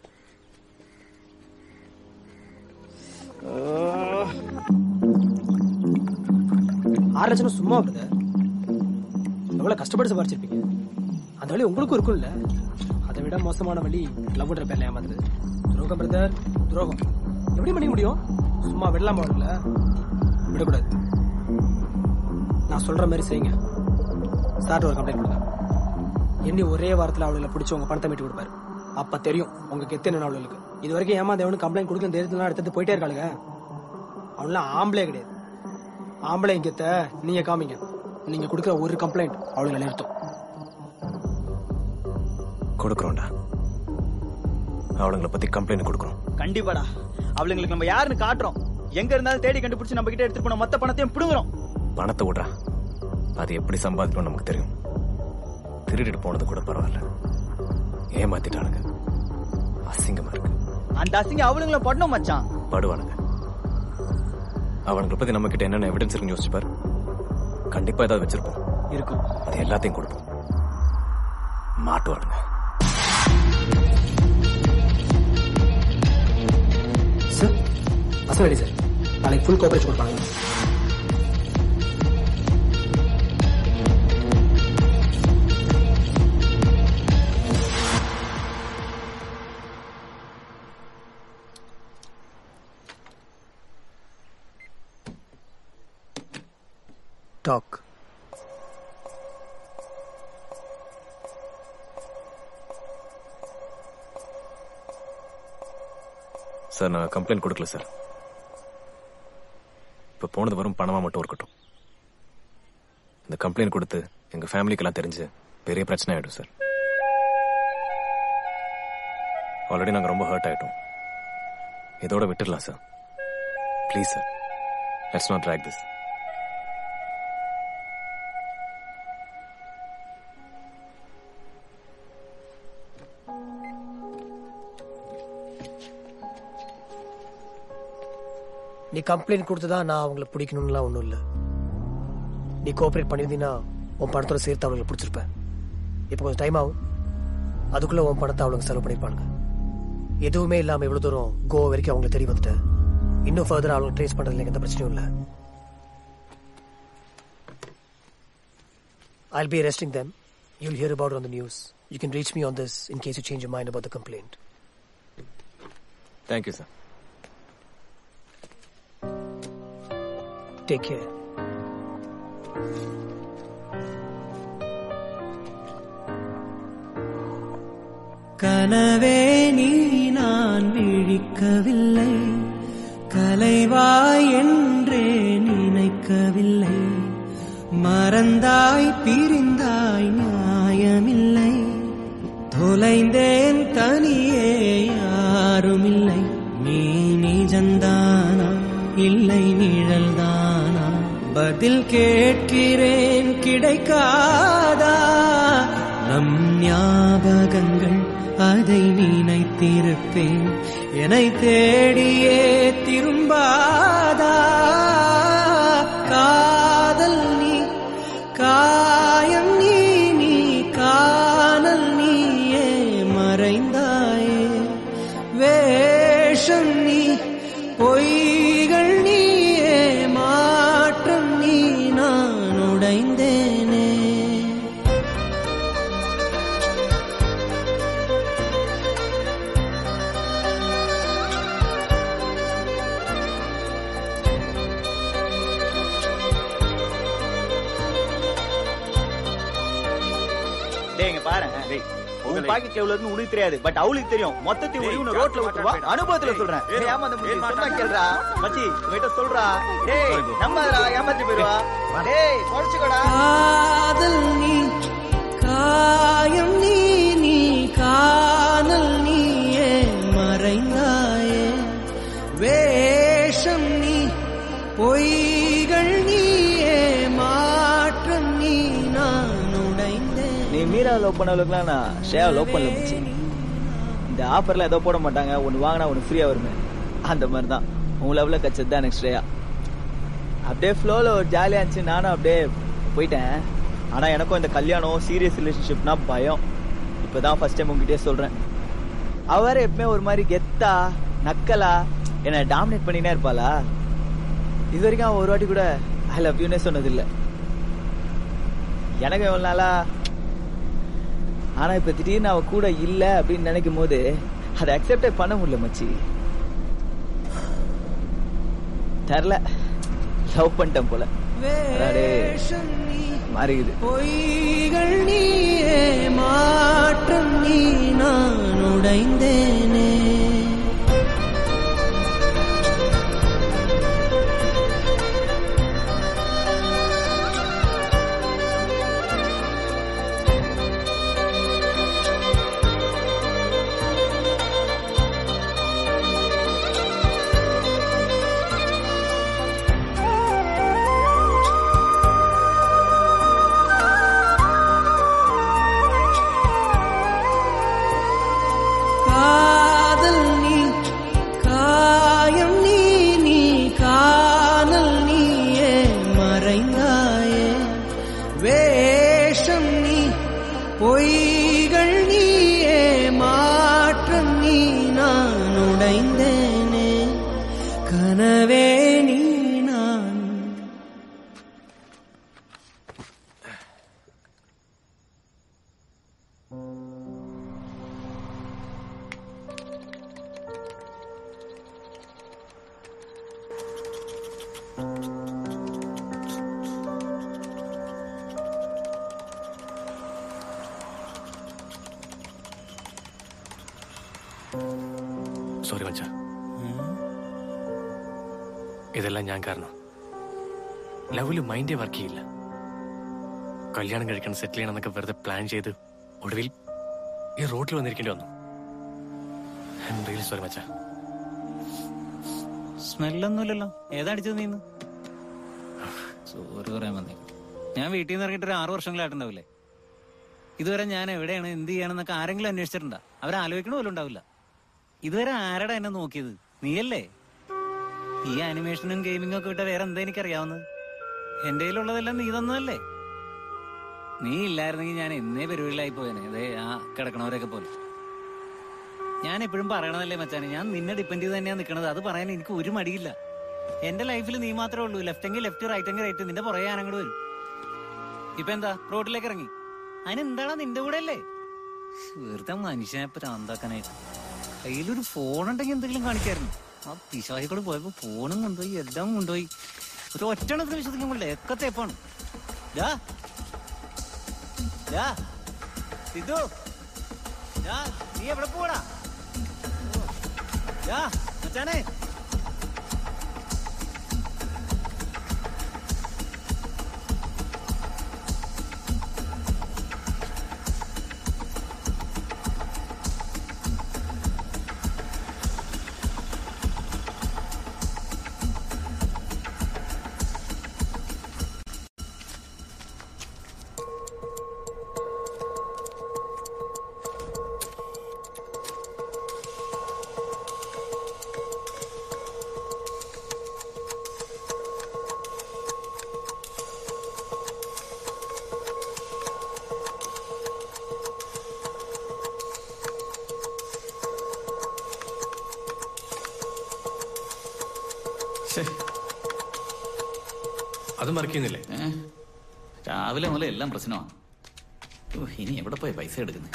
ஆறு லட்சம் சும்மா வருது எவ்வளவு கஷ்டப்பட்டு சம்பாரிச்சிருப்பீங்க அந்த வழி உங்களுக்கும் இருக்கும்ல அதை விட மோசமான வழி லவ்ன்ற பேர்ல ஏமாத்துறது துரோகம் பிரதர் துரோகம் எப்படி பண்ணிக்க முடியும் சும்மா விடலாமா அவங்கள விடக்கூடாது நான் சொல்ற மாதிரி செய்யுங்க சார்ட்ட ஒரு கம்ப்ளைண்ட் கொடுங்க எண்ணி ஒரே வாரத்துல அவளுங்களை பிடிச்சி உங்க பணத்தை மீட்டு கொடுப்பாரு அப்ப தெரியும் உங்க கெத்து என்ன அவளுக்கு இது வரைக்கும் ஏமாந்தவனு கம்ப்ளைண்ட் கொடுக்கல தைரியத்துல எடுத்துட்டு போயிட்டே இருக்காளுங்க அவன்லாம் ஆம்பளே கிடையாது ஆம்பளை கெத்த நீங்க காமிங்க நீங்க கொடுக்குற ஒரு கம்ப்ளைண்ட் அவளுக்கு நிறுத்தும் கொடுக்குறோம்டா அவளுங்களை பத்தி கம்ப்ளைண்ட் கொடுக்குறோம் கண்டிப்பாடா அவளுங்களுக்கு நம்ம யாருன்னு காட்டுறோம் எங்க இருந்தாலும் தேடி கண்டுபிடிச்சு நம்ம கிட்ட எடுத்துட்டு போன மொத்த பணத்தையும் பிடுங்குறோம் பணத்தை விடுறா அது எப்படி சம்பாதிக்கணும் நமக்கு தெரியும் திருடிட்டு போனது கூட பரவாயில்ல ஏமாத்திட்டானுங்க அசிங்கமா இருக்கு அந்த அசிங்க அவளுங்கள படணும் மச்சான் படுவானுங்க அவனுங்களை பத்தி நம்ம கிட்ட என்னென்ன எவிடன்ஸ் இருக்குன்னு யோசிச்சு பாரு கண்டிப்பா ஏதாவது வச்சிருப்போம் இருக்கும் அது எல்லாத்தையும் கொடுப்போம் மாட்டுவானுங்க சார் அசல் ரெடி சார் நாளைக்கு ஃபுல் கோஆபரேஷன் கொடுப்பாங்க டாக் சார் நான் கம்ப்ளைண்ட் கொடுக்கல சார் இப்ப போனது வரும் பணமா மட்டும் இருக்கட்டும் இந்த கம்ப்ளைண்ட் கொடுத்து எங்க ஃபேமிலிக்கெல்லாம் தெரிஞ்சு பெரிய பிரச்சனை ஆயிடும் சார் ஆல்ரெடி நாங்க ரொம்ப ஹர்ட் ஆயிட்டோம் இதோட விட்டுடலாம் sir please sir let's not track this நீ கம்ப்ளைண்ட் கொடுத்ததா நான் அவங்கள பிடிக்கணும்லாம் ஒன்றும் இல்லை நீ கோஆப்ரேட் பண்ணியிருந்தீங்கன்னா உன் பணத்தோட சேர்த்து அவங்களுக்கு பிடிச்சிருப்பேன் இப்போ கொஞ்சம் டைம் ஆகும் அதுக்குள்ள உன் பணத்தை அவளுக்கு செலவு பண்ணிருப்பாங்க எதுவுமே இல்லாமல் இவ்வளோ தூரம் கோவா வரைக்கும் அவங்களை தேடி வந்துட்டேன் இன்னும் ஃபர்தர் அவங்களை ட்ரேஸ் பண்ணுறதுல எந்த பிரச்சனையும் இல்லை I'll be arresting them. You'll hear about it on the news. You can reach me on this in case you change your mind about the complaint. Thank you sir Take care. கனவே நீ நான் விழிக்கவில்லை கலைவாய் என்றே நினைக்கவில்லை மறந்தாய் பிரிந்தாய் நியாயமில்லை தொலைந்தேன் தனியே யாருமில்லை நீ நிஜந்தானா இல்லை நிழல்தானா பதில் கேட்கிறேன் கிடைக்காதா நம் ஞாபகங்கள் அதை நினைத்திருப்பேன் என்னை தேடியே திரும்பாதா காதல் நீ காயம் நீ நீ காணல் நீயே மறைந்தாயே வேஷம் நீ பொய்கள் நீயே மாற்றம் நீ நான் உடைந்தேனே டேய் இங்க பாரு டேய் உன் பாக்கெட்ல எவ்வளவு இருக்குன்னு உனக்கு தெரியாது பட் அவளுக்கு தெரியும் மொத்தத்தையும் உனக்கு உன்னை ரோட்ல விட்டுருவா அனுபவத்துல சொல்றேன் டேய் ஏமாந்த முடியும் சொன்னா கேளுடா மச்சி உங்ககிட்ட சொல்றா டேய் நம்பாதடா ஏமாத்தி போயிருவா டேய் குறைச்சுக்கோடா காதல் நீ காயம் நீ நீ காணல் நீயே மறைந்தாயே வேஷம் நீ பொய்கள் நீயே மாற்றம் நீ நான் உடைந்தேன் நீ மீரா லவ் பண்ணவளுக்குலாம் நான் ஷேயா லவ் பண்ணல மச்சி இந்த ஆஃபர்ல ஏதோ போட மாட்டாங்க ஒன்னு வாங்கினா ஒன்னு ஃப்ரீயா வருமே அந்த மாதிரி தான் உன் லவ்ல கச்சது தான் எனக்கு ஸ்ரேயா அப்படியே ஃப்ளோல ஒரு ஜாலியா இருந்துச்சு நானும் அப்படியே போயிட்டேன் ஆனா எனக்கும் இந்த கல்யாணம் சீரியஸ் ரிலேஷன்ஷிப்னா பயம் இப்பதான் ஃபர்ஸ்ட் டைம் உங்ககிட்டயே சொல்றேன் அவ வேற எப்பவுமே ஒரு மாதிரி கெத்தா நக்கலா என்ன டாமினேட் பண்ணினே இருப்பாளா இது வரைக்கும் அவன் ஒரு வாட்டி கூட ஐ லவ் யூனே சொன்னது இல்ல எனக்கு எவ்வளவு நாளா ஆனா இப்ப திடீர்னு அவ கூட இல்ல அப்படின்னு நினைக்கும் போது அதை அக்செப்டே பண்ண முடியல மச்சி தெரில லவ் பண்ணிட்டேன் போல அடாடே, மாறிக்குது பொய்கள் நீயே மாற்றம் நீ நான் உடைந்தேனே காதல் நீ காயம் நீ நீ காணல் நீயே மறைந்தாயே வேஷம் நீ பொய்கள் நீயே மாற்றம் நீ நான் உடைந்தேனே கனவே நீ நான் സോറി മച്ച ഇതെല്ലാം ഞാൻ കാരണം ലവില് മൈൻഡേ വർക്ക് ചെയ്യില്ല കല്യാണം കഴിക്കണം സെറ്റിൽ ചെയ്യണം എന്നൊക്കെ വെറുതെ പ്ലാൻ ചെയ്ത് ഒടുവിൽ ഈ റോഡിൽ വന്നിരിക്കേണ്ടി വന്നു റിയലി സോറി മച്ച സ്മെല്ലൊന്നുമില്ലല്ലോ ഏതാ അടിച്ചത് നീന്ന് സോറി പറയാൻ വന്നേ ഞാൻ വീട്ടിൽ നിന്ന് ഇറങ്ങിയിട്ട് ഒരു ആറു വർഷങ്ങളായിട്ടുണ്ടാവില്ലേ ഇതുവരെ ഞാൻ എവിടെയാണ് എന്ത് ചെയ്യണമെന്നൊക്കെ ആരെങ്കിലും അന്വേഷിച്ചിട്ടുണ്ടോ അവർ ആലോചിക്കണ പോലും ഉണ്ടാവില്ല ഇതുവരെ ആരടാ എന്നെ നോക്കിയത് നീയല്ലേ ഈ ആനിമേഷനും ഗെയിമിംഗും ഒക്കെ വിട്ട വേറെ എന്താ എനിക്കറിയാവുന്നത് എന്റെ കയ്യിലുള്ളതെല്ലാം നീ തന്നതല്ലേ നീ ഇല്ലായിരുന്നെങ്കിൽ ഞാൻ എന്നേ പരിപാടിയിലായി പോയേനെ അതെ ആ കിടക്കണവരൊക്കെ പോലെ ഞാൻ എപ്പോഴും പറയണതല്ലേ മച്ചാനെ ഞാൻ നിന്നെ ഡിപ്പെൻഡ് ചെയ്ത് തന്നെയാണ് നിൽക്കണത് അത് പറയാൻ എനിക്ക് ഒരു മടിയില്ല എന്റെ ലൈഫിൽ നീ മാത്രമേ ഉള്ളൂ ലെഫ്റ്റ് എങ്കിൽ ലെഫ്റ്റ് റൈറ്റ് എങ്കിൽ റൈറ്റ് നിന്റെ പുറകെ ഞാൻ അങ്ങോട്ട് വരും ഇപ്പൊ എന്താ റോഡിലേക്ക് ഇറങ്ങി അതിനെന്താടാ നിന്റെ കൂടെ അല്ലേ വെറുതെ മനുഷ്യനെ പ്രാന്താക്കാനായിട്ട് കയ്യിലൊരു ഫോൺ ഉണ്ടെങ്കിൽ എന്തെങ്കിലും കാണിക്കായിരുന്നു ആ പിശാഹിക്കൂടെ പോയപ്പോ ഫോണും കൊണ്ടുപോയി എല്ലാം കൊണ്ടുപോയി ഒരു ഒറ്റണത്തിന് വിശ്വസിക്കാൻ പറ്റില്ല ഒക്കെ തേപ്പാണ് ഡാ. ഡാ. സിദ്ധു ഡാ, നീ എവിടെ പോടാ ഡാ, മച്ചാനെ അത് മറിക്കുന്നില്ലേ രാവിലെ മുതൽ എല്ലാം പ്രശ്നമാണ് ഓ, ഇനി എവിടെ പോയി പൈസ എടുക്കുന്നത്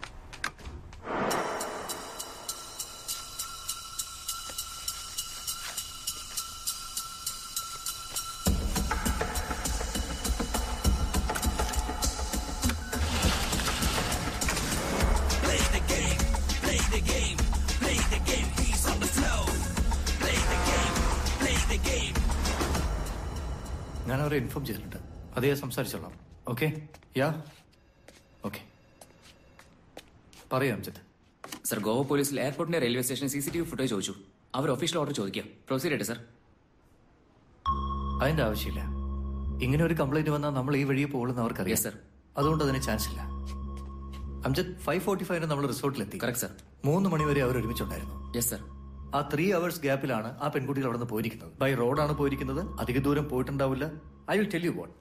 Play the game, play the game, play the game, he's on the flow. Play the game, play the game. ഞാൻ അവരെ ഇൻഫോം ചെയ്തിട്ടുണ്ട് അതേ സംസാരിച്ചോളാം ഓക്കെ യാ ഓക്കെ പറയാം അംജദ് സർ ഗോവ പോലീസിൽ എയർപോർട്ടിന്റെ railway station C C T V footage ചോദിച്ചു അവർ official order ചോദിക്കുക പ്രൊസീഡ് ചെയ്യട്ടെ സർ അതിന്റെ ആവശ്യമില്ല ഇങ്ങനെ ഒരു കംപ്ലൈന്റ് വന്നാൽ നമ്മൾ ഈ വഴിയെ പോകുമെന്ന് അവർക്കറിയാം സർ അതുകൊണ്ട് അതിന് ചാൻസ് ഇല്ല അംജദ് ഫൈവ് ഫോർട്ടി ഫൈവിന് നമ്മൾ റിസോർട്ടിലെത്തി കറക്റ്റ് സർ മൂന്ന് മണിവരെ അവർ ഒരുമിച്ചുണ്ടായിരുന്നു യെസ് സർ ആ ത്രീ അവേഴ്സ് ഗ്യാപ്പിലാണ് ആ പെൺകുട്ടികൾ അവിടെ നിന്ന് പോയിരിക്കുന്നത് ബൈ റോഡാണ് പോയിരിക്കുന്നത് അധിക ദൂരം പോയിട്ടുണ്ടാവില്ല I will tell you what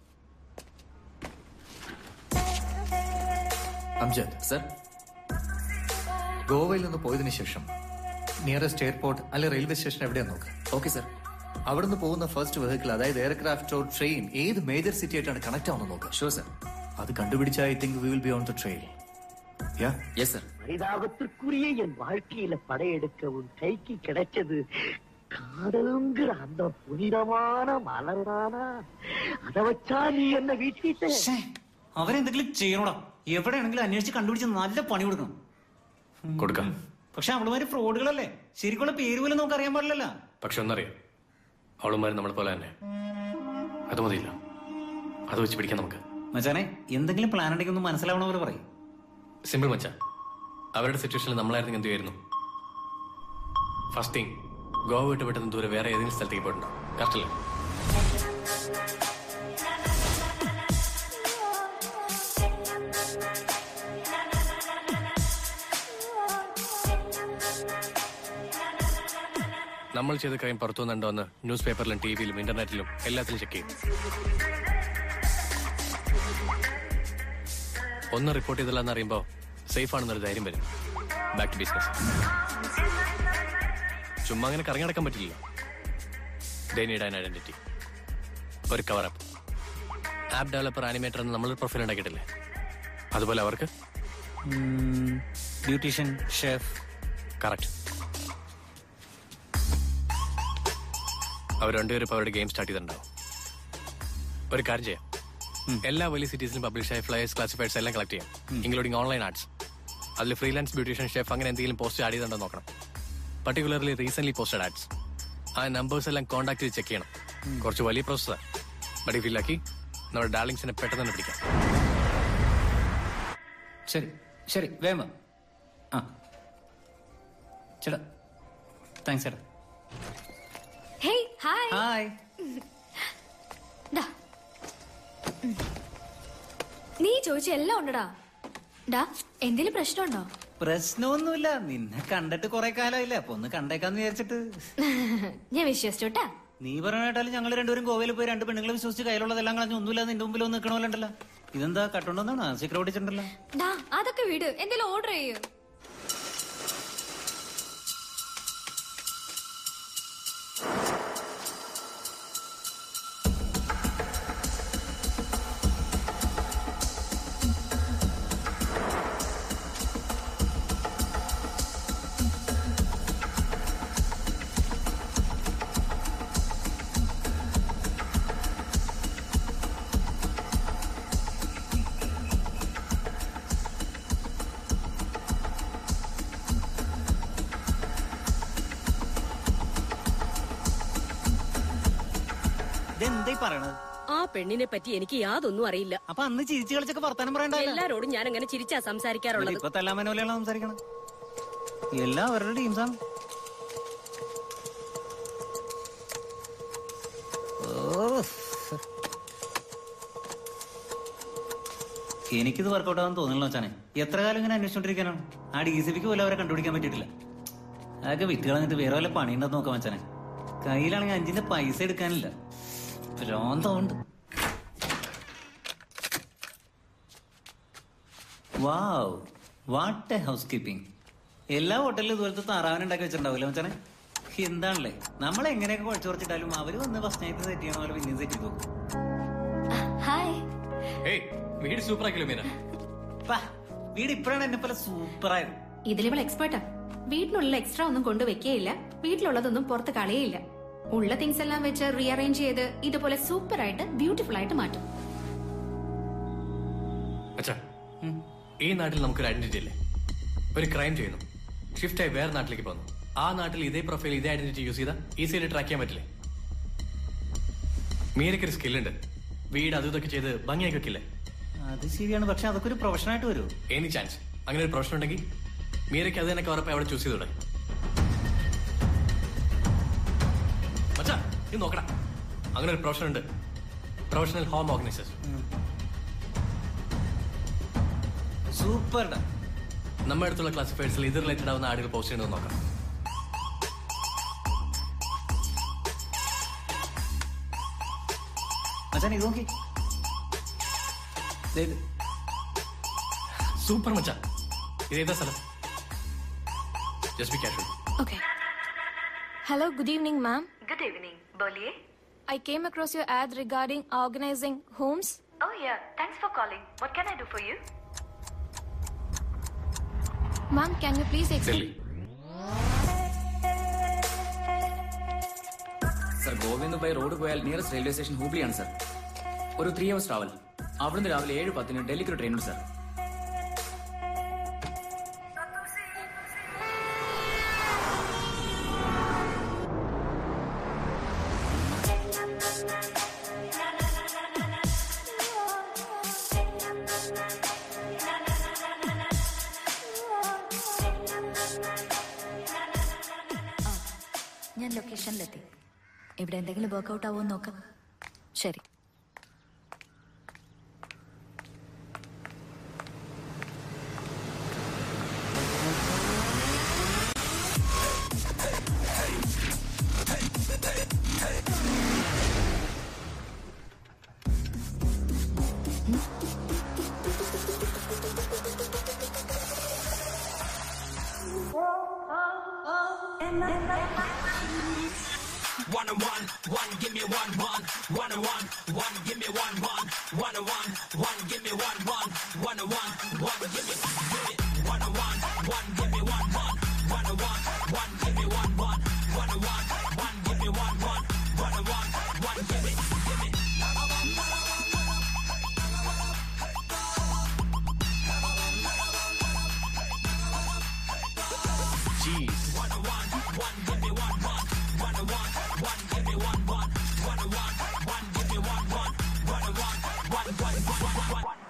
Amjad sir ഗോവയിൽ നിന്ന് പോയതിനു ശേഷം നിയറസ്റ്റ് എയർപോർട്ട് അല്ലെ റെയിൽവേ സ്റ്റേഷൻ എവിടെയാന്ന് നോക്ക് ഓക്കെ സർ അവിടുന്ന് പോകുന്ന ഫസ്റ്റ് വെഹിക്കിൾ അതായത് എയർക്രാഫ്റ്റോ ട്രെയിൻ ഏത് മേജർ സിറ്റി ആയിട്ടാണ് കണക്ട് ആവുന്നത് നോക്ക് ഷുവർ സർ അത് കണ്ടുപിടിച്ച I think we will be on the train yeah yes sir பரிதாபத்திற்குரிய என் வாழ்க்கையில படையெடுக்க உன் கைக்கு கிடைச்சது காதலுங்கிற அந்த புனிதமான மலர்தானா அதை வச்சா நீ என்ன வீழ்த்திட்ட അവരെന്തെങ്കിലും ചെയ്യണോടാ എവിടെയാണെങ്കിലും അന്വേഷിച്ച് കണ്ടുപിടിച്ച് നല്ല പണി കൊടുക്കണം കൊടുക്കാം പക്ഷെ അവളുമാര് ഫ്രോഡുകളല്ലേ ശരിക്കുള്ള പേര് പോലും നമുക്ക് അറിയാൻ പാടില്ലല്ലോ പക്ഷെ ഒന്നറിയാം അവളുമാര് നമ്മളെ പോലെ തന്നെ അത് മതിയില്ല അത് വെച്ച് പിടിക്കാം നമുക്ക് മച്ചാനെ എന്തെങ്കിലും പ്ലാൻ ഉണ്ടെങ്കിൽ ഒന്ന് മനസ്സിലാവണ പോലെ പറയും സിമ്പിൾ മച്ച അവരുടെ സിറ്റുവേഷനിൽ നമ്മളായിരുന്നു എന്ത് ചെയ്യുന്നു ഫസ്റ്റ് തിങ് ഗോവ വിട്ട് പെട്ടെന്ന് ദൂരെ വേറെ ഏതെങ്കിലും സ്ഥലത്തേക്ക് പോയിട്ടുണ്ടോ കറക്റ്റല്ലേ നമ്മൾ ചെയ്ത ക്രൈം പുറത്തു വന്നിട്ടുണ്ടോ എന്ന് ന്യൂസ് പേപ്പറിലും ടി വിയിലും ഇന്റർനെറ്റിലും എല്ലാത്തിലും ചെക്ക് ചെയ്യും ഒന്ന് റിപ്പോർട്ട് ചെയ്തില്ല എന്ന് അറിയുമ്പോൾ സേഫ് ആണെന്നൊരു ധൈര്യം വരും ബാക്ക് ടു ബിസിനസ് ചുമ്മാ അങ്ങനെ കറങ്ങിടക്കാൻ പറ്റില്ല ദേ നീഡ് ആൻ ഐഡന്റിറ്റി ഒരു കവറപ്പ് ആപ്പ് ഡെവലപ്പർ ആനിമേറ്റർ എന്ന് നമ്മൾ പ്രൊഫൈൽ ഉണ്ടാക്കിയിട്ടില്ലേ അതുപോലെ അവർക്ക് ബ്യൂട്ടീഷ്യൻ ഷെഫ് കറക്റ്റ് അവർ രണ്ടുപേരും ഇപ്പോൾ അവരുടെ ഗെയിം സ്റ്റാർട്ട് ചെയ്തിട്ടുണ്ടാവും ഒരു കാര്യം ചെയ്യാം എല്ലാ വലിയ സിറ്റീസിലും പബ്ലിഷ് ആയ ഫ്ലയേഴ്സ് ക്ലാസിഫൈഡ്സ് എല്ലാം കളക്ട് ചെയ്യാം ഇൻക്ലൂഡിംഗ് ഓൺലൈൻ ആർട്സ് അതിൽ ഫ്രീലാൻസ് ബ്യൂട്ടീഷ്യൻ ഷെഫ് അങ്ങനെ എന്തെങ്കിലും പോസ്റ്റ് ആഡ് ചെയ്തിട്ടുണ്ടോ നോക്കണം പർട്ടിക്കുലർലി റീസെന്റ് പോസ്റ്റഡ് ആഡ്സ് ആ നമ്പേഴ്സ് എല്ലാം കോൺടാക്ട് ചെയ്ത് ചെക്ക് ചെയ്യണം കുറച്ച് വലിയ പ്രോസസ്സാണ് ബട്ട് ഇഫ് ഇല്ലാക്കി നമ്മുടെ ഡാർലിങ്സിനെ പെട്ടെന്ന് തന്നെ പിടിക്കാം ശരി ശരി വേഗം വാ. ആ ചേട്ടാ താങ്ക്സ് ചേട്ടാ ഹേയ് ഹായ് ഹായ് ഡാ. ഉം. നീ ചോദിച്ച എല്ലാം ഉണ്ടടാ ഡാ എന്തേലും പ്രശ്നമുണ്ടോ പ്രശ്നമൊന്നുമില്ല നിന്നെ കണ്ടിട്ട് കുറെ കാലമായില്ലേ അപ്പൊ ഒന്ന് കണ്ടേക്കാന്ന് വിചാരിച്ചിട്ട് ഞാൻ വിശ്വസിച്ചു കേട്ടാ നീ പറഞ്ഞ കേട്ടാലും ഞങ്ങൾ രണ്ടുപേരും ഗോവയിൽ പോയി രണ്ട് പെണ്ണുങ്ങളെ വിശ്വസിച്ച് കയ്യിലുള്ളതെല്ലാം കളഞ്ഞ് ഒന്നുമില്ല നിന്റെ മുമ്പിൽ ഒന്ന് നിൽക്കണമല്ലോ ഇതെന്താ കട്ടുണ്ടോന്നാണോ സീക്രട്ട് ഓടിച്ചിട്ടുണ്ടല്ലോ ഡാ അതൊക്കെ വിട് എന്തേലും ഓർഡർ ചെയ്യൂ ഇതെന്തായി പറയണത് ആ പെണ്ണിനെ പറ്റി എനിക്ക് യാതൊന്നും അറിയില്ല അപ്പൊ അന്ന് ചിരിച്ചു കളിച്ചൊക്കെ വർത്താനം പറയണ്ടല്ലോ എല്ലാരോടും ഞാൻ അങ്ങനെ ചിരിച്ചാ സംസാരിക്കാറുള്ളത് ഇപ്പൊ തല്ലാമന പോലെയാണ് സംസാരിക്കണത് എല്ലാം അവരുടെ ടീംസാണ് എനിക്കിത് വർക്കൗട്ട് ആവാൻ തോന്നില്ല വെച്ചാനെ എത്ര കാലം ഇങ്ങനെ അന്വേഷിച്ചോണ്ടിരിക്കാനാണ് ആ ഡി സി പിക്ക് പോലും അവരെ കണ്ടുപിടിക്കാൻ പറ്റിയിട്ടില്ല അതൊക്കെ വിറ്റ് കളഞ്ഞിട്ട് വേറെ വല്ല പണിയുണ്ടെന്ന് നോക്കാം വെച്ചാനെ കയ്യിലാണെങ്കിൽ അഞ്ചിന്റെ പൈസ എടുക്കാനില്ല ഭ്രാന്തമുണ്ട് wow what a house keeping എല്ലാ ഹോട്ടലിലും ഇതുപോലത്തെ താറാവൻ ഉണ്ടാക്കി വെച്ചിട്ടുണ്ടാവില്ല മച്ചാനെ എന്താണല്ലേ നമ്മൾ എങ്ങനെയൊക്കെ കുഴച്ചു കുറച്ചിട്ടാലും അവര് വന്ന് ഫസ്റ്റ് നൈറ്റ് സെറ്റ് ചെയ്യണ പോലെ പിന്നെയും സെറ്റ് ചെയ്ത് നോക്കും ഹായ് ഏയ് വീട് സൂപ്പർ ആക്കില്ലോ മീന വീട് ഇപ്പോഴാണ് എന്നെ പോലെ സൂപ്പർ ആയത് ഇതിലിവൾ എക്സ്പേർട്ടാ വീട്ടിനുള്ളിൽ എക്സ്ട്രാ ഒന്നും കൊണ്ടുവയ്ക്കേയില്ല വീട്ടിലുള്ളതൊന്നും പുറത്ത് കളയേയില്ല ഉള്ള തിങ്സ് എല്ലാം വെച്ച് റീഅറേഞ്ച് ചെയ്ത് ഇതുപോലെ സൂപ്പർ ആയിട്ട് ബ്യൂട്ടിഫുൾ ആയിട്ട് മാറ്റും അച്ഛാ ഈ നാട്ടിൽ നമുക്കൊരു ഐഡന്റിറ്റി ഇല്ലേ ഒരു ക്രൈം ചെയ്യുന്നു ഷിഫ്റ്റ് ആയി വേറെ നാട്ടിലേക്ക് പോകുന്നു ആ നാട്ടിൽ ഇതേ പ്രൊഫൈൽ ഇതേ ഐഡന്റിറ്റി യൂസ് ചെയ്താൽ ഈസിയായിട്ട് ട്രാക്ക് ചെയ്യാൻ പറ്റില്ലേ മീരയ്ക്ക് ഒരു സ്കില്ലുണ്ട് വീട് അതും ഇതൊക്കെ ചെയ്ത് ഭംഗിയാക്കി വെക്കില്ലേ അത് ശരിയാണ് പക്ഷെ അതൊക്കെ ഒരു പ്രൊഫഷനായിട്ട് വരുമോ എനി ചാൻസ് അങ്ങനെ ഒരു പ്രൊഫഷൻ ഉണ്ടെങ്കിൽ മീരയ്ക്ക് അത് തന്നെ കവറപ്പ് അവിടെ ചൂസ് ചെയ്തോടെ മച്ചാ ഇത് നോക്കടാ അങ്ങനെ ഒരു പ്രൊഫഷൻ ഉണ്ട് പ്രൊഫഷണൽ ഹോം ഓർഗനൈസേഴ്സ് സൂപ്പർഡാ നമ്മുടെ അടുത്തുള്ള ക്ലാസിഫൈഡ്സിൽ ഇത് റിലേറ്റഡ് ആവുന്ന ആടുകൾ പോസ്റ്റ് ചെയ്യണമെന്ന് നോക്കാം മച്ചാൻ ഇത് നോക്കി ദേ ഇത്. സൂപ്പർ മച്ചാ ഇതേതാ സ്ഥലം just be casual Okay. Hello, good evening, ma'am. Good evening. Boliye? I came across your ad regarding organizing homes. Oh, yeah. Thanks for calling. What can I do for you? Ma'am, can you please explain? Sir ഗോവയിൽ നിന്ന് by road പോയാൽ nearest railway station ഹൂബ്ലിയാണ് sir ഒരു three hours travel അവിടുന്ന് രാവിലെ ഏഴ് പത്തിന് ഡൽഹിക്ക് ഒരു ട്രെയിൻ ഉണ്ട് സർ ഞാൻ ലൊക്കേഷനിലെത്തി ഇവിടെ എന്തെങ്കിലും വർക്കൗട്ട് ആവുമോ എന്ന് നോക്കാം ശരി One and one, one, give me one, one, one and one, one, give me one, one, one and one, one, give me one, one, one and one, one, give me, give me, one and one, one, give me one, one, one and one, one, give me one, one, one and one, one, give me one, one, one and one, one, give me, give me. Jeez. One and one, one, give me one, one, one and one, one, give me one, one, one and one, one, give me one, one, one and one, one, one, one, one, one.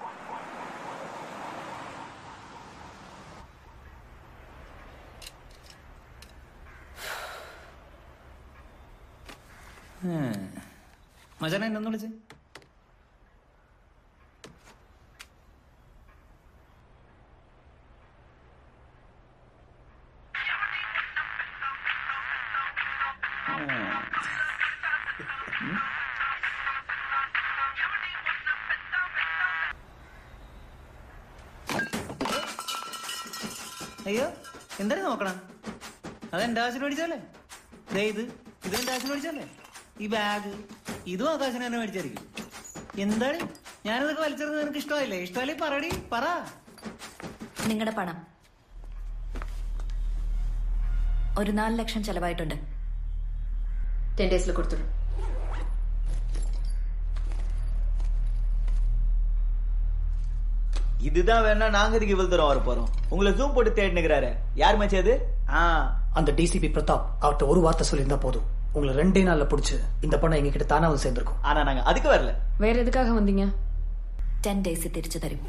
മച്ചാനെ എന്നൊന്ന് വിളിച്ച് അയ്യോ എന്തായാലും നോക്കണം അതെന്റെ ആവശ്യം മേടിച്ചല്ലേ ദേ ഇത് ഇത് എന്റെ ആവശ്യം മേടിച്ചല്ലേ ഈ ബാഗ് ഇതും ആകാശിന് തന്നെ മേടിച്ചായിരിക്കും എന്താണ് ഞാനിതൊക്കെ വലിച്ചെറിഞ്ഞത് നിനക്ക് ഇഷ്ടമായില്ലേ ഇഷ്ടമല്ലേ പറയടി പറ നിങ്ങളുടെ പണം ഒരു നാല് ലക്ഷം ചെലവായിട്ടുണ്ട് டென் டேஸ்ல கொடுத்துரும் இதுதான் வேணா நாங்க இதுக்கு இவ்வளவு தூரம் வர போறோம் உங்களை ஜூம் போட்டு தேடினுக்கிறாரு யார் மச்சி அது ஆ அந்த டிசிபி பிரதாப் அவர்கிட்ட ஒரு வார்த்தை சொல்லியிருந்தா போதும் உங்களை ரெண்டே நாள்ல புடிச்சு இந்த பணம் எங்க கிட்ட தானா வந்து சேர்ந்திருக்கும் ஆனா நாங்க அதுக்கு வரல வேற எதுக்காக வந்தீங்க ടെൻ ഡേയ്സ് തിരിച്ചു തരും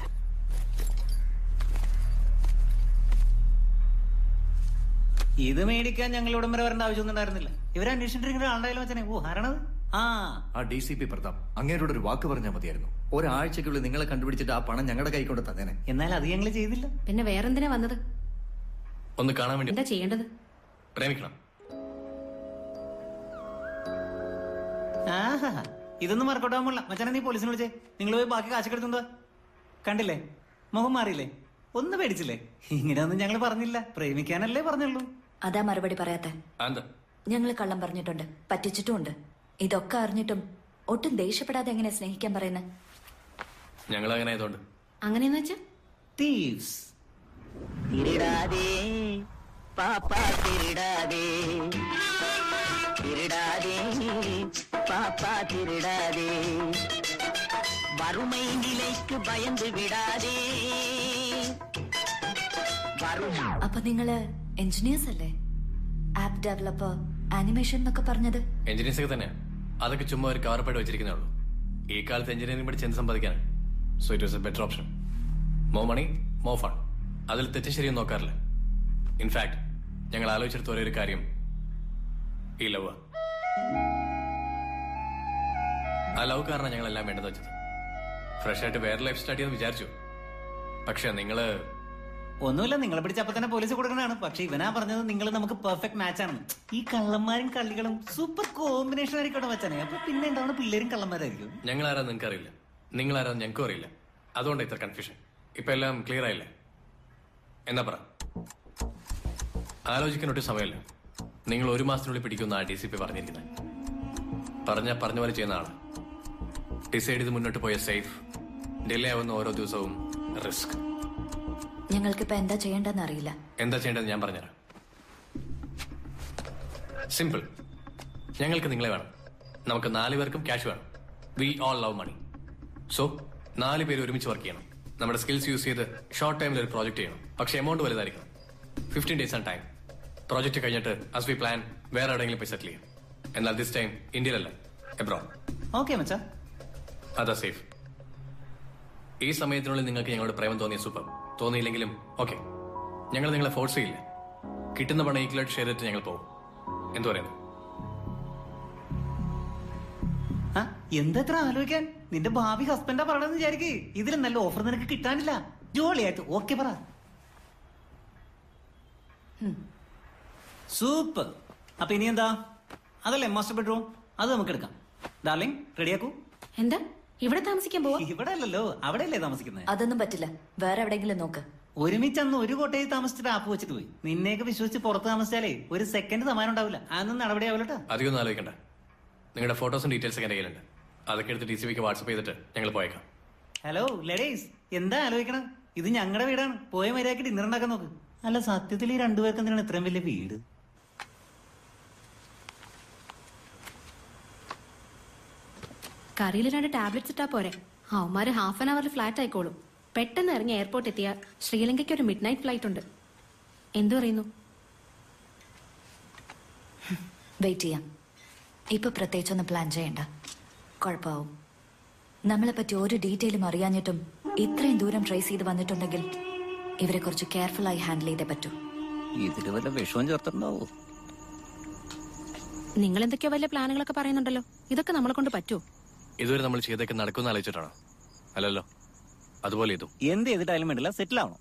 ഇത് മേടിക്കാൻ ഞങ്ങൾ ഇവിടം വരെ വരേണ്ട ആവശ്യമൊന്നും ഉണ്ടായിരുന്നില്ല ഇവരെ അന്വേഷിച്ചിട്ടിരിക്കുന്ന ആളുടെ മച്ചനെ ഓ ആരാണത് ആ ആ ഡി സി പി പ്രതാപ് അങ്ങേരോട് ഒരു വാക്ക് പറഞ്ഞാൽ മതിയായിരുന്നു ഒരാഴ്ചക്കുള്ളിൽ നിങ്ങളെ കണ്ടുപിടിച്ചിട്ട് ആ പണം ഞങ്ങളുടെ കൈ കൊണ്ട് തന്നേനെ എന്നാൽ അത് ഞങ്ങൾ ചെയ്തില്ല പിന്നെ വേറെന്തിനാ വന്നത് ഒന്ന് കാണാൻ വേണ്ടി എന്താ ചെയ്യേണ്ടത് പ്രേമിക്കണം ആഹാ ഇതൊന്നും വർക്കൗട്ട് ആവാൻ പാടില്ല മച്ചാനെ നീ പോലീസിനെ വിളിച്ചേ നിങ്ങൾ പോയി ബാക്കി കാശൊക്കെ എടുത്തുണ്ടോ കണ്ടില്ലേ മുഖം മാറിയില്ലേ ഒന്ന് പേടിച്ചില്ലേ ഇങ്ങനെയൊന്നും ഞങ്ങൾ പറഞ്ഞില്ല പ്രേമിക്കാനല്ലേ പറഞ്ഞുള്ളൂ അതാ മറുപടി പറയാത്തെ എന്താ ഞങ്ങൾ കള്ളം പറഞ്ഞിട്ടുണ്ട് പറ്റിച്ചിട്ടുമുണ്ട് ഇതൊക്കെ അറിഞ്ഞിട്ടും ഒട്ടും ദേഷ്യപ്പെടാതെ എങ്ങനെ സ്നേഹിക്കാൻ പറയുന്നത് ഞങ്ങൾ അങ്ങനെ ആയതുകൊണ്ട് അങ്ങനെയെന്ന് വെച്ചാ തീവ്സ് திருடாதே பாப்பா திருடாதே திருடாதே பாப்பா திருடாதே வறுமை நிலைக்கு பயந்து விடாதே வறுமை അപ്പൊ നിങ്ങള് എഞ്ചിനീയേഴ്സ് അല്ലേ ആപ്പ് ഡെവലപ്പർ ആനിമേഷൻ എന്നൊക്കെ പറഞ്ഞത് എഞ്ചിനീയേഴ്സ് ഒക്കെ തന്നെയാണ് അതൊക്കെ ചുമ്മാ ഒരു കവറപ്പായിട്ട് വെച്ചിരിക്കുന്നേ ഉള്ളൂ ഈ കാലത്ത് എഞ്ചിനീയറിംഗ് പഠിച്ച് എന്ത് സമ്പാദിക്കാനാണ് so it was a better option more money മോ ഫൺ അതിൽ തെറ്റ് ശരിയും നോക്കാറില്ല ഇൻഫാക്ട് ഞങ്ങൾ ആലോചിച്ചെടുത്ത ഒരേ ഒരു കാര്യം ഈ ലവ് ആ ലവ് കാരണം ഞങ്ങൾ എല്ലാം വേണ്ടത് വെച്ചത് ഫ്രഷ് ആയിട്ട് വേറെ ലൈഫ് സ്റ്റാർട്ട് ചെയ്യാന്ന് വിചാരിച്ചു പക്ഷെ നിങ്ങള് ഒന്നുമില്ല നിങ്ങളെ പിടിച്ച് അപ്പൊ തന്നെ പോലീസ് കൊടുക്കണതാണ് പക്ഷെ ഇവനാ പറഞ്ഞത് നിങ്ങൾ നമുക്ക് പെർഫെക്റ്റ് മാച്ച് ആണ് ഈ കള്ളന്മാരും കള്ളികളും സൂപ്പർ കോമ്പിനേഷൻ ആയിരിക്കട്ടെ മച്ചാനെ അപ്പൊ പിന്നെ ഉണ്ടാവുന്ന പിള്ളേരും കള്ളന്മാരായിരിക്കും ഞങ്ങൾ ആരാന്ന് നിങ്ങൾക്ക് അറിയില്ല നിങ്ങൾ ആരാന്ന് ഞങ്ങൾക്കും അറിയില്ല അതുകൊണ്ട് ഇത്ര കൺഫ്യൂഷൻ ഇപ്പൊ എല്ലാം ക്ലിയർ ആയില്ലേ എന്നാ പറ ആലോചിക്കാൻ ഒട്ടും സമയമില്ല നിങ്ങൾ ഒരു മാസത്തിനുള്ളിൽ പിടിക്കുന്ന ആ ഡി സി പി പറഞ്ഞിരിക്കുന്നത് പറഞ്ഞ പറഞ്ഞ പോലെ ചെയ്യുന്ന ആള് ഡിസൈഡ് ചെയ്ത് മുന്നോട്ട് പോയ സേഫ് ഡിലേ ആവുന്ന ഓരോ ദിവസവും റിസ്ക് ഞങ്ങൾക്കിപ്പോ എന്താ ചെയ്യേണ്ടെന്ന് അറിയില്ല എന്താ ചെയ്യേണ്ടത് ഞാൻ പറഞ്ഞുതരാം സിമ്പിൾ ഞങ്ങൾക്ക് നിങ്ങളെ വേണം നമുക്ക് നാല് പേർക്കും ക്യാഷ് വേണം we all love money so നാല് പേര് ഒരുമിച്ച് വർക്ക് ചെയ്യണം നമ്മുടെ സ്കിൽസ് യൂസ് ചെയ്ത് ഷോർട്ട് ടൈമിൽ ഒരു പ്രോജക്റ്റ് ചെയ്യണം പക്ഷെ എമൗണ്ട് വലുതായിരിക്കണം ഫിഫ്റ്റീൻ ഡേയ്സ് ആണ് ടൈം പ്രോജക്റ്റ് കഴിഞ്ഞിട്ട് അസ് വി പ്ലാൻ വേറെ എവിടെയെങ്കിലും പോയി സെറ്റിൽ ചെയ്യും എന്നാൽ ദിസ് ടൈം ഇന്ത്യയിലല്ല എബ്രോഡ് ഓക്കെ മച്ചാ അതാ സേഫ് ഈ സമയത്തിനുള്ളിൽ നിങ്ങൾക്ക് ഞങ്ങളോട് പ്രേമം തോന്നിയ സൂപ്പർ തോന്നിയില്ലെങ്കിലും ഓക്കെ ഞങ്ങൾ നിങ്ങളെ ഫോഴ്സ് ചെയ്യില്ല കിട്ടുന്ന പണം ഈക്വലായിട്ട് ഷെയർ ചെയ്തിട്ട് ഞങ്ങൾ പോകും എന്തു പറയുന്നു ആ, എന്താ ഇത്ര ആലോചിക്കാൻ നിന്റെ ഭാവി ഹസ്ബൻഡാ പറയണെന്ന് വിചാരിക്കേ ഇതിലും നല്ല ഓഫർ നിനക്ക് കിട്ടാനില്ല ജോളിയായിട്ട് ഓക്കെ പറ സൂപ്പർ അപ്പൊ ഇനി എന്താ അതല്ലേ മാസ്റ്റർ ബെഡ്റൂം അത് നമുക്ക് എടുക്കാം ഡാർലിംഗ് റെഡിയാക്കൂ എന്താ ഇവിടെ താമസിക്കാൻ പോവാ ഇവിടെ അല്ലല്ലോ അവിടെ അല്ലേ താമസിക്കുന്നത് അതൊന്നും പറ്റില്ല വേറെ എവിടെയെങ്കിലും നോക്ക് ഒരുമിച്ച് അന്ന് ഒരു കോട്ടയിൽ താമസിച്ചിട്ട് ആപ്പ് വെച്ചിട്ട് പോയി നിന്നെയൊക്കെ വിശ്വസിച്ച് പുറത്ത് താമസിച്ചാലേ ഒരു സെക്കൻഡ് സമാനം ഉണ്ടാവില്ല അതൊന്നും നടപടിയാവില്ലട്ടോ അധികം ഒന്നും ആലോചിക്കണ്ട നിങ്ങളുടെ ഫോട്ടോസും ഡീറ്റെയിൽസ് ഒക്കെ എൻ്റെ കയ്യിലുണ്ട് അതൊക്കെ എടുത്ത് ഡി സി ബിക്ക് വാട്സപ്പ് ചെയ്തിട്ട് ഞങ്ങൾ പോയേക്കാം ഹലോ ലേഡീസ് എന്താ ആലോചിക്കണം ഇത് ഞങ്ങളുടെ വീടാണ് പോയ മര്യാദക്ക് ഡിന്നർ ഉണ്ടാക്കാൻ നോക്ക് അല്ല സത്യത്തിൽ ഈ രണ്ടുപേർക്ക് എന്തിനാണ് ഇത്രയും വലിയ വീട് കറിയിൽ രണ്ട് ടാബ്ലറ്റ്സ് ഇട്ടാ പോരെ അവന്മാര് ഹാഫ് ആൻ അവറിൽ ഫ്ലാറ്റ് ആയിക്കോളും പെട്ടെന്ന് ഇറങ്ങി എയർപോർട്ട് എത്തിയ ശ്രീലങ്കയ്ക്ക് ഒരു മിഡ് നൈറ്റ് ഫ്ലൈറ്റ് ഉണ്ട് എന്തു പറയുന്നു വെയിറ്റ് ചെയ്യാം ഇപ്പൊ പ്രത്യേകിച്ചൊന്നും പ്ലാൻ ചെയ്യണ്ട കുഴപ്പമാവും നമ്മളെ പറ്റി ഒരു ഡീറ്റെയിലും അറിയാഞ്ഞിട്ടും ഇത്രയും ദൂരം ട്രേസ് ചെയ്ത് വന്നിട്ടുണ്ടെങ്കിൽ ഇവരെ കുറച്ച് കെയർഫുൾ ആയി ഹാൻഡിൽ ചെയ്തേ പറ്റൂ ഇതില് വല്ല വിഷവും ചേർത്തിട്ടുണ്ടാവോ നിങ്ങൾ എന്തൊക്കെയോ വലിയ പ്ലാനുകളൊക്കെ പറയുന്നുണ്ടല്ലോ ഇതൊക്കെ നമ്മളെ കൊണ്ട് പറ്റുമോ ഇതുവരെ നമ്മൾ ചെയ്തൊക്കെ നടക്കുമെന്ന് ആലോചിച്ചിട്ടാണോ അല്ലല്ലോ അതുപോലെ ഇതും എന്ത് ചെയ്തിട്ടായാലും വേണ്ടില്ല സെറ്റിൽ ആവണം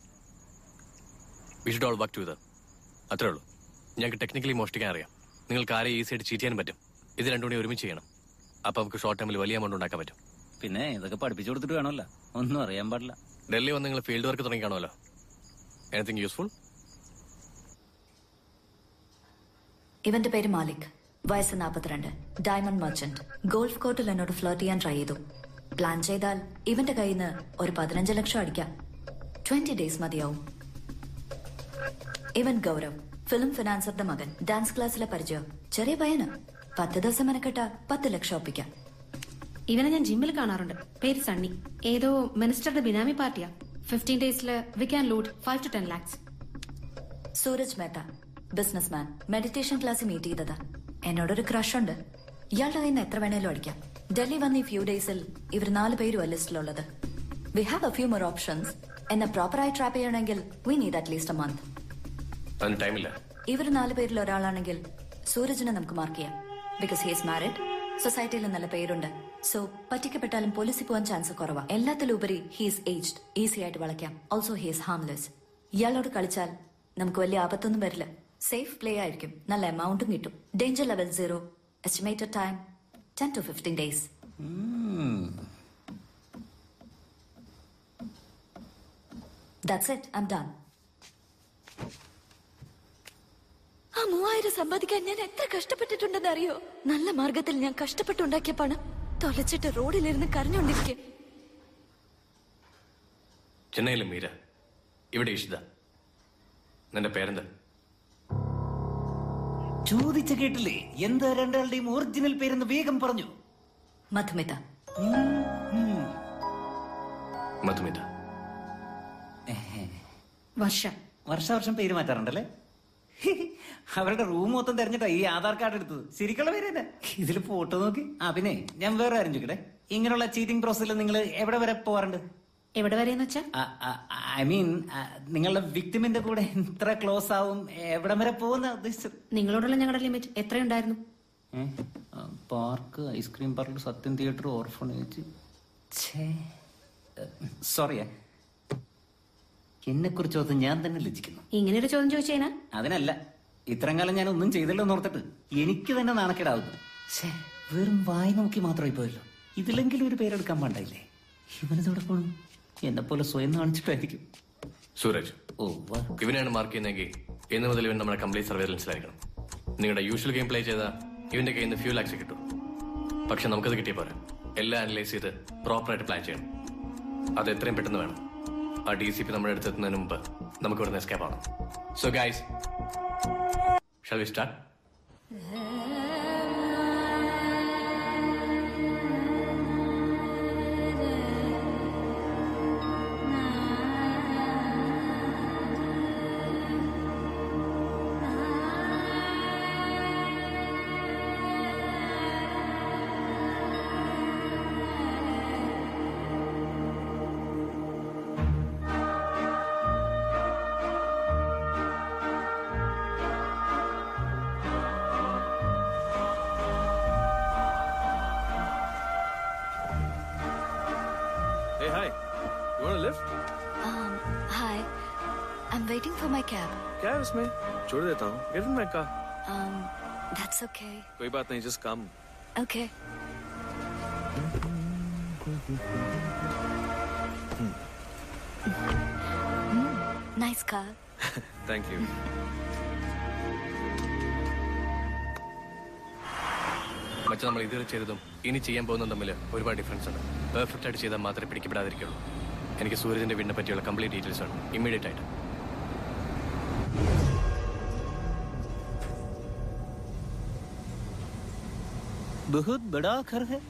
we should all back to ഇത് അത്രേ ഉള്ളൂ ഞങ്ങൾക്ക് ടെക്നിക്കലി മോഷ്ടിക്കാൻ അറിയാം നിങ്ങൾക്ക് ആരെ ഈസി ആയിട്ട് ചീറ്റ് ചെയ്യാൻ പറ്റും ഇത് രണ്ടും കൂടി ഒരുമിച്ച് ചെയ്യണം അപ്പൊ നമുക്ക് ഷോർട്ട് ടൈമിൽ വലിയ എമൗണ്ട് ഉണ്ടാക്കാൻ പറ്റും പിന്നെ ഇതൊക്കെ പഠിപ്പിച്ചു കൊടുത്തിട്ട് വേണമല്ലോ ഒന്നും അറിയാൻ പാടില്ല ഡൽഹി വന്ന് നിങ്ങൾ ഫീൽഡ് വർക്ക് തുടങ്ങി കാണുമല്ലോ എനിത്തിങ് യൂസ്ഫുൾ ഇവന്റെ പേര് മാലിക് വയസ്സ് നാൽപ്പത്തിരണ്ട് ഡയമണ്ട് മർച്ചന്റ് ഗോൾഫ് കോർട്ടിൽ എന്നോട് ഫ്ലോട്ട് ചെയ്യാൻ ട്രൈ ചെയ്തു പ്ലാൻ ചെയ്താൽ ഇവന്റെ കയ്യിൽ നിന്ന് ഒരു പതിനഞ്ച് ലക്ഷം അടിക്കാം ട്വന്റി ഡേയ്സ് മതിയാവും ഇവൻ ഗൗരവ് ഫിലിം ഫിനാൻസറുടെ മകൻ ഡാൻസ് ക്ലാസ്സിലെ പരിചയം ചെറിയ പയ്യന് പത്ത് ദിവസം മെനക്കെട്ട പത്ത് ലക്ഷം ഒപ്പിക്കാം ഇവനെ ഞാൻ ജിമ്മിൽ കാണാറുണ്ട് പേര് സണ്ണി ഏതോ മിനിസ്റ്ററുടെ ബിനാമി പാർട്ടിയാ ഫിഫ്റ്റീൻ ഡേയ്സിൽ we can loot five to ten lakhs Suraj Mehta businessman meditation class meet ചെയ്തതാ എന്നോടൊരു ക്രഷ് ഉണ്ട് ഇയാളുടെ കയ്യിൽ നിന്ന് എത്ര വേണേലും അടിക്കാം ഡൽഹി വന്ന ഈ ഫ്യൂ ഡേയ്സിൽ ഇവർ നാല് പേരും ലിസ്റ്റിലുള്ളത് we have a few more options എന്നെ പ്രോപ്പറായി ട്രാപ്പ് ചെയ്യണമെങ്കിൽ we need at least a month അതിന് ടൈമില്ല ഇവർ നാല് പേരിൽ ഒരാളാണെങ്കിൽ സൂരജിനെ നമുക്ക് മാർക്ക് ചെയ്യാം ബിക്കോസ് ഹി ഈസ് മാരിഡ് സൊസൈറ്റിയിൽ നല്ല പേരുണ്ട് സോ പറ്റിക്കപ്പെട്ടാലും പോലീസിൽ പോകാൻ ചാൻസ് കുറവാ എല്ലാത്തിലുപരി ഹീസ് ഏജ്ഡ് ഈസി ആയിട്ട് വളയ്ക്കാം ഓൾസോ ഹീസ് ഹാംലെസ് ഇയാളോട് കളിച്ചാൽ നമുക്ക് വലിയ ആപത്തൊന്നും വരില്ല സേഫ് പ്ലേ ആയിരിക്കും നല്ല എമൗണ്ടും കിട്ടും danger level zero estimated time ten to fifteen days that's it I'm done ആ മൂവായിരം സമ്പാദിക്കാൻ ഞാൻ എത്ര കഷ്ടപ്പെട്ടിട്ടുണ്ടെന്ന് അറിയോ നല്ല മാർഗത്തിൽ ഞാൻ കഷ്ടപ്പെട്ടുണ്ടാക്കിയ പണം തൊലച്ചിട്ട് റോഡിലിരുന്ന് കരഞ്ഞോണ്ടിരിക്കെ ചെന്നൈയിലെ മീര ഇവിടെ ഇഷിത നിന്റെ പേരെന്താ ചോദിച്ച കേട്ടില്ലേ എന്താ രണ്ടാളുടെയും ഒറിജിനൽ പേരെന്ന് വേഗം പറഞ്ഞു മധുമിത മധുമിത വർഷ വർഷാവർഷം പേര് മാറ്റാറുണ്ടല്ലേ അവരുടെ റൂം മൊത്തം തെരഞ്ഞിട്ടാ ഈ ആധാർ കാർഡ് എടുത്തത് ശരിക്കുള്ള പേര് തന്നെ ഇതിൽ ഫോട്ടോ നോക്കി ആ പിന്നെ ഞാൻ വേറെ കാര്യം ചോദിക്കട്ടെ ഇങ്ങനെയുള്ള ചീറ്റിംഗ് പ്രോസസ്സിൽ നിങ്ങൾ എവിടെ വരെ പോവാറുണ്ട് എവിടെ വരെയെന്ന് വെച്ചാ ഐ മീൻ നിങ്ങളുടെ വിക്ടിമിന്റെ കൂടെ എത്ര ക്ലോസ് ആവും എവിടം വരെ പോകുന്ന ഉദ്ദേശിച്ചത് നിങ്ങളോടുള്ള ഞങ്ങളുടെ ലിമിറ്റ് എത്രയുണ്ടായിരുന്നു park ice cream parlour Sathyam theatre orphanage സോറിയാ എന്നെ കുറിച്ച് ഞാൻ തന്നെ ലജിക്കുന്നു ഇങ്ങനെ ഒരു ചോദ്യം ചോദിച്ചേനാ അതിനല്ല ഇത്രയും കാലം ഞാൻ ഒന്നും ചെയ്തല്ലോ ഓർത്തിട്ട് എനിക്ക് തന്നെ നാണക്കേടാവുന്നു ഛേ വെറും വായി നോക്കി മാത്രമായി പോയല്ലോ ഇതിലെങ്കിലും ഒരു പേരെടുക്കാൻ പാടില്ലേ ഇവനിതോടെ പോണം എന്നെ പോലെ സ്വയം കാണിച്ചിട്ടായിരിക്കും സൂരജ് ഓ ഇവനെയാണ് മാർക്ക് ചെയ്യുന്നതെങ്കിൽ ഇന്ന് മുതൽ ഇവൻ നമ്മുടെ കംപ്ലീറ്റ് സർവേലൻസിലായിരിക്കണം നിങ്ങളുടെ യൂഷ്വൽ ഗെയിം പ്ലേ ചെയ്ത ഇവന്റെ കയ്യിൽ നിന്ന് ഫ്യൂ ലാക്സ് കിട്ടും പക്ഷെ നമുക്കത് കിട്ടിയ പോരാ എല്ലാം അനലൈസ് ചെയ്ത് പ്രോപ്പറായിട്ട് പ്ലാൻ ചെയ്യണം അത് എത്രയും പെട്ടെന്ന് വേണം ആ ഡി സി പി നമ്മുടെ അടുത്ത് എത്തുന്നതിന് മുമ്പ് നമുക്ക് ഇവിടുന്ന് എസ്കേപ്പ് ആവണം so guys shall we start for my cab. क्या है उसमें छोड़ देता हूँ get in my car Um, that's okay. कोई बात नहीं just come Okay. Mm, nice car. Thank you മറ്റു നമ്മൾ ഇതുവരെ ചെയ്തതും ഇനി ചെയ്യാൻ പോകുന്നതും തമ്മിൽ ഒരുപാട് ഡിഫറൻസ് ഉണ്ട് പെർഫെക്റ്റ് ആയിട്ട് ചെയ്താൽ മാത്രമേ പിടിക്കപ്പെടാതിരിക്കുള്ളൂ എനിക്ക് സൂരജിന്റെ വീടിനെ പറ്റിയുള്ള കംപ്ലീറ്റ് ഡീറ്റെയിൽസ് ആണ് ഇമ്മീഡിയറ്റ് ആയിട്ട് बहुत बड़ा घर है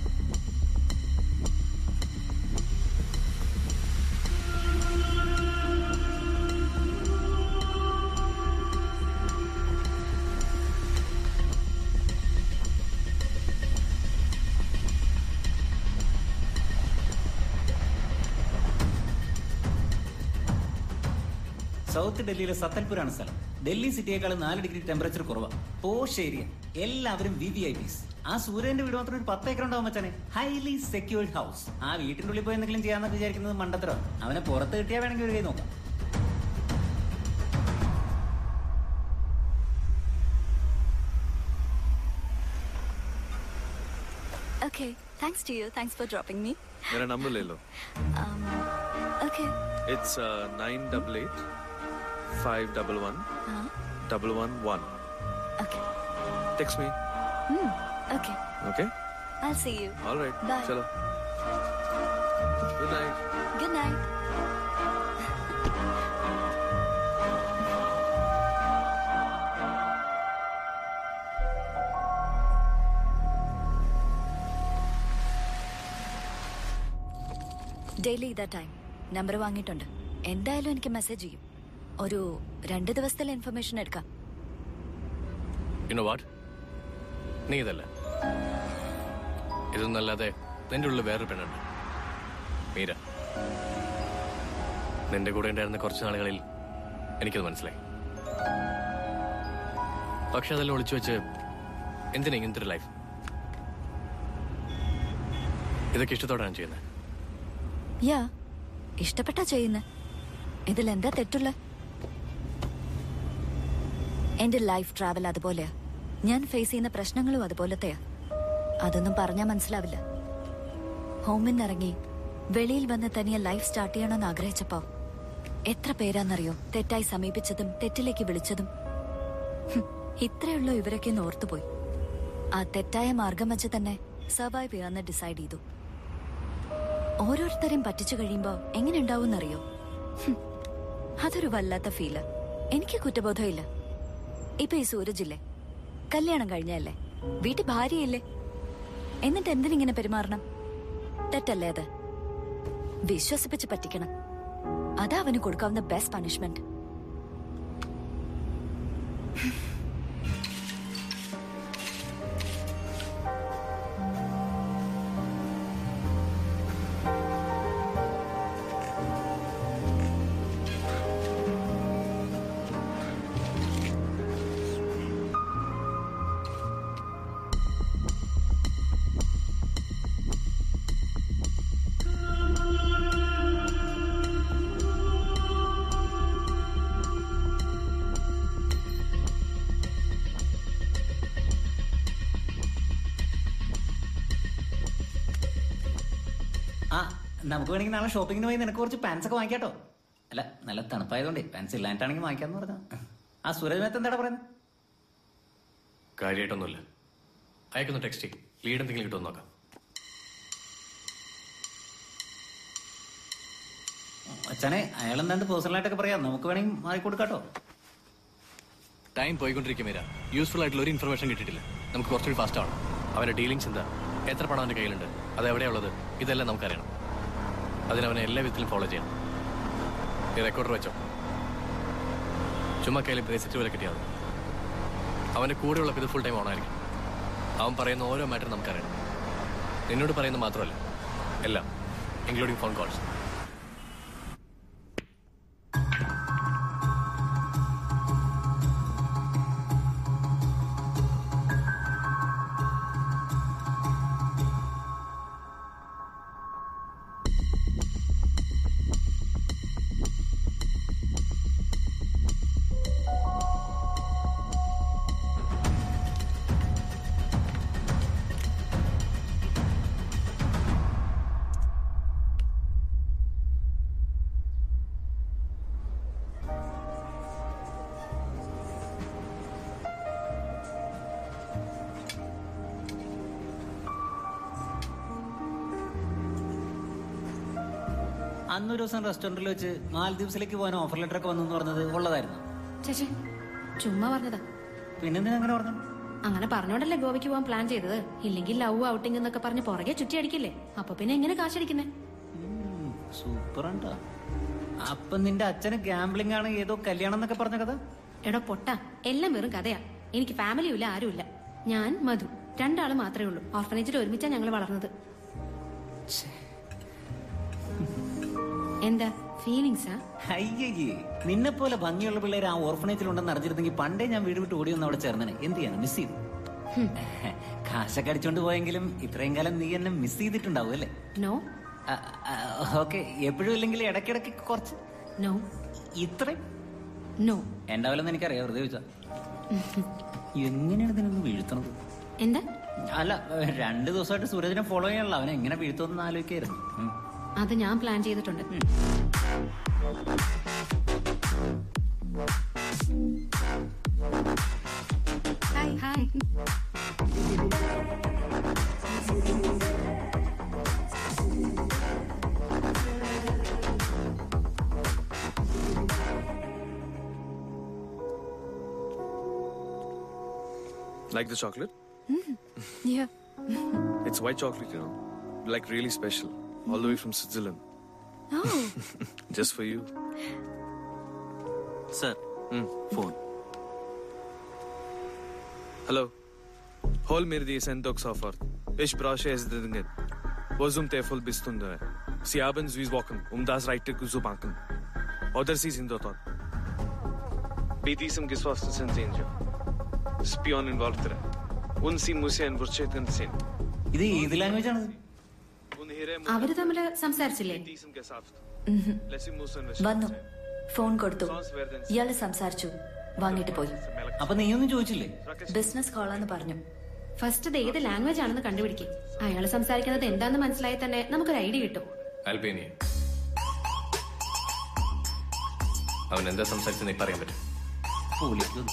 സൗത്ത് ഡൽഹിയിലെ സത്തൽപൂരാണ് സ്ഥലം ഡൽഹി സിറ്റിയേക്കാൾ നാല് ഡിഗ്രി ടെമ്പറേച്ചർ കുറവാ പോഷ് ഏരിയ എല്ലാവരും വി വി ഐ പിസ് ആ സൂര്യന്റെ വീട് മാത്രം ഒരു പത്ത് ഏക്കർ ഉണ്ടാവും മച്ചാനെ ഹൈലി സെക്യൂർഡ് ഹൗസ് ആ വീട്ടിന്റെ ഉള്ളിൽ പോയി എന്തെങ്കിലും ചെയ്യാന്നൊക്കെ വിചാരിക്കുന്നത് മണ്ടത്തരം അവനെ പുറത്ത് കിട്ടിയാൽ വേണമെങ്കിൽ ഒരു കൈ നോക്കാം Okay. Thanks to you. Thanks for dropping me. मेरा नंबर ले लो Um, okay. It's nine double eight five double one Uh, double one one okay. Text me Hmm. Okay. Okay I'll see you. Alright Bye. चलो good night Good night. Daily ഇതാ time number വാങ്ങിയിട്ടുണ്ട് എന്തായാലും എനിക്ക് message ചെയ്യും ഒരു രണ്ട് ദിവസത്തിലെ information എടുക്കാം യുനോ വാട്ട് നീ ഇതല്ല ഇതൊന്നല്ലാതെ നിന്റെ ഉള്ളിൽ വേറൊരു പെണ്ണുണ്ട് മീര നിന്റെ കൂടെ ഉണ്ടായിരുന്ന കുറച്ച് നാളുകളിൽ എനിക്കത് മനസ്സിലായി പക്ഷെ അതെല്ലാം ഒളിച്ചു വെച്ച് എന്തിനാ ഇങ്ങനത്തെ ഒരു ലൈഫ് ഇതൊക്കെ ഇഷ്ടത്തോടെയാണ് ചെയ്യുന്നത് യാ ഇഷ്ടപ്പെട്ടാ ചെയ്യുന്ന ഇതിൽ എന്താ തെറ്റുള്ള എന്റെ ലൈഫ് ട്രാവൽ അതുപോലെയാ ഞാൻ ഫേസ് ചെയ്യുന്ന പ്രശ്നങ്ങളും അതുപോലത്തെയാ അതൊന്നും പറഞ്ഞാൽ മനസ്സിലാവില്ല ഹോമിൽ നിന്നിറങ്ങി വെളിയിൽ വന്ന് തനിയെ ലൈഫ് സ്റ്റാർട്ട് ചെയ്യണമെന്ന് ആഗ്രഹിച്ചപ്പോ എത്ര പേരാന്നറിയോ തെറ്റായി സമീപിച്ചതും തെറ്റിലേക്ക് വിളിച്ചതും ഹും, ഇത്രയുള്ളൂ ഇവരൊക്കെ ഒന്ന് ഓർത്തുപോയി ആ തെറ്റായ മാർഗം വെച്ച് തന്നെ സർവൈവ് ചെയ്യാന്ന് ഡിസൈഡ് ചെയ്തു ഓരോരുത്തരെയും പറ്റിച്ചു കഴിയുമ്പോ എങ്ങനെ ഉണ്ടാവുമെന്നറിയോ ഹും, അതൊരു വല്ലാത്ത ഫീല് എനിക്ക് കുറ്റബോധമില്ല ഇപ്പൊ ഈ സൂരജില്ലേ കല്യാണം കഴിഞ്ഞല്ലേ വീട്ടിൽ ഭാര്യയില്ലേ എന്നിട്ട് എന്തിനിങ്ങനെ പെരുമാറണം തെറ്റല്ലേ അത് വിശ്വസിപ്പിച്ച് പറ്റിക്കണം അതാ അവന് കൊടുക്കാവുന്ന ബെസ്റ്റ് പണിഷ്മെന്റ് ആ നമുക്ക് വേണമെങ്കിൽ നാളെ ഷോപ്പിങ്ങിന് പോയി നിനക്ക് കുറച്ച് പാൻസ് ഒക്കെ വാങ്ങിക്കാട്ടോ അല്ല നല്ല തണുപ്പായതുകൊണ്ടേ പാൻസ് ഇല്ലാണ്ടാണെങ്കിൽ വാങ്ങിക്കാന്ന് പറഞ്ഞ ആ സൂരജ് മേത്ത് എന്താടാ പറയുന്നത് കാര്യമായിട്ടൊന്നുമില്ല അയക്കൊന്ന് ടെക്സ്റ്റ് ചെയ്യും ലീഡ് എന്തെങ്കിലും കിട്ടുമെന്ന് നോക്കാം അച്ഛനെ അയാൾ എന്താണ്ട് പേഴ്സണലായിട്ടൊക്കെ പറയാം നമുക്ക് വേണമെങ്കിൽ മാറി കൊടുക്കാട്ടോ ടൈം പോയിക്കൊണ്ടിരിക്കും മീര യൂസ്ഫുൾ ആയിട്ടുള്ള ഒരു ഇൻഫർമേഷൻ കിട്ടിയിട്ടില്ല നമുക്ക് കുറച്ചുകൂടി ഫാസ്റ്റ് ആണ് അവന്റെ ഡീലിങ്സ് എന്താ എത്ര പണം അവന്റെ കയ്യിലുണ്ട് അത് എവിടെയാ ഉള്ളത് ഇതെല്ലാം നമുക്കറിയണം അതിനവനെ എല്ലാ വിധത്തിലും ഫോളോ ചെയ്യണം ഈ റെക്കോർഡർ വെച്ചോ ചുമ്മാ കയ്യിൽ ബ്രേസിറ്റ് പോലെ കിട്ടിയാൽ മതി അവന്റെ കൂടെയുള്ള ഇത് ഫുൾ ടൈം ഓണായിരിക്കും അവൻ പറയുന്ന ഓരോ മാറ്റർ നമുക്കറിയണം നിന്നോട് പറയുന്നത് മാത്രമല്ല എല്ലാം ഇൻക്ലൂഡിങ് ഫോൺ കോൾസ് അന്നൊരു ദിവസം റെസ്റ്റോറന്റിൽ വെച്ച് മാൽദ്വീപ്സിലേക്ക് പോകാൻ ഓഫർ ലെറ്റർ ഒക്കെ വന്നു പറഞ്ഞത് ഉള്ളതായിരുന്നു ചേച്ചി ചുമ്മാ പറഞ്ഞതാ പിന്നെന്തിനാ അങ്ങനെ പറഞ്ഞു അങ്ങനെ പറഞ്ഞോണ്ടല്ലേ ഗോവയ്ക്ക് പോകാൻ പ്ലാൻ ചെയ്തത് ഇല്ലെങ്കിൽ ലവ് ഔട്ടിംഗ് എന്നൊക്കെ പറഞ്ഞ് പുറകെ ചുറ്റി അടിക്കില്ലേ അപ്പൊ പിന്നെ എങ്ങനെ കാശടിക്കുന്നേ സൂപ്പർ അപ്പൊ നിന്റെ അച്ഛന് ഗാംബ്ലിംഗ് ആണ് ഏതോ കല്യാണം എന്നൊക്കെ പറഞ്ഞ കഥ എടോ പൊട്ട എല്ലാം വെറും കഥയാ എനിക്ക് ഫാമിലിയും ഇല്ല ആരുമില്ല ഞാൻ മധു രണ്ടാള് മാത്രമേ ഉള്ളൂ ഓർഫനേജിൽ ഒരുമിച്ചാ ഞങ്ങൾ വളർന്നത് എന്താ ഫീലിങ്സാ അയ്യയ്യേ നിന്നെ പോലെ ഭംഗിയുള്ള പിള്ളേർ ആ ഓർഫനേജിലുണ്ടെന്ന് അറിഞ്ഞിരുന്നെങ്കിൽ പണ്ടേ ഞാൻ വീട് വിട്ട് ഓടി വന്ന് അവിടെ ചേർന്നനെ എന്ത് ചെയ്യാൻ മിസ് ചെയ്തു കാശൊക്കെ അടിച്ചോണ്ട് പോയെങ്കിലും ഇത്രയും കാലം നീ എന്നെ മിസ് ചെയ്തിട്ടുണ്ടാവും അല്ലേ നോ ഓക്കെ എപ്പോഴും ഇല്ലെങ്കിൽ ഇടയ്ക്കിടയ്ക്ക് കുറച്ച് നോ ഇത്രയും നോ ഉണ്ടാവില്ലെന്ന് എനിക്കറിയാം വെറുതെ ചോദിച്ചാ എങ്ങനെയാണ് ഇതിനൊന്ന് വീഴ്ത്തണത് എന്താ അല്ല രണ്ടു ദിവസമായിട്ട് സൂരജിനെ ഫോളോ ചെയ്യാനുള്ള അവനെ എങ്ങനെ വീഴ്ത്തുമെന്ന് ആലോചിക്കായിരുന്നു ഉം. അത് ഞാൻ പ്ലാൻ ചെയ്തിട്ടുണ്ട് hi hi Like the chocolate? Yeah. It's white chocolate, you know. Like really special. All the way from Switzerland. Oh. Just for you. Sir, phone. Hallo. Hol mir die Sendung sofort. Ich brauche es dringend. Wo zum Teufel bist du da? Sie haben süß walken, um das Reiter zu banken. Oder sie sind dort. Bei diesem Geschossen sind sie Spionen Walter. Und sie muss ein Wurzeln sehen. ഇത് ഏത് language ആണ് അവര് തമ്മില് സംസാരിച്ചില്ലേ ഉഹും. വന്നു phone കൊടുത്തു ഇയാള് സംസാരിച്ചു വാങ്ങിട്ട് പോയി അപ്പൊ നീയൊന്നും ചോദിച്ചില്ലേ ബിസിനസ് കോളാന്ന് പറഞ്ഞു ഫസ്റ്റ് ഇത് ഏത് ലാംഗ്വേജ് ആണെന്ന് കണ്ടുപിടിക്കും അയാൾ സംസാരിക്കുന്നത് എന്താന്ന് മനസ്സിലായി തന്നെ നമുക്കൊരു ഐഡിയ കിട്ടും അൽബേനിയ അവൻ എന്താ സംസാരിച്ചെന്ന് ഇപ്പൊ അറിയാൻ പറ്റും പുലിക്കുന്നു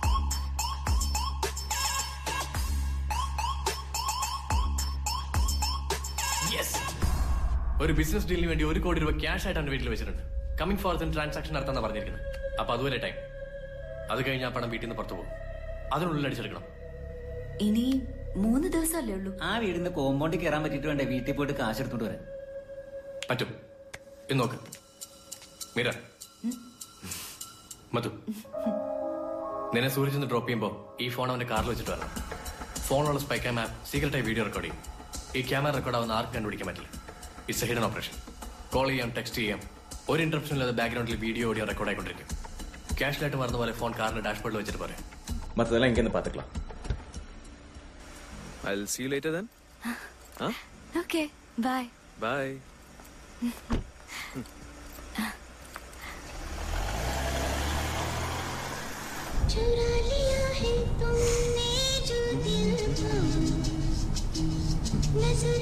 യെസ് ഒരു ബിസിനസ് ഡീലിന് വേണ്ടി ഒരു കോടി രൂപ ക്യാഷ് ആയിട്ട് അവന്റെ വീട്ടിൽ വെച്ചിട്ടുണ്ട് കമ്മിങ് ഫോർത്തിന് ട്രാൻസാക്ഷൻ നടത്താൻ പറഞ്ഞിരിക്കുന്നത് അപ്പൊ അതുവരെ ടൈം അത് കഴിഞ്ഞ് ആ പണം വീട്ടിൽ നിന്ന് പുറത്തു പോകും അതിനുള്ളിൽ അടിച്ചെടുക്കണം ഇനി മൂന്ന് ദിവസമല്ലേ ഉള്ളൂ ആ വീടിന്റെ കോമ്പൗണ്ടിൽ കയറാൻ പറ്റിയിട്ട് വേണ്ടേ വീട്ടിൽ പോയിട്ട് കാശ് എടുത്തോണ്ട് വരാൻ പറ്റും ഇന്ന് നോക്ക് മീര മധു നിന്നെ സൂര്യചന്ദ് ഡ്രോപ്പ് ചെയ്യുമ്പോൾ ഈ ഫോൺ അവന്റെ കാറിൽ വെച്ചിട്ട് വരണം ഫോണിലുള്ള സ്പൈ ക്യാം ആപ്പ് സീക്രട്ടായി വീഡിയോ റെക്കോർഡ് ചെയ്യും ഈ ക്യാമറ റെക്കോർഡ് ആവുന്ന ആർക്കും കണ്ടുപിടിക്കാൻ പറ്റില്ല it's a hidden operation call ചെയ്യാം ടെക്സ്റ്റ് ചെയ്യാം ഒരു ഇന്റർപ്ഷൻ ഇല്ലാതെ ബാക്ക്ഗ്രൗണ്ടിൽ വീഡിയോ ഓഡിയോ റെക്കോർഡ് ആയിക്കൊണ്ടിരിക്കും ക്യാഷിലായിട്ട് മറന്ന പോലെ ഫോൺ കാറിന്റെ ഡാഷ്ബോർഡിൽ വെച്ചിട്ട് പറയാം மற்றதெல்லாம் இங்கேருந்து பார்த்துக்கலாம் I'll see you later then. Huh? Okay bye Bye. चुरा लिया है तुमने जो दिल को नजर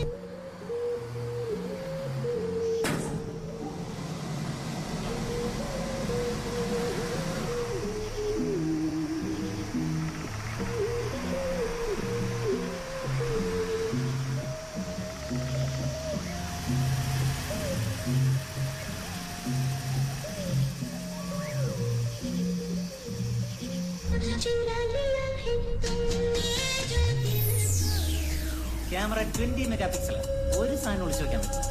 चुरा लिया है तुमने जो दिल को ക്യാമറ ട്വന്റി മെഗാ പിക്സൽ ഒരു സാധനം ഒളിച്ചു വെക്കാൻ പറ്റും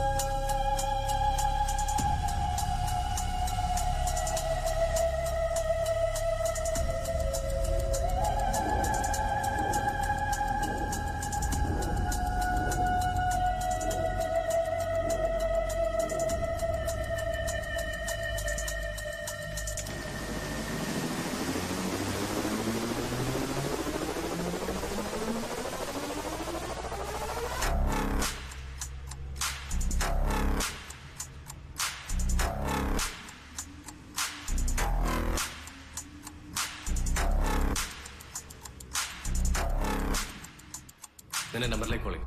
നിന്റെ നമ്പറിലേക്ക് കോൾ ചെയ്യും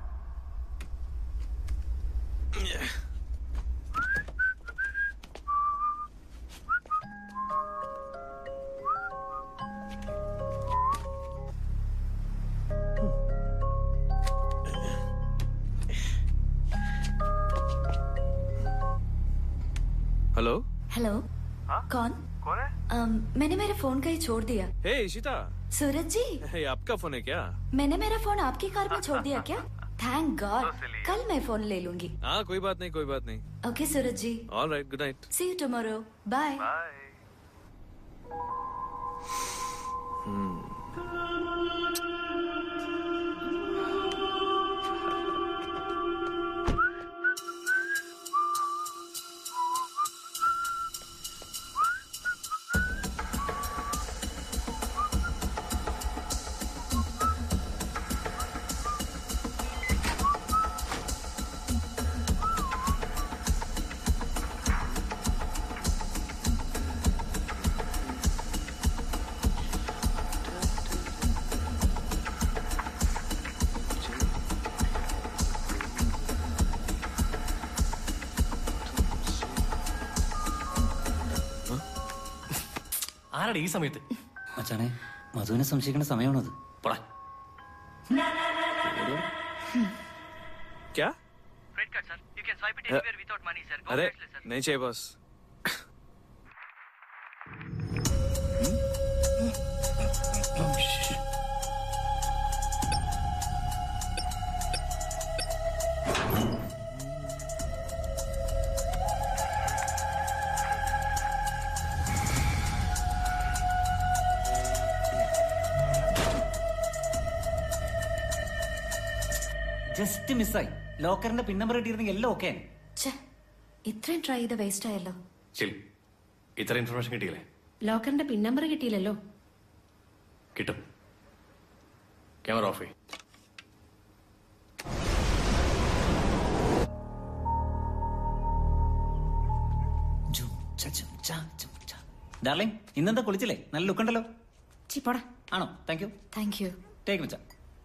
हेलो हेलो कौन कौन है अम, मैंने मेरा फोन कहीं छोड़ दिया हे इशिता सूरज जी ये आपका फोन है क्या मैंने मेरा फोन आपकी कार में छोड़ दिया क्या थैंक गॉड कल मैं फोन ले लूंगी हाँ कोई बात नहीं कोई बात नहीं okay Suraj ji all right good night see you tomorrow bye ആരാണ് ഈ സമയത്ത് മച്ചാനെ മധുവിനെ സംശയിക്കേണ്ട സമയമാണത് പോടാ क्या Credit card, sir. You can swipe it Uh, anywhere without money, sir. Go अरे cashless, sir. नहीं चाहिए बस ജസ്റ്റ് മിസ്സായി ലോക്കറിന്റെ പിൻ നമ്പർ കിട്ടിയിരുന്നെങ്കിൽ എല്ലാം ഓക്കെ ഛെ, ഇത്രയും ട്രൈ ചെയ്ത് വേസ്റ്റ് ആയല്ലോ ശരി ഇത്ര ഇൻഫർമേഷൻ കിട്ടിയില്ലേ ലോക്കറിന്റെ പിൻ നമ്പർ കിട്ടിയില്ലല്ലോ കിട്ടും ക്യാമറ ഓഫ് ചെയ്യും ഡാർലിംഗ് ഇന്നെന്താ കുളിച്ചില്ലേ നല്ല ലുക്ക് ഉണ്ടല്ലോ ചിപ്പോടാ ആണോ thank you thank you take മച്ചാ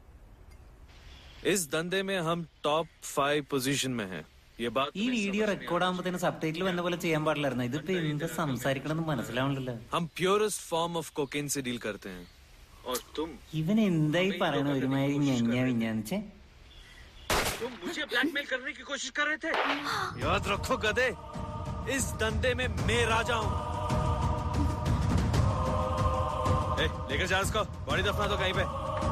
इस धंधे में हम टॉप फाइव पोजीशन में हैं ये बात ഈ വീഡിയോ റെക്കോർഡ് ആകുമ്പോഴത്തേന് സബ് ടൈറ്റിൽ വന്ന പോലെ ചെയ്യാൻ പാടില്ലായിരുന്നു ഇതിപ്പോ എന്താ സംസാരിക്കണമെന്ന് മനസ്സിലാവണില്ലല്ലോ हम प्योरेस्ट फॉर्म ऑफ कोकेन से डील करते हैं और तुम ഇവൻ എന്തായി പറയണ ഒരുമാതിരി ഞഞ്ഞ വിഞ്ഞാന്നിച്ചേ तुम मुझे ब्लैकमेल करने की कोशिश कर रहे थे याद रखो गधे इस धंधे में मैं राजा हूँ ए, लेकर जा इसको बॉडी दफना दो कहीं पे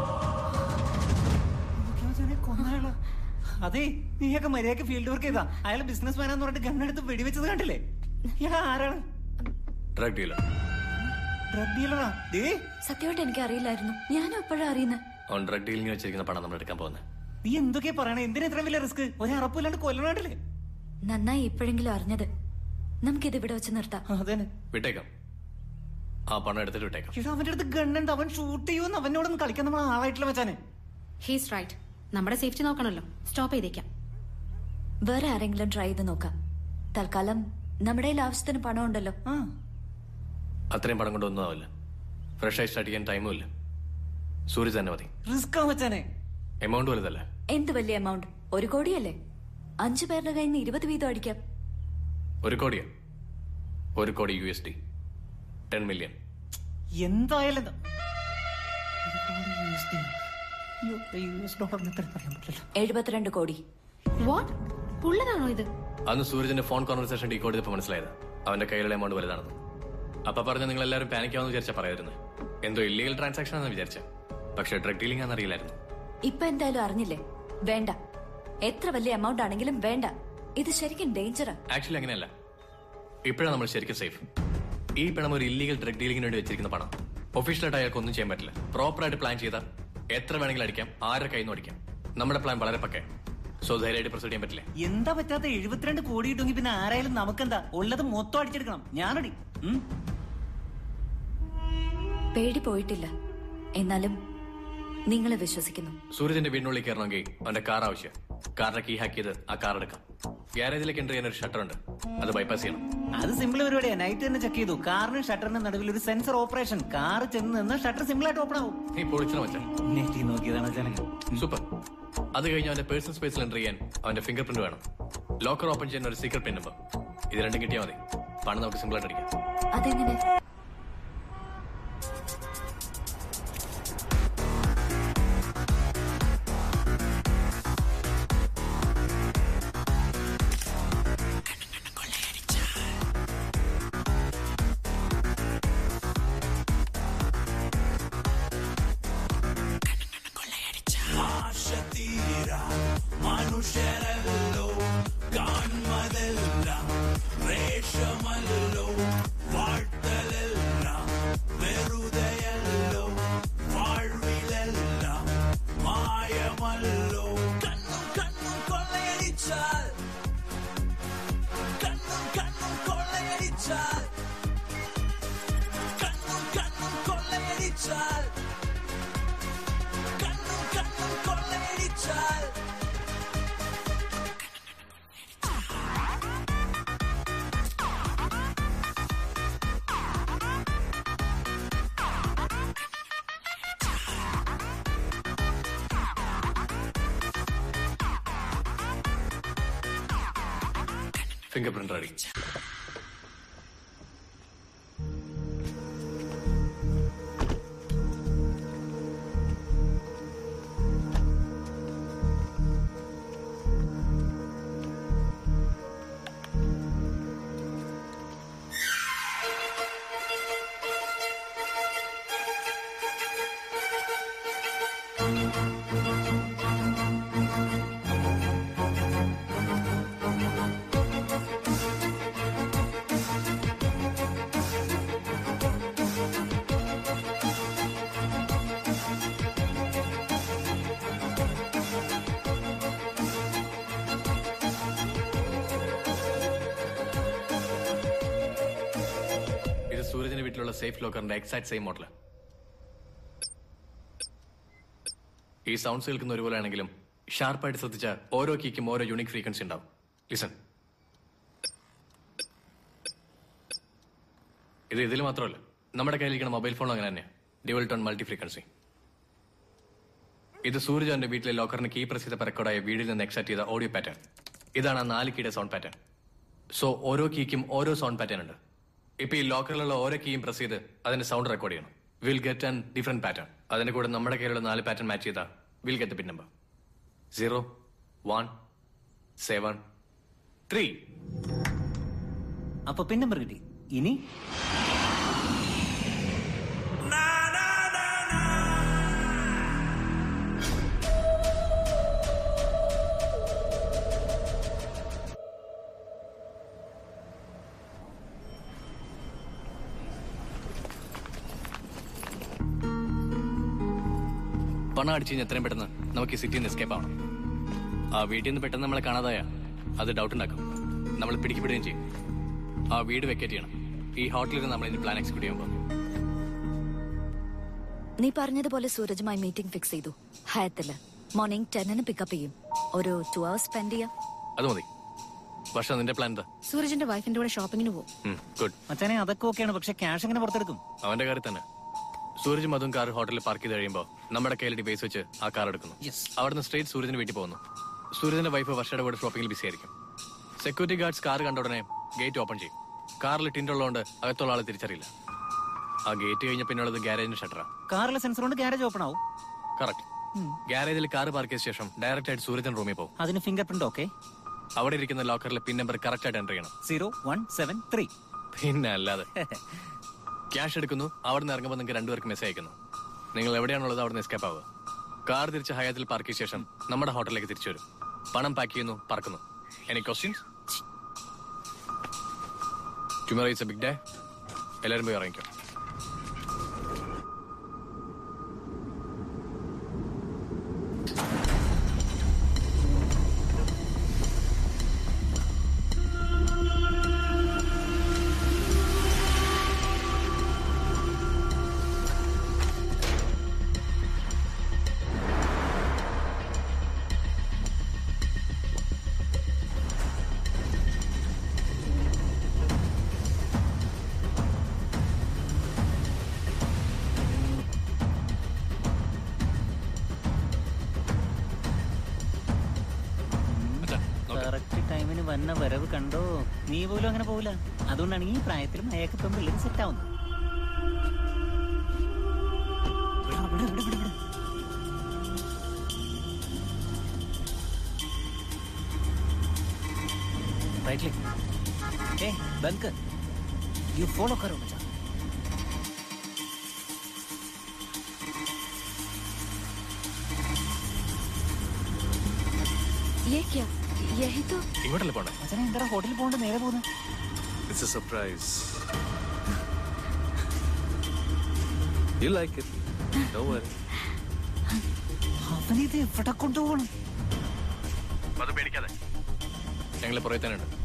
കൊന്നയാളോ അതെ നീയൊക്കെ മര്യാദക്ക് ഫീൽഡ് വർക്ക് ചെയ്താ അയാൾ ബിസിനസ് മാനാന്ന് പറഞ്ഞിട്ട് ഗണ്ണെടുത്ത് വെടിവെച്ചത് കണ്ടില്ലേ ഇയാൾ ആരാണ് ഡ്രഗ് ഡീലർ ഡ്രഗ് ഡീലറാ ദേ സത്യമായിട്ട് എനിക്ക് അറിയില്ലായിരുന്നു ഞാനും ഇപ്പോഴാണ് അറിയുന്നത് അവൻ ഡ്രഗ് ഡീലിംഗ് വെച്ചിരിക്കുന്ന പണം നമ്മൾ എടുക്കാൻ പോകുന്നത് നീ എന്തൊക്കെയാ പറയണേ എന്തിനാ ഇത്ര വലിയ റിസ്ക് ഒരറപ്പില്ലാണ്ട് കൊല്ലണാണ്ടില്ലേ നന്നായി ഇപ്പോഴെങ്കിലും അറിഞ്ഞത് നമുക്കിത് ഇവിടെ വെച്ച് നിർത്താം അതന്നെ വിട്ടേക്കാം ആ പണം എടുത്തിട്ട് വിട്ടേക്കാം പക്ഷെ അവന്റെ അടുത്ത് ഗണ്ണുണ്ട് അവൻ ഷൂട്ട് ചെയ്യുമെന്ന് അവനോടൊന്നും കളിക്കാൻ നമ്മൾ ആളായിട്ടില്ല മച്ചാനെ ഹീസ് റൈറ്റ് നമ്മുടെ സേഫ്റ്റി നോക്കണല്ലോ സ്റ്റോപ്പ് ചെയ്തേക്കാം വേറെ ആരെങ്കിലും ട്രൈ ചെയ്ത് നോക്കാം തൽക്കാലം നമ്മുടെ കയ്യിൽ ആവശ്യത്തിന് പണം ഉണ്ടല്ലോ അത്രയും പണം കൊണ്ടൊന്നും ആവില്ല ഫ്രഷ് ആയി സ്റ്റാർട്ട് ചെയ്യാൻ ടൈമും ഇല്ല സൂര്യ തന്നെ മതി റിസ്ക് ആ മച്ചാനെ എമൗണ്ട് വലുതല്ല എന്ത് വലിയ എമൗണ്ട് ഒരു കോടിയല്ലേ അഞ്ചു പേരുടെ കയ്യിൽ നിന്ന് ഇരുപത് വീതം അടിക്കാം ഒരു കോടിയാ ഒരു കോടി U S D ten million എന്തായാലും എന്താ? അയ്യോ, യു എസ് ഡോളറിന് ഇത്ര പറയാൻ പറ്റില്ല എഴുപത്തിരണ്ട് കോടി വാട്ട് ഉള്ളതാണോ ഇത് അന്ന് സൂരജിന്റെ ഫോൺ കോൺവെർസേഷൻ ഡീകോഡ് ചെയ്തപ്പോൾ മനസ്സിലായത് അവന്റെ കയ്യിലുള്ള എമൗണ്ട് വലുതാണെന്ന് അപ്പൊ പറഞ്ഞ നിങ്ങൾ എല്ലാവരും പാനിക്കാമെന്ന് വിചാരിച്ചാ പറയായിരുന്നു എന്തോ ഇല്ലീഗൽ ട്രാൻസാക്ഷൻ ആണെന്ന് വിചാരിച്ച പക്ഷെ ഡ്രഗ് ഡീലിംഗ് ആണെന്ന് അറിയില്ലായിരുന്നു ഇപ്പൊ എന്തായാലും അറിഞ്ഞില്ലേ വേണ്ട എത്ര വലിയ എമൗണ്ട് ആണെങ്കിലും വേണ്ട ഇത് ശരിക്കും ഡേഞ്ചറാ ആക്ച്വലി അങ്ങനെയല്ല ഇപ്പോഴാണ് നമ്മൾ ശരിക്കും സേഫ് ഈ പണം ഒരു ഇല്ലീഗൽ ഡ്രഗ് ഡീലിംഗിന് വേണ്ടി വെച്ചിരിക്കുന്ന പണം ഒഫീഷ്യലായിട്ട് അയാൾക്ക് ഒന്നും ചെയ്യാൻ പറ്റില്ല പ്രോപ്പറായിട്ട് പ്ലാൻ ചെയ്താൽ എത്ര വേണമെങ്കിലും അടിക്കാം ആരുടെ കയ്യിൽ നിന്ന് അടിക്കാം നമ്മുടെ പ്ലാൻ വളരെ പക്കേ സോ ധൈര്യമായിട്ട് പ്രൊസീഡ് ചെയ്യാൻ പറ്റില്ല എന്താ പറ്റാത്ത എഴുപത്തിരണ്ട് കോടി കിട്ടുമെങ്കിൽ പിന്നെ ആരായാലും നമുക്കെന്താ ഉള്ളത് മൊത്തം അടിച്ചെടുക്കണം ഞാനടി ഉം. പേടി പോയിട്ടില്ല എന്നാലും നിങ്ങളെ വിശ്വസിക്കുന്നു സൂരജിന്റെ വീടിനുള്ളിൽ കയറണമെങ്കിൽ അവന്റെ കാർ ആവശ്യം കാറിന്റെ കീ ഹാക്ക് ചെയ്ത് ആ കാർ എടുക്കാം ഗ്യാരേജിലേക്ക് എൻ്റർ ചെയ്യാൻ ഒരു ഷട്ടർ ഉണ്ട് അത് ബൈപ്പാസ് ചെയ്യണം അത് സിമ്പിൾ പരിപാടിയാ നൈറ്റ് തന്നെ ചെക്ക് ചെയ്തു കാറിനും ഷട്ടറിനും നടുവിൽ ഒരു സെൻസർ ഓപ്പറേഷൻ കാർ ചെന്ന് നിന്ന് ഷട്ടർ സിമ്പിൾ ആയിട്ട് ഓപ്പൺ ആവും നീ പൊളിച്ചണം വെച്ചാൽ നെറ്റി നോക്കിയതാണ് ജനങ്ങൾ സൂപ്പർ അത് കഴിഞ്ഞ് അവന്റെ പേഴ്സണൽ സ്പേസിൽ എൻ്റർ ചെയ്യാൻ അവന്റെ ഫിംഗർ പ്രിന്റ് വേണം ലോക്കർ ഓപ്പൺ ചെയ്യുന്ന ഒരു സീക്രട്ട് പിൻ നമ്പർ ഇത് രണ്ടും കിട്ടിയാൽ മതി പണം നമുക്ക് സിമ്പിൾ ആയിട്ട് അടിക്കാം അതെങ്ങനെ ഫിംഗർ പ്രിന്റ് റെഡി ഇത് സൂരജിന്റെ വീട്ടിലുള്ള സേഫ് ലോക്കറിന്റെ എക്സാക്ട് സെയിം മോഡൽ ഈ സൗണ്ട്സ് കേൾക്കുന്ന ഒരുപോലെ ആണെങ്കിലും ഷാർപ്പായിട്ട് ശ്രദ്ധിച്ച ഓരോ കീക്കും ഓരോ യൂണിക് ഫ്രീക്വൻസി ഉണ്ടാവും ലിസൺ ഇത് ഇതിൽ മാത്രമല്ല നമ്മുടെ കയ്യിലിരിക്കുന്ന മൊബൈൽ ഫോൺ അങ്ങനെ തന്നെ ഡ്യുവൽ ടോൺ മൾട്ടി ഫ്രീക്വൻസി ഇത് സൂരജന്റെ വീട്ടിലെ ലോക്കറിന് കീ പ്രസ് ചെയ്ത റെക്കോർഡായ വീടിൽ നിന്ന് എക്സാക്ട് ചെയ്ത ഓഡിയോ പാറ്റേൺ ഇതാണ് ആ നാല് കീയുടെ സൗണ്ട് പാറ്റേൺ സോ ഓരോ കീക്കും ഓരോ സൗണ്ട് പാറ്റേൺ ഉണ്ട് ഇപ്പൊ ഈ ലോക്കറിലുള്ള ഓരോ കീയും പ്രസ് ചെയ്ത് അതിന്റെ സൗണ്ട് റെക്കോർഡ് ചെയ്യണം will get an different pattern അതിന്റെ കൂടെ നമ്മുടെ കയ്യിലുള്ള നാല് പാറ്റേൺ മാച്ച് ചെയ്താൽ will get pin number zero one seven three അപ്പൊ പിൻ നമ്പർ കിട്ടി ഇനി പണം അടിച്ചു കഴിഞ്ഞാൽ എത്രയും പെട്ടെന്ന് നമുക്ക് ഈ സിറ്റിയിൽ നിന്ന് എസ്കേപ്പ് ആവണം ആ വീട്ടിൽ നിന്ന് പെട്ടെന്ന് നമ്മളെ കാണാതായ അത് ഡൗട്ട് ഉണ്ടാക്കും നമ്മൾ പിടിക്കപ്പെടുകയും ചെയ്യും ആ വീട് വെക്കേറ്റ് ചെയ്യണം ഈ ഹോട്ടലിൽ നമ്മൾ ഇനി പ്ലാൻ എക്സിക്യൂട്ട് ചെയ്യുമ്പോൾ നീ പറഞ്ഞതുപോലെ സൂരജുമായി മീറ്റിംഗ് ഫിക്സ് ചെയ്തു ഹയത്തില് മോർണിംഗ് ടെന്നിന് പിക്കപ്പ് ചെയ്യും ഒരു ടു അവേഴ്സ് സ്പെൻഡ് ചെയ്യാം അത് മതി പക്ഷെ നിന്റെ പ്ലാൻ എന്താ സൂരജിന്റെ വൈഫിന്റെ കൂടെ ഷോപ്പിങ്ങിന് പോകും ഗുഡ് മച്ചാനെ അതൊക്കെ ഓക്കെയാണ് പക്ഷെ ക്യാഷ് എങ്ങനെ പുറത്തെടുക്കും അവന്റെ കാര്യം തന്നെ സൂരജും അതും കാർ ഹോട്ടലിൽ പാർക്ക് ചെയ്ത് കഴിയുമ്പോൾ നമ്മുടെ കയ്യിൽ ഡിവൈസ് വെച്ച് ആ കാർ എടുക്കുന്നു അവിടുന്ന് സ്ട്രേറ്റ് സൂരജിന് വീട്ടിൽ പോകുന്നു സൂരജിന്റെ വൈഫ് വർഷയുടെ കൂടെ ഷോപ്പിംഗിൽ ബിസി ആയിരിക്കും സെക്യൂരിറ്റി ഗാർഡ്സ് കാർ കണ്ട ഉടനെ ഗേറ്റ് ഓപ്പൺ ചെയ്യും കാറിൽ ടിൻഡ് ഉള്ളതുകൊണ്ട് അകത്തുള്ള ആളെ തിരിച്ചറിയില്ല ആ ഗേറ്റ് കഴിഞ്ഞ പിന്നുള്ളത് ഗ്യാരേജിന്റെ ഷട്ടറാ കാറിലെ സെൻസർ കൊണ്ട് ഗ്യാരേജ് ഓപ്പൺ ആവും കറക്റ്റ് ഗ്യാരേജിൽ കാർ പാർക്ക് ചെയ്ത ശേഷം ഡയറക്റ്റ് ആയിട്ട് സൂരജൻ റൂമിൽ പോകും അതിന് ഫിംഗർ പ്രിന്റ് ഓക്കെ അവിടെ ഇരിക്കുന്ന ലോക്കറിലെ പിൻ നമ്പർ കറക്റ്റ് ആയിട്ട് എൻ്റർ ചെയ്യണം സീറോ വൺ സെവൻ ത്രീ പിന്നെ അല്ലാതെ ക്യാഷ് എടുക്കുന്നു അവിടെ നിന്ന് ഇറങ്ങുമ്പോൾ നിങ്ങൾക്ക് രണ്ടുപേർക്ക് മെസ്സേജ് അയക്കുന്നു നിങ്ങൾ എവിടെയാണുള്ളത് അവിടെ നിന്ന് എസ്കേപ്പ് ആവുക കാർ തിരിച്ച് ഹയാത്തിൽ പാർക്ക് ചെയ്ത ശേഷം നമ്മുടെ ഹോട്ടലിലേക്ക് തിരിച്ചു വരും പണം പാക്ക് ചെയ്യുന്നു പറക്കുന്നു any questions tomorrow it's a big day എല്ലാവരും പോയി ഇറങ്ങിക്കോ കറക്റ്റ് ടൈമിന് വന്ന വരവ് കണ്ടോ നീ പോലും അങ്ങനെ പോവില്ല അതുകൊണ്ടാണ് ഈ പ്രായത്തിൽ മയക്കത്തും പിള്ളേർ സെറ്റ് ആവുന്നത് വിട, വിട, വിട, വിട, വിട. Right leg. Hey, बंद कर यू फॉलो करो मचा ये क्या यही तो ഇങ്ങോട്ടല്ലേ പോണ്ടേ മച്ചാനെ എന്താ ഹോട്ടലിൽ പോകണ്ട നേരെ പോകുന്നത് It's a surprise. You like it. Don't worry. അവനിത് എവിടെ കൊണ്ടുപോകണം അത് പേടിക്കാതെ ഞങ്ങൾ പുറകെ തന്നെ ഉണ്ട്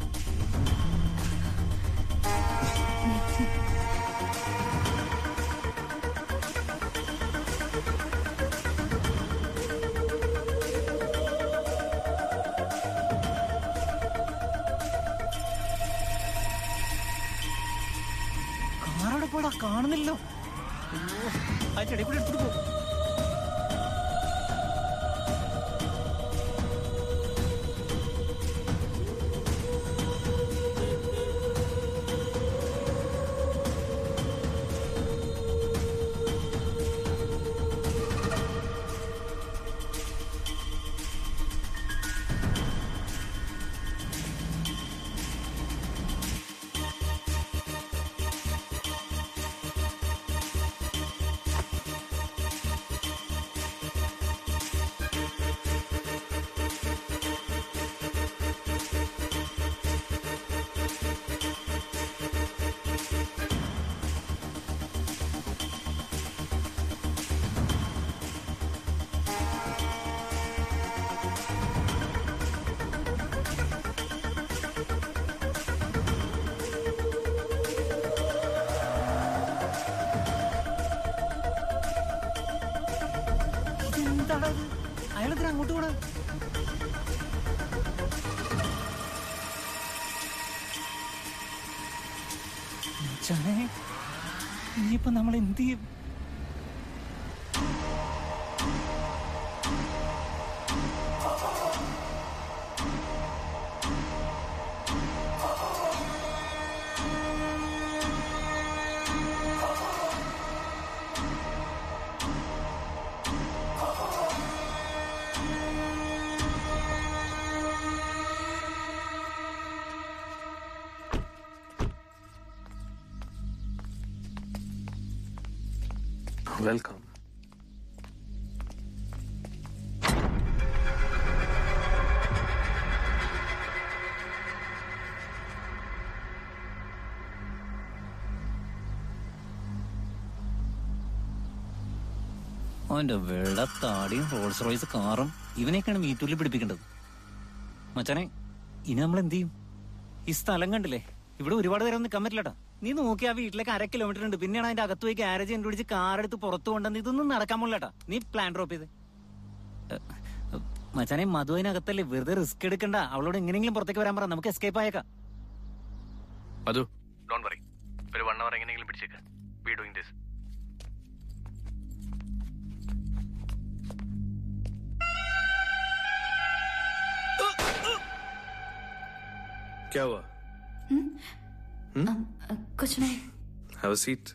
കാറവിടെ പോടാ കാണുന്നില്ലല്ലോ അയ്യോ ആ ചെടി കൂടെ എടുത്തിട്ട് പോ എന്താടാ ഇത് അയാളെന്തിനാ അങ്ങോട്ട് പോണ മച്ചാനെ ഇനിയിപ്പോ നമ്മൾ എന്ത് ചെയ്യും വെൽക്കം അവന്റെ വെള്ള താടിയും റോൾസ് റോയ്സ് കാറും ഇവനെയൊക്കെയാണ് മീറ്റൂരിൽ പിടിപ്പിക്കേണ്ടത് മച്ചാനെ ഇനി നമ്മൾ എന്ത് ചെയ്യും ഈ സ്ഥലം കണ്ടില്ലേ ഇവിടെ ഒരുപാട് നേരം നിൽക്കാൻ പറ്റില്ലട്ടാ നീ നോക്കി ആ വീട്ടിലേക്ക് അര കിലോമീറ്റർ ഉണ്ട് പിന്നെയാണ് അതിന്റെ അകത്ത് പോയി ഗ്യാരേജ് കണ്ടുപിടിച്ച് കാർ എടുത്ത് പുറത്തു കൊണ്ടുവന്ന് ഇതൊന്നും നടക്കാൻ പോലട്ടാ നീ പ്ലാൻ ഡ്രോപ്പ് ചെയ്ത് എ, എ, മച്ചാനെ മധു അതിനകത്തല്ലേ വെറുതെ റിസ്ക് എടുക്കണ്ട അവളോട് എങ്ങനെയെങ്കിലും പുറത്തേക്ക് വരാൻ പറ നമുക്ക് എസ്കേപ്പ് ആയേക്കാം മധു ഡോൺ വറി ഒരു വൺ അവർ എങ്ങനെയെങ്കിലും പിടിച്ചേക്ക് വി ഡൂയിങ് ദിസ് क्या हुआ कुछ नहीं हैव अ सीट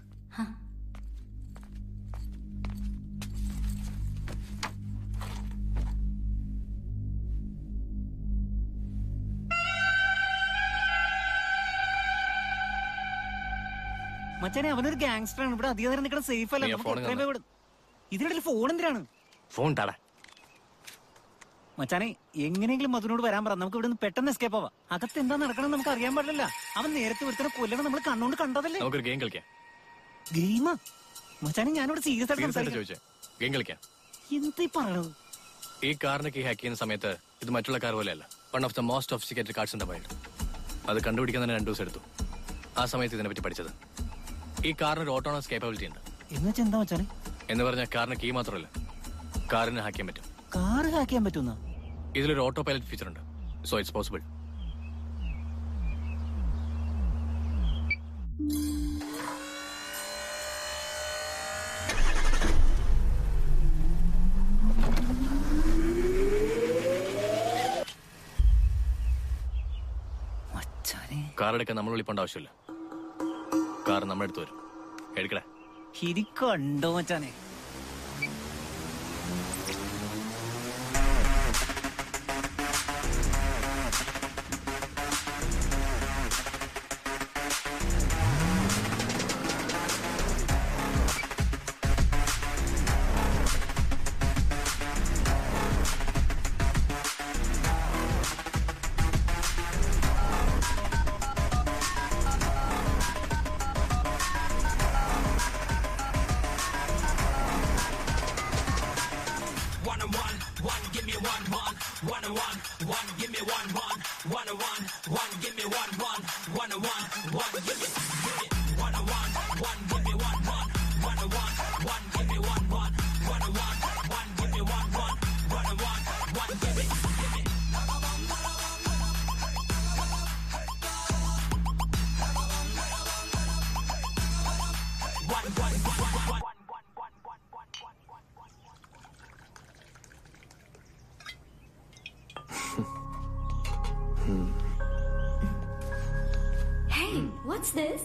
മച്ചാനെ അവനൊരു ഗാങ്സ്റ്റർ ആണ് ഇവിടെ അധികം നേരം നിൽക്കണം സേഫ് അല്ല നീ ആ നമുക്ക് phone എത്രയും തന്നെ. വേഗം ഇവിടെ- ഇതിനിടയിൽ ഫോൺ എന്തിനാണ് ഫോൺ താടാ മച്ചാനെ എങ്ങനെയെങ്കിലും മധുനോട് വരാൻ പറ നമുക്ക് ഇവിടെ നിന്ന് പെട്ടെന്ന് എസ്കേപ്പ് ആവാം അകത്ത് എന്താ നടക്കണം നമുക്ക് അറിയാൻ പാടില്ല അവൻ നേരത്തെ ഒരുത്തനെ കൊല്ലണം നമ്മൾ കണ്ണുകൊണ്ട് കണ്ടതല്ലേ നമുക്കൊരു ഗെയിം കളിക്കാം ഗെയിമാ മച്ചാനെ ഞാനിവിടെ സീരിയസ് ആയിട്ട് സീരിയസ് ആയിട്ട് സംസാരിക്കാം ചോദിച്ചേ ഗെയിം കളിക്കാം എന്താ ഈ പറയണത് ഈ കാറിന് കീ ഹാക്ക് ചെയ്യുന്ന സമയത്ത് ഇത് മറ്റുള്ള കാർ പോലെയല്ല one of the most sophisticated cars in the world അത് കണ്ടുപിടിക്കാൻ തന്നെ രണ്ടു ദിവസം എടുത്തു ആ സമയത്ത് ഇതിനെപ്പറ്റി പഠിച്ചത് ഈ കാറിന് ഒരു ഓട്ടോണസ് കേപ്പബിലിറ്റി ഉണ്ട് എന്ന് വെച്ചാൽ എന്താ മച്ചാനെ എന്ന് പറഞ്ഞാൽ കാറിന് കീ മാത്രമല്ല കാറിന് ഹാക്ക് ചെയ്യാൻ പറ്റും കാറ് ഹാക്ക് ചെയ്യാൻ പറ്റുന്ന ഇതിലൊരു ഓട്ടോ പൈലറ്റ് ഫീച്ചർ ഉണ്ട് സോ ഇറ്റ്സ് പോസിബിൾ കാർ എടുക്കാൻ നമ്മൾ വിളിക്കേണ്ട ആവശ്യമില്ല കാർ നമ്മുടെ അടുത്ത് വരും എടുക്കടേ ഇരി കണ്ടോ മച്ചാനെ One and one, one, give me one, one, one and one, one, give me one, one, one and one, one, give me one, one, one and one, one, give me, give me, one and one, one, give me one, one, one and one, one, give me one, one, one and one, one, give me one, one, one and one, one, give me, give me. One, one, one, one, one. Hey, what's this?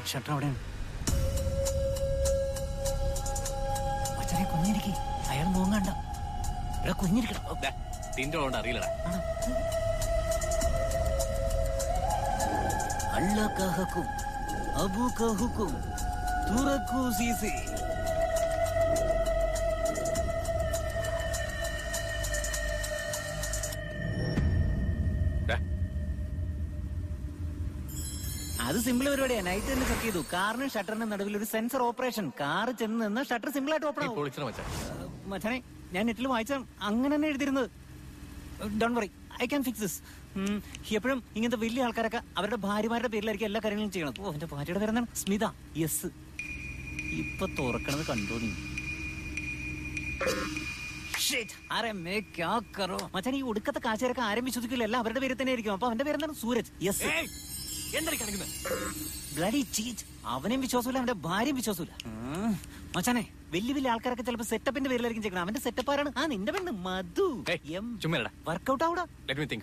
Shutter അവിടെയാണ് മച്ചാനെ കുഞ്ഞിരിക്കി അയാൾ നോങ്ങണ്ട ഇവിടെ കുഞ്ഞിരിക്കണം തിന്റെ കൊണ്ട് അറിയില്ലടാ അല്ല കഹക്കും അബു കഹുക്കും തുറക്കൂ സീസി അത് simple പരിപാടിയാ നൈറ്റ് തന്നെ ചെക്ക് ചെയ്തു കാറിനും ഷട്ടറിനും നടുവിൽ ഒരു സെൻസർ ഓപ്പറേഷൻ കാർ ചെന്ന് നിന്ന് ഷട്ടർ സിമ്പിൾ ആയിട്ട് ഓപ്പൺ ആവും പൊളിച്ചണ മച്ചാ മച്ചാനെ ഞാൻ നെറ്റിൽ വായിച്ച അങ്ങനെ തന്നെ എഴുതിയിരുന്നത് don't worry I can fix this എപ്പോഴും ഇങ്ങനത്തെ വലിയ ആൾക്കാരൊക്കെ അവരുടെ ഭാര്യമാരുടെ പേരിലായിരിക്കും എല്ലാ കാര്യങ്ങളും ചെയ്യണം ഓ എന്റെ ഭാര്യയുടെ പേരെന്താണ് സ്മിത യെസ് ഇപ്പൊ തുറക്കണത് കണ്ടോ നീ Shit, അരെ മേ ക്യാ കറോ മച്ചാൻ ഈ ഒടുക്കത്തെ കാശുകാരൊക്കെ ആരും വിശ്വസിക്കില്ല എല്ലാം അവരുടെ പേര് തന്നെ ആയിരിക്കും അപ്പൊ അവന്റെ പേരെന്താണ് സൂരജ് യെസ് എന്താ കാണിക്കുന്നത് ബ്ലഡി ചീറ്റ് അവനെയും വിശ്വാസമില്ല അവന്റെ ഭാര്യയും വിശ്വാസമില്ല ഉം. മച്ചാനെ വലിയ വലിയ ആൾക്കാരൊക്കെ ചിലപ്പോ സെറ്റപ്പിന്റെ പേരിലായിരിക്കും ചെയ്യണം അവന്റെ സെറ്റപ്പ് ആരാണ് ആ നിന്റെ പെണ്ണ് മധു ചുമ്മാ വർക്കൗട്ട് ആവൂടാ ലെറ്റ് മീ തിങ്ക്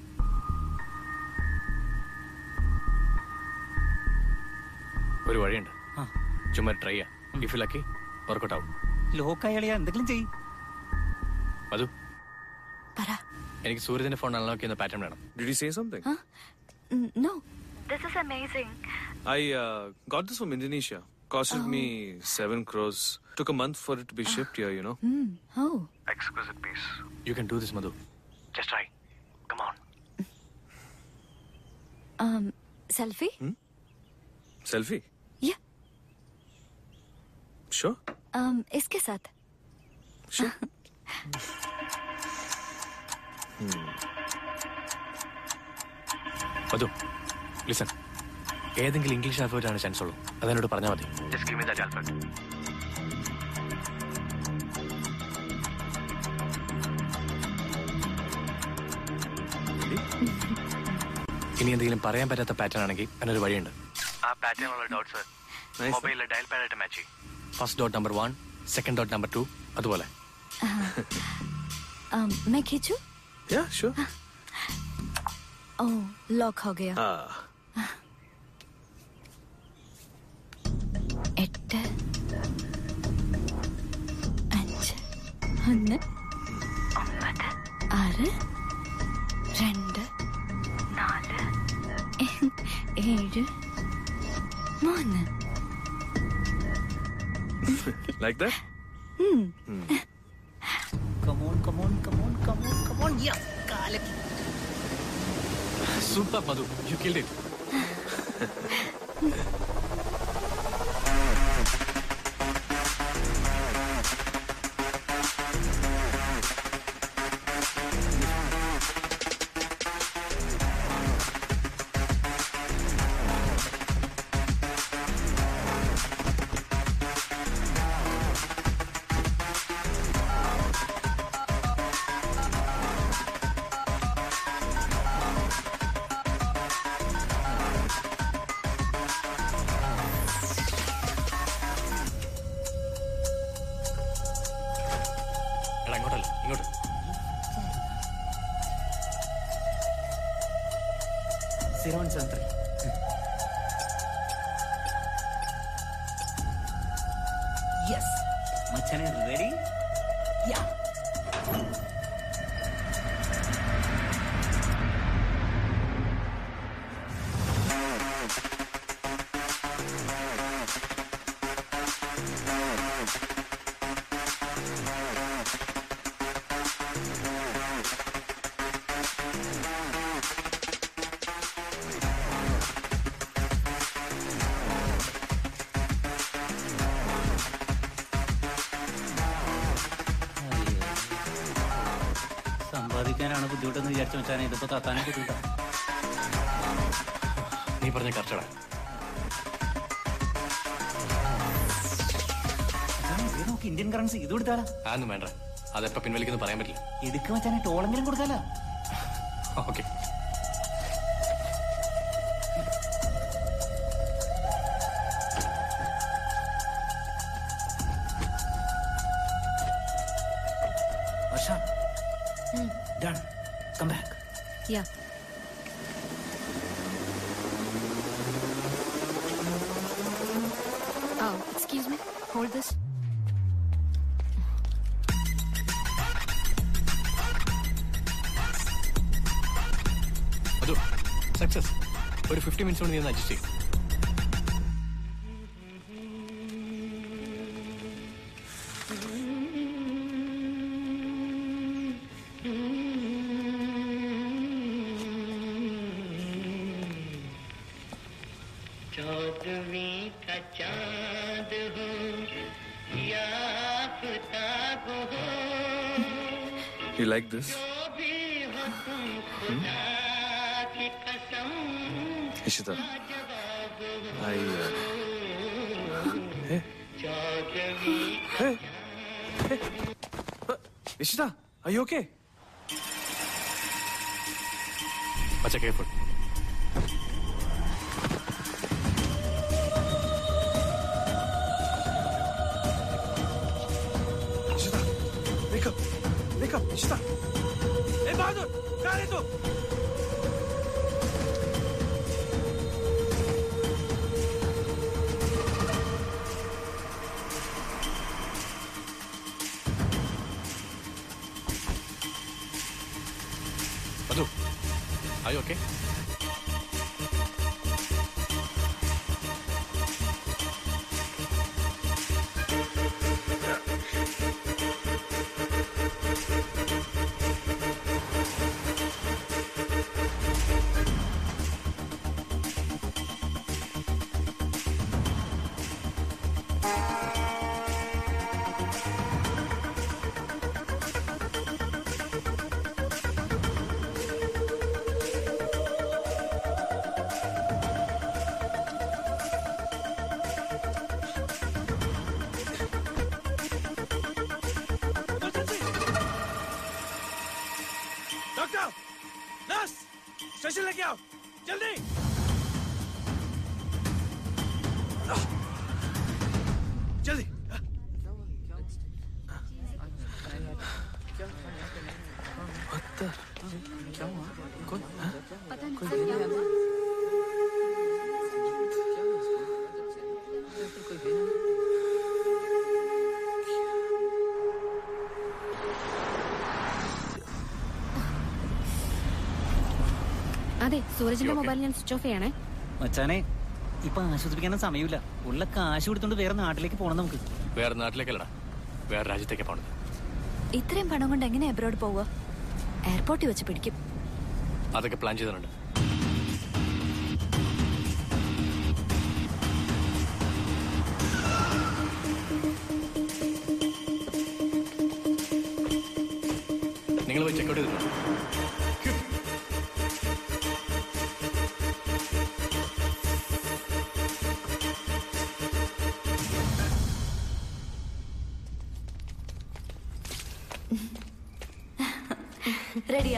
ഒരു വഴിയുണ്ട് ചുമ്മാ ട്രൈ ചെയ്യാം ഇഫ് യു ലക്കി വർക്കൗട്ട് ആവും ലോക്കായാളിയാ എന്തെങ്കിലും ചെയ്യും മധു എനിക്ക് സൂര്യന്റെ ഫോൺ അൺലോക്ക് ചെയ്യുന്ന പാറ്റേൺ വേണം Did you say something? No this is amazing I uh, got this from Indonesia. Costed me seven crores. Took a month for it to be shipped here, you know. Oh Exquisite piece. You can do this, Madhu. Just try. Come on. Selfie Selfie? Yeah. Sure. इसके साथ Sure. hmm. Madhu listen ഏതെങ്കിലും English alphabet ആണ് chance ഉള്ളൂ അതെന്നോട് പറഞ്ഞാൽ മതി Just give me that alphabet. ഇനി എന്തെങ്കിലും പറയാൻ പറ്റാത്ത പാറ്റേൺ ആണെങ്കിൽ അതിനൊരു വഴിയുണ്ട് ആ പാറ്റേൺ ഉള്ള ഡോട്ട്സ് മൊബൈലിലെ ഡയൽ പാഡായിട്ട് മാച്ച് ചെയ്യും first dot number one second dot number two അതുപോലെ मैं खींचू Yeah, sure. ओ लॉक हो गया Ah. എട്ട് അഞ്ച് ഒന്ന് ഒമ്പത് ആറ് രണ്ട് നാല് ഏഴ് മൂന്ന് like that? ഉം. Come on come on come on come on come on യാ കാലക്കി super Madhu you killed it എടാ ഇങ്ങോട്ടല്ല ഇങ്ങോട്ട് zero one seven three yes മച്ചാനെ റെഡി യാ സമ്പാദിക്കാനാണ് ബുദ്ധിമുട്ടെന്ന് വിചാരിച്ചു മച്ചാനെ ഇതിപ്പോ തത്താനെ ബുദ്ധിമുട്ടാ നീ പറഞ്ഞ കറക്റ്റടാ മച്ചാനെ, ഇത് നോക്ക് ഇന്ത്യൻ കറൻസി ഇത് കൊടുത്താലാ അതൊന്നും വേണ്ട അതെപ്പോ പിൻവലിക്കുന്നു പറയാൻ പറ്റില്ല എടുക്ക് മച്ചാനെ ടോളെങ്കിലും കൊടുക്കാലോ okay Varsha done come back yeah excuse me hold this അതോ സക്സസ് ഒരു ഫിഫ്റ്റി മിനിറ്റ്സ് കൊണ്ട് നീ ഒന്ന് അഡ്ജസ്റ്റ് ചെയ്യും चौदहवीं का चांद हो या आफताब हो You like this? जो भी हो तुम खुदा की कसम Ishita. जवाब I. Uh, hey, चौदहवीं hey, hey. Uh, Ishita, are you okay? Acha, careful. Ishita, wake up. Wake up, Ishita. Hey, Bahadur, कहाँ है तू? Madhu, are you okay? Doctor nurse station लेके आओ जल्दी आह, जल्दी അതെ സൂരജിന്റെ മൊബൈൽ ഞാൻ സ്വിച്ച് ഓഫ് ചെയ്യണേ മച്ചാനെ ഇപ്പൊ ആശ്വസിപ്പിക്കാനും സമയമില്ല ഉള്ള കാശ് കൊടുത്തോണ്ട് വേറെ നാട്ടിലേക്ക് പോണം നമുക്ക് വേറെ നാട്ടിലേക്കല്ലടാ വേറെ രാജ്യത്തേക്ക് പോണത് ഇത്രയും പണം കൊണ്ട് എങ്ങനെ എബ്രോഡ് പോവുക എയർപോർട്ടിൽ വെച്ച് പിടിക്കും അതൊക്കെ പ്ലാൻ ചെയ്തിട്ടുണ്ട് നിങ്ങൾ പോയി ചെക്കൗട്ട് ചെയ്തിട്ടുണ്ടോ റെഡിയാ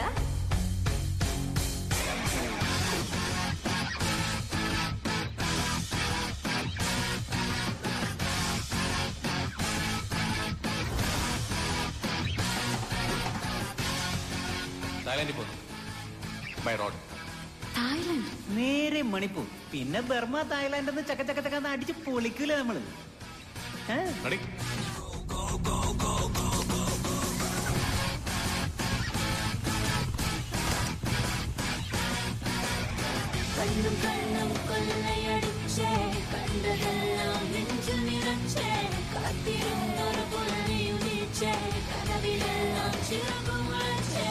തായ്ലാൻഡിൽ പോകുന്നു ബൈ റോഡ് തായ്ലാന്റ് നേരെ മണിപ്പൂർ പിന്നെ ബർമ തായ്ലാന്റ് എന്ന് ചക്ക ചക്ക ചക്ക അടിച്ച് പൊളിക്കൂലേ നമ്മള് ഏ? റെഡി കണ്ണും കണ്ണും കൊള്ളയടിച്ചേ കണ്ടതെല്ലാം നെഞ്ചിൽ നിറച്ചേ കാത്തിരുന്നൊരു പുലരിയുദിച്ചേ കനവിലെല്ലാം ചിറകുമുളച്ചേ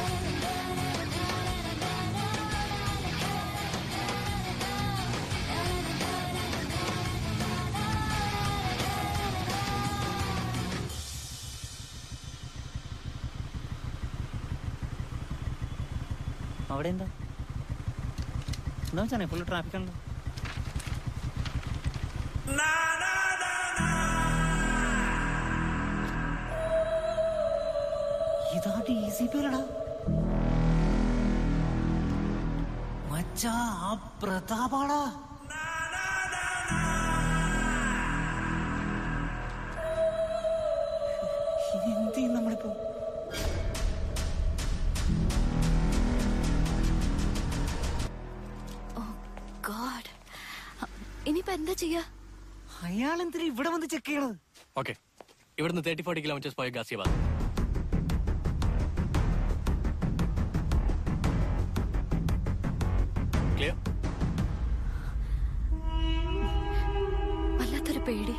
അവിടെ എന്താ എന്താ വെച്ചാണേ ഫുള്ള് ട്രാഫിക് ആണല്ലോ ഇതാ ഡി സി പി അല്ലടാ മച്ചാ ആ പ്രതാപാടാ ഇനി എന്ത് ചെയ്യും നമ്മളിപ്പോ ഗോഡ് ഇനിയിപ്പോ എന്താ ചെയ്യാ അയാൾ എന്തിനാ ഇവിടെ വന്ന് ചെക്ക് ചെയ്യണത് ഓക്കെ ഇവിടുന്ന് തേർട്ടി ഫോർട്ടി കിലോമീറ്റേഴ്സ് പോയ ഗാസിയാബാദ് ക്ലിയർ വല്ലാത്തൊരു പേടി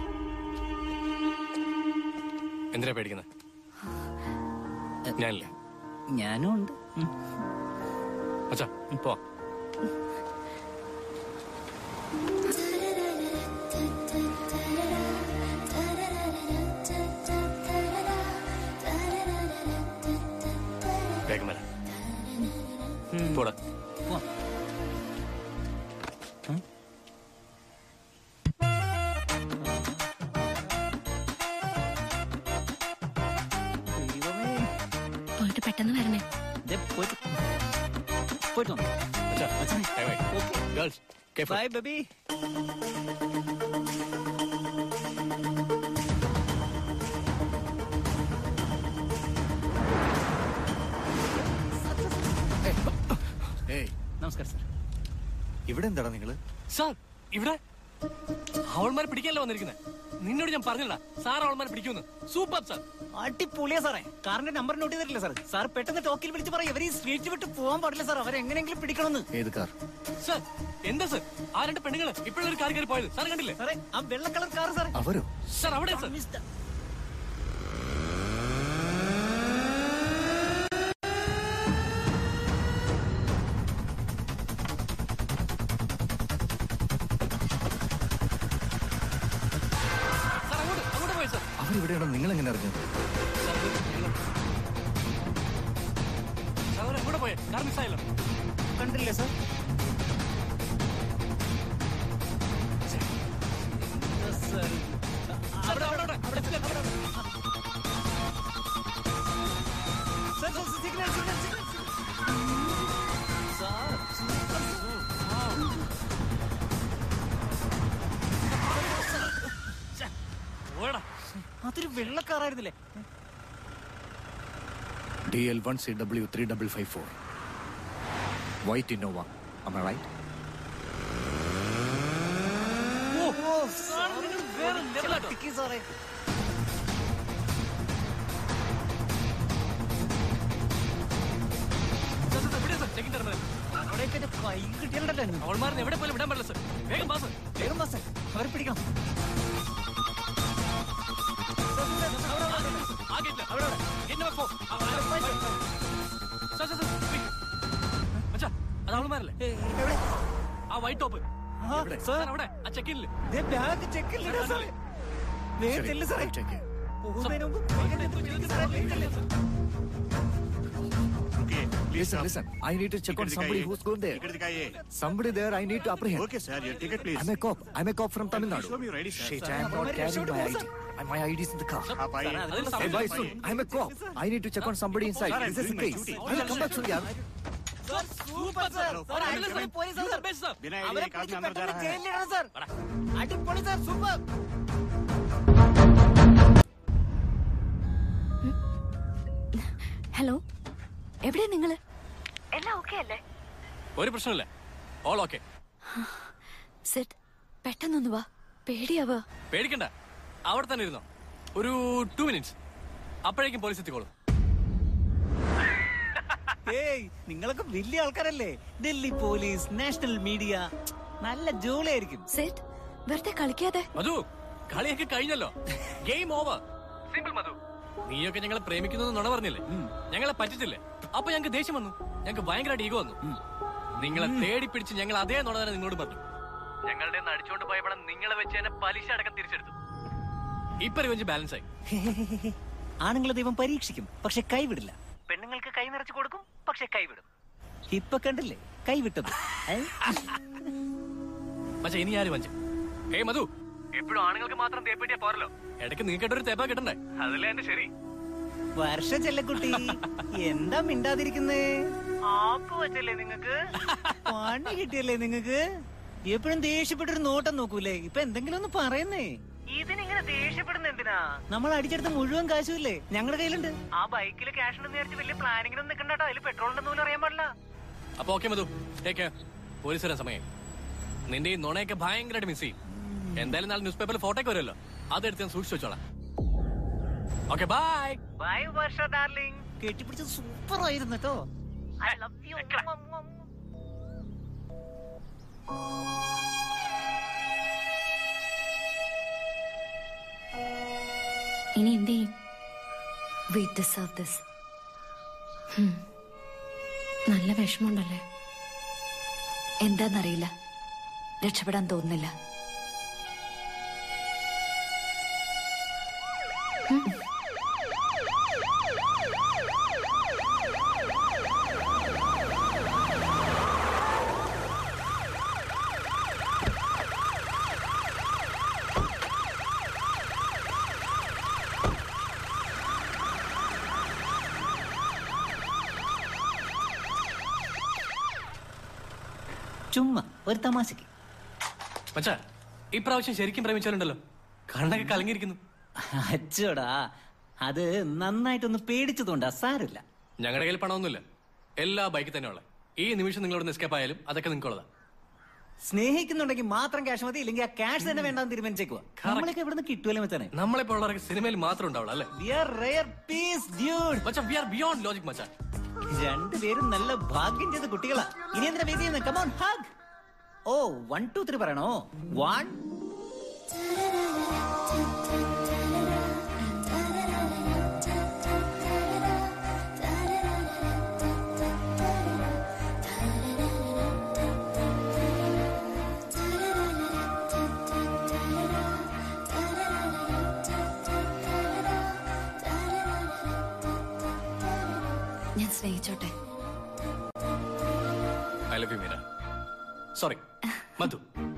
എന്തിനാ പേടിക്കുന്നത് ഞാനില്ലേ ഞാനും ഉണ്ട് അച്ഛാ പോ വേഗം വരാം പോടാ പോയിട്ട് പെട്ടെന്ന് വരണേ പോയിട്ട് ഗേൾസ് ബൈ ബേബി നമസ്കാരം സാർ ഇവിടെ എന്താടാ നിങ്ങള് സാർ ഇവിടെ അവൾമാരെ പിടിക്കാനല്ലോ വന്നിരിക്കുന്നത് നിന്നോട് ഞാൻ പറഞ്ഞില്ല സാർ അവൾമാരെ പിടിക്കുന്നു സൂപ്പർ സാർ അടിപൊളിയാ സാറേ കാറിന്റെ നമ്പർ നോട്ട് ചെയ്തിട്ടില്ല സാർ സാർ പെട്ടെന്ന് ടോക്കിൽ വിളിച്ച് പറയും ഇവർ ഈ സ്ട്രീറ്റ് വിട്ട് പോകാൻ പാടില്ല സാർ അവരെങ്ങനെയെങ്കിലും പിടിക്കണമെന്ന് ഏത് കാർ സാർ എന്താ സാർ ആ രണ്ട് പെണ്ണുങ്ങള് ഇപ്പോഴൊരു കാർ കയറി പോയത് സാർ കണ്ടില്ലേ സാറേ ആ വെള്ള കളർ കാർ സാറേ അവരോ സാർ അവിടെ സാർ സാർ അങ്ങോട്ട് അങ്ങോട്ട് പോയി സാർ അവരിവിടെയാണോ നിങ്ങൾ എങ്ങനെ അറിഞ്ഞത് സാർ അവർ അങ്ങോട്ട് പോയേ കാർ മിസ്സായല്ലോ കണ്ടില്ലേ സാർ അവിടെ അവിടെ അവിടെ അവിടെ അവിടെ അവിടെ sir sir signal signal signal sir ഓടാ അതൊരു വെള്ളക്കാറായിരുന്നില്ലേ D L one C W three double five four white Innova അമ്മ റൈറ്റ് ഓ സാർ നിങ്ങൾ വേറെ ലെവലാട്ടോ സാറേ സാർ സാർ എവിടെയാ സാർ ചെക്കിംഗ് തരുന്നത് അവിടെയൊക്കെ എന്റെ കൈ കിട്ടിയാലുണ്ടല്ലോ അവൾമാരെ എവിടെ പോലും വിടാൻ പാടില്ല സാർ വേഗം പാസ് വേഗം പാസ് അവരെ പിടിക്കണം ആ ഗേറ്റില് അവിടെ അവിടെ gate number four sir sir sir wait. മച്ചാ അത് അവൾമാരല്ലേ ആ വൈറ്റ് ടോപ്പ് സാർ അവിടെ ആ ചെക്കിനില് ബാഗ് ചെക്കില്ല സാറേ വേഗം ചെല്ല് സാറേ പോകുന്നതിന് മുമ്പ് വേഗം ചെന്ന് പിടിക്ക് സാറേ, വേഗം ചെല്ല്. Listen, listen. I need to check on somebody who's going there. Somebody there I need to apprehend. Okay, sir. Your ticket, please. I'm a cop. I'm a cop from Tamil Nadu. Show me your ID, sir. Shit, Sir, I am not അവന്മാരെ carrying my രക്ഷപ്പെട്ടു ID. പോ, And My ID is in the car. ആ, പയ്യെ. അതിൽ Hey, സമയം bye പയ്യെ. soon. I'm a cop. I need to check on somebody inside. Sir, I'm This is doing the my case. duty. I will come back soon, yaar. Sir super sir sir ambulance sir police sir बिना ID അവരെ एक आदमी പിടിച്ച് अंदर जा പെട്ടെന്ന് रहा है ജയിലിലിടണം സാർ അടിപൊളി സാർ സൂപ്പർ ഹലോ എവിടെയാ നിങ്ങള് എല്ലാം ഓക്കെ അല്ലേ ഒരു പ്രശ്നമില്ല ഓൾ ഓക്കെ സെറ്റ് പെട്ടെന്നൊന്ന് വാ പേടിയാവാ പേടിക്കണ്ട അവിടെ തന്നെ ഇരുന്നോ ഒരു ടു മിനിറ്റ്സ് അപ്പോഴേക്കും പോലീസ് എത്തിക്കോളും ഏയ് നിങ്ങളൊക്കെ വലിയ ആൾക്കാരല്ലേ ഡൽഹി പോലീസ് നാഷണൽ മീഡിയ നല്ല ജോലിയായിരിക്കും സെറ്റ് വെറുതെ കളിക്കാതെ മധു കളിയൊക്കെ കഴിഞ്ഞല്ലോ ഗെയിം ഓവർ സിമ്പിൾ മധു നീയൊക്കെ ഞങ്ങളെ പ്രേമിക്കുന്നത് നുണ പറഞ്ഞില്ലേ ഞങ്ങളെ പറ്റിച്ചില്ലേ അപ്പൊ ഞങ്ങൾക്ക് ദേഷ്യം വന്നു ഞങ്ങൾക്ക് ഭയങ്കരമായിട്ട് ഈഗോ വന്നു നിങ്ങളെ തേടി പിടിച്ച് ഞങ്ങൾ അതേ നുണ തന്നെ നിങ്ങളോട് പറഞ്ഞു ഞങ്ങളുടെ അടിച്ചോണ്ട് പോയ പണം നിങ്ങളെ വെച്ച് തന്നെ പലിശ അടക്കം തിരിച്ചെടുത്തു ഇപ്പൊ റിവഞ്ച് ബാലൻസ് ആയി ആണുങ്ങളെ ദൈവം പരീക്ഷിക്കും പക്ഷെ കൈവിടില്ല പെണ്ണുങ്ങൾക്ക് കൈ നിറച്ചു കൊടുക്കും പക്ഷെ കൈവിടും ഇപ്പൊ കണ്ടില്ലേ കൈവിട്ടത് ഏ? പക്ഷെ ഇനി ആര് വഞ്ചം ഏയ് മധു എപ്പോഴും ആണുങ്ങൾക്ക് മാത്രം തേപ്പിട്ടിയാ പോരല്ലോ ഇടയ്ക്ക് നീക്കേണ്ട തേപ്പാ കിട്ടണ്ടേ അതല്ലേ എന്റെ ശരി വർഷ ചെല്ലക്കുട്ടി എന്താ മിണ്ടാതിരിക്കുന്നേ ആപ്പ് വെച്ചല്ലേ നിങ്ങക്ക് പണി കിട്ടിയല്ലേ നിങ്ങക്ക് എപ്പോഴും ദേഷ്യപ്പെട്ടൊരു നോട്ടം നോക്കൂലേ ഇപ്പൊ എന്തെങ്കിലും ഒന്ന് പറയുന്നേ ഇതിനിങ്ങനെ ദേഷ്യപ്പെടുന്ന എന്തിനാ നമ്മൾ അടിച്ചെടുത്ത മുഴുവൻ കാശുമില്ലേ ഞങ്ങളുടെ കയ്യിലുണ്ട് ആ ബൈക്കിൽ ക്യാഷ് ഉണ്ടെന്ന് വിചാരിച്ച് വലിയ പ്ലാനിങ്ങിനൊന്നും നിൽക്കണ്ടോ അതിൽ പെട്രോൾ ഉണ്ടെന്ന് പോലും അറിയാൻ പാടില്ല അപ്പൊ ഓക്കെ മധു ടേക്ക് പോലീസ് വരാൻ സമയം നിന്റെ ഈ നുണയൊക്കെ ഭയങ്കരമായിട്ട് മിസ് ചെയ്യും എന്തായാലും നാളെ ന്യൂസ് പേപ്പറിൽ ഫോട്ടോ ഒക്കെ വരുമല്ലോ അതെടുത്ത് ഞാൻ സൂക്ഷിച്ചു വെച്ചോളാം okay bye bye Varsha darling കെട്ടിപ്പിടിച്ചത് സൂപ്പർ ആയിരുന്നു കേട്ടോ ഐ ലവ് യു ഇനി എന്ത് ചെയ്യും വി ഡിസേർവ് ദിസ് ഹും. നല്ല വിഷമമുണ്ടല്ലേ എന്താന്നറിയില്ല രക്ഷപ്പെടാൻ തോന്നുന്നില്ല ചുമ്മാ ഒരു തമാശക്ക് മച്ചാ ഇപ്രാവശ്യം ശരിക്കും പ്രേമിച്ചാലുണ്ടല്ലോ കണ്ണൊക്കെ കലങ്ങിയിരിക്കുന്നു അച്ചോടാ അത് നന്നായിട്ടൊന്ന് പേടിച്ചതുകൊണ്ടാ സാരില്ല ഞങ്ങളുടെ കയ്യിൽ പണമൊന്നുമില്ല എല്ലാ ബൈക്കിൽ തന്നെ ഉള്ളത് ഈ നിമിഷം നിങ്ങളോട് എസ്കേപ്പ് ആയാലും അതൊക്കെ നിങ്ങൾക്കുള്ളതാ സ്നേഹിക്കുന്നുണ്ടെങ്കിൽ മാത്രം ക്യാഷ് മതി ഇല്ലെങ്കിൽ ആ ക്യാഷ് തന്നെ വേണ്ടാന്ന് തീരുമാനിച്ചേക്കുവാ നമ്മളൊക്കെ ഇവിടുന്ന് കിട്ടുമല്ലോ മച്ചാനെ നമ്മളിപ്പോ ഉള്ളവരൊക്കെ സിനിമയിൽ മാത്രം ഉണ്ടാവുള്ളൂ അല്ലേ we are rare piece dude മച്ചാ വി ആർ ബിയോണ്ട് ലോജിക് മച്ചാ രണ്ടുപേരും നല്ല ഭാഗ്യം ചെയ്ത കുട്ടികളാ ഇനി എന്തിനാ വെയിറ്റ് ചെയ്യുന്നത് കമോൺ ഹഗ് ഓ വൺ ടു ത്രീ പറയണോ വൺ ഞാൻ സ്നേഹിച്ചോട്ടെ I love you Meera sorry Madhu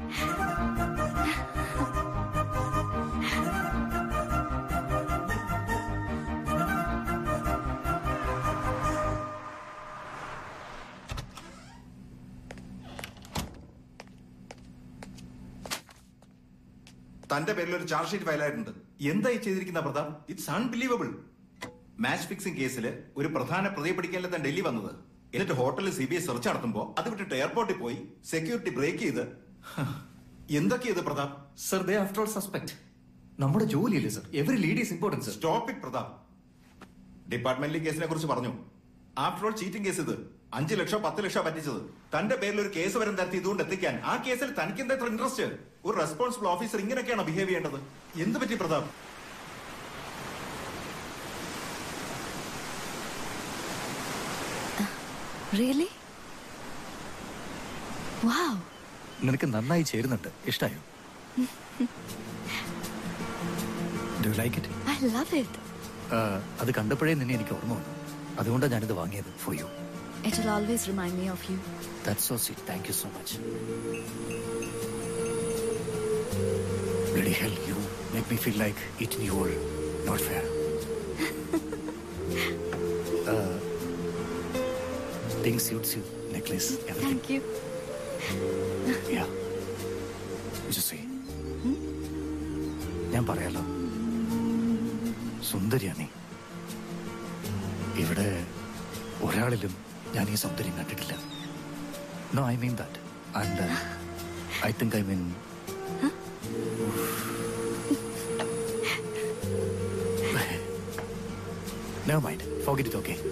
തന്റെ പേരിൽ ഒരു ചാർജ് ഷീറ്റ് ഫയലായിട്ടുണ്ട് എന്തായി ചെയ്തിരിക്കുന്ന Pratap it's unbelievable match fixing കേസിൽ ഒരു പ്രധാന പ്രതിയെ പിടിക്കാനല്ലേ താൻ ഡൽഹി വന്നത് എന്നിട്ട് ഹോട്ടലിൽ സി ബി ഐ സെർച്ച് നടത്തുമ്പോൾ അത് വിട്ടിട്ട് എയർപോർട്ടിൽ പോയി സെക്യൂരിറ്റി ബ്രേക്ക് ചെയ്ത് എന്തൊക്കെയത് പ്രതാപ് സർ ദേ ആഫ്റ്റർ ഓൾ സസ്പെക്ട് നമ്മുടെ ജോലിയല്ലേ sir every lead is important sir stop it Pratap departmentally കേസിനെ കുറിച്ച് പറഞ്ഞു ആഫ്റ്റർ ഓൾ ചീറ്റിംഗ് കേസ് ഇത് അഞ്ചു ലക്ഷോ പത്ത് ലക്ഷോ പറ്റിച്ചത് തന്റെ പേരിൽ ഒരു കേസ് വരും തരത്തി ഇതുകൊണ്ട് എത്തിക്കാൻ ആ കേസിൽ തനിക്ക് എന്താ ഇത്ര ഇൻട്രസ്റ്റ് ഒരു റെസ്പോൺസിബിൾ ഓഫീസർ ഇങ്ങനെയൊക്കെയാണ് ബിഹേവ് ചെയ്യേണ്ടത് എന്ത് പറ്റി പ്രതാപ് റിയലി വാവ് നിനക്ക് നന്നായി ചേരുന്നുണ്ട് ഇഷ്ടായോ do like it I love it അത് കണ്ടപ്പോഴേ നിന്നെ എനിക്ക് ഓർമ്മ വന്നു അതുകൊണ്ടാണ് ഞാനിത് വാങ്ങിയത് for you it will always remind me of you that's so sweet thank you so much Bloody hell, you make me feel like eating you whole. Not fair. uh, pink suits you, necklace, everything. Thank you Yeah. Just say. ഞാൻ പറയാലോ സുന്ദരിയാ നീ ഇവിടെ ഒരാളിലും ഞാൻ ഈ സൗന്ദര്യം കണ്ടിട്ടില്ല no I mean that and I think I mean Never mind. Forget it, okay?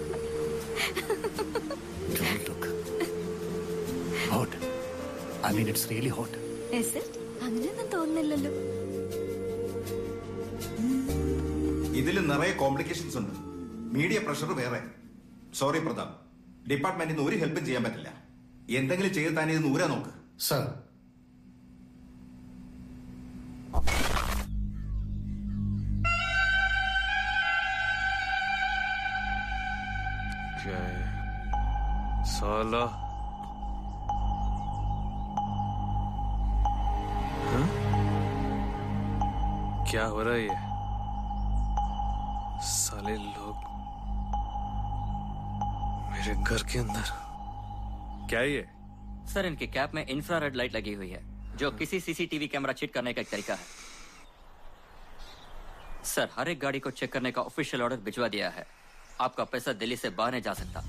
Don't look. Hot. I mean, it's really hot. Is it? അങ്ങനെയൊന്നും തോന്നുന്നില്ലല്ലോ ഇതിൽ നിറയെ കോംപ്ലിക്കേഷൻസ് ഉണ്ട് മീഡിയ പ്രഷർ വേറെ സോറി പ്രതാപ് ഡിപ്പാർട്ട്മെന്റിൽ നിന്ന് ഒരു ഹെൽപ്പും ചെയ്യാൻ പറ്റില്ല എന്തെങ്കിലും ചെയ്ത് താൻ ഇത് നൂരാ നോക്ക് സർ क्या है साला हाँ? क्या हो रहा है ये साले लोग मेरे घर के अंदर क्या है ये सर इनकी कैप में इंफ्रारेड लाइट लगी हुई है जो किसी सीसीटीवी कैमरा चेक करने का एक तरीका है सर हर एक गाड़ी को चेक करने का ऑफिशियल ऑर्डर भिजवा दिया है आपका पैसा दिल्ली से बाहर नहीं जा सकता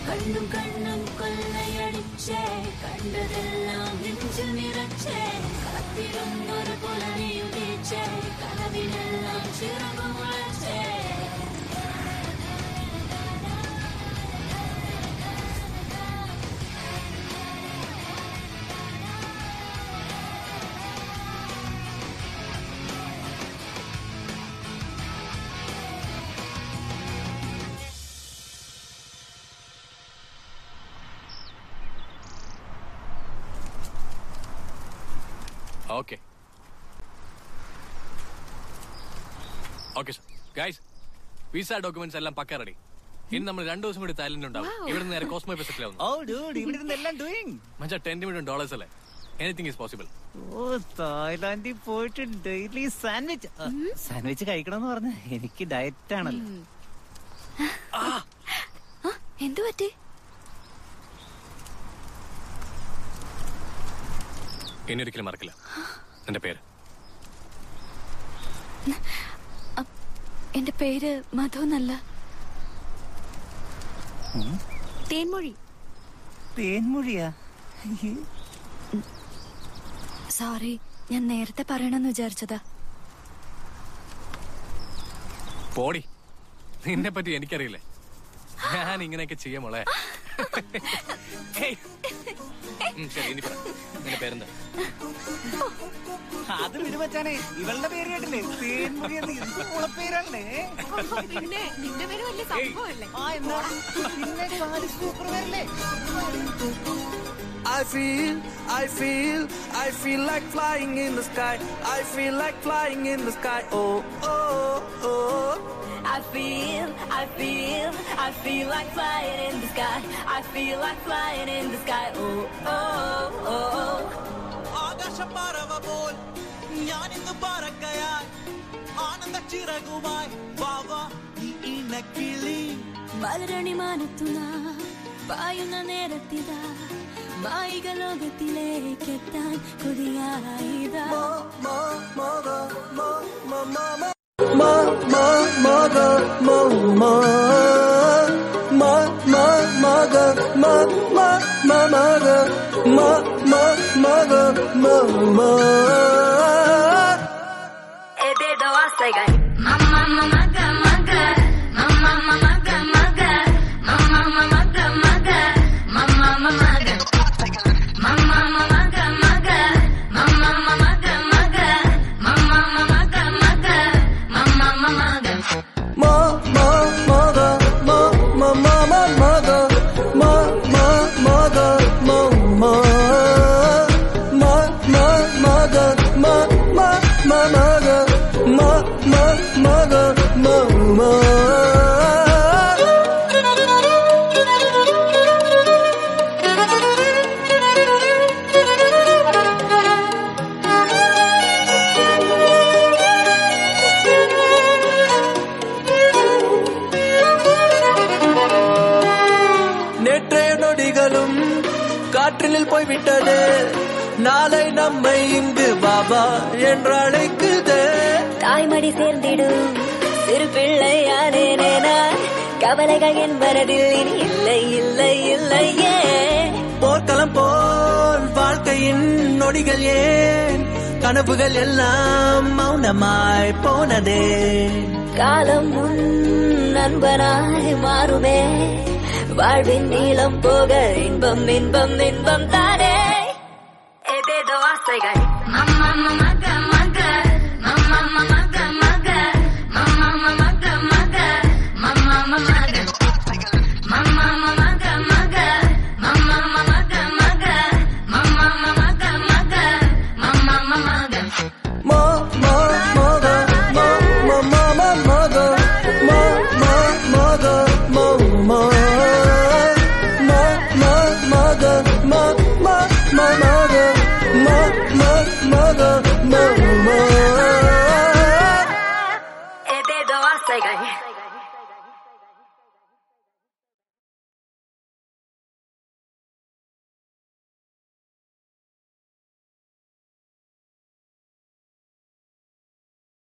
കണ്ണും കണ്ണും കൊള്ളയടിച്ചേ കണ്ടതെല്ലാം നെഞ്ചു നിറച്ചേ കാത്തിരുന്നൊരു പുലരിയുദിച്ചേ കനവിനെല്ലാം ചിറകുമുളച്ചേ okay okay sir guys visa documents എല്ലാം പക്ക റെഡി ഇനി നമ്മൾ രണ്ടു ദിവസം കൂടി തായ്ലൻഡ് ഉണ്ടാവും ഇവിടെ നേരെ കോസ്മോ പെസറ്റിലാവും ഓ ഡൂഡ് ഇവിടെ ഇരുന്ന് എല്ലാം ഡൂയിങ് മച്ചാ ടെൻ മില്യൺ ഡോളേഴ്സ് അല്ലേ എനിത്തിങ് ഈസ് പോസിബിൾ ഓ തായ്ലാന്റിൽ പോയിട്ട് ഡെയിലി സാൻഡ്വിച്ച് സാൻഡ്വിച്ച് കഴിക്കണമെന്ന് പറഞ്ഞ എനിക്ക് ഡയറ്റ് ആണല്ലോ എന്തു പറ്റി ഇനി ഒരിക്കലും മറക്കില്ല എന്റെ പേര് എന്റെ പേര് മധു എന്നല്ല തേൻമൊഴി തേൻമൊഴിയാ സോറി ഞാൻ നേരത്തെ പറയണമെന്ന് വിചാരിച്ചതാ പോടി നിന്നെ പറ്റി എനിക്കറിയില്ലേ ഞാൻ ഇങ്ങനെയൊക്കെ ചെയ്യാം മോളെ ഏയ്. ഉം, ശരി ഇനി പറ നിന്റെ പേരെന്താ അത് വിടുവച്ചാനേ ഇവളുടെ പേര് കേട്ടില്ലേ തേൻമൊഴി എന്ന് എന്ത് മുളപ്പേരല്ലേ പിന്നെ നിന്റെ പേര് വലിയ സംഭവമല്ലേ ആ എന്താ പിന്നെ കാല് സൂപ്പർ പേരല്ലേ I feel, I feel, I feel like flying in the sky. I feel like flying in the sky. Oh, oh, oh. I feel, I feel, I feel like flying in the sky. I feel like flying in the sky. Oh, oh, oh. ആകാശപ്പറവ പോൽ ഞാനിന്ന് പറക്കയാൽ ആനന്ദ ചിറകുമായി വാവ ഈ ഇണക്കിളി മലരണി മാനത്തുനാ പായുന്ന നേരത്തിതാ മായിക ലോകത്തിലേക്കെത്താൻ കൊതിയായിതാ ഏതേതോ ആസകൾ മമ്മ മമക മക മമ്മ മമക മക മമ്മ മമക മക മമ്മ മമക മമ്മ മമക മക മമ്മ മമക മക മമ്മ മമക മക മമ്മ മമക Ma ma mother, ma ma ma ma mother, ma ma mother, ma ma ma ma mother, ma ma ma mother, ma ma mother, ma ma. நேற்றைய நொடிகளும் காற்றில் போய்விட்டது நாளை நம்மை இங்கு பாபா என்று அழைக்குது தாய்மடி சேர்ந்திடும் சிறு பிள்ளையானேனே நான் கவலைகள் என் மனதில் இனி இல்லை இல்லை இல்லையே போர்க்களம் போல் வாழ்க்கையின் நொடிகள் ஏன் கனவுகள் எல்லாம் மௌனமாய் போனதே காலம் முன் நண்பனாய் மாறுமே வாழ்வின் நீளம் போக இன்பம் இன்பம் இன்பம் தானே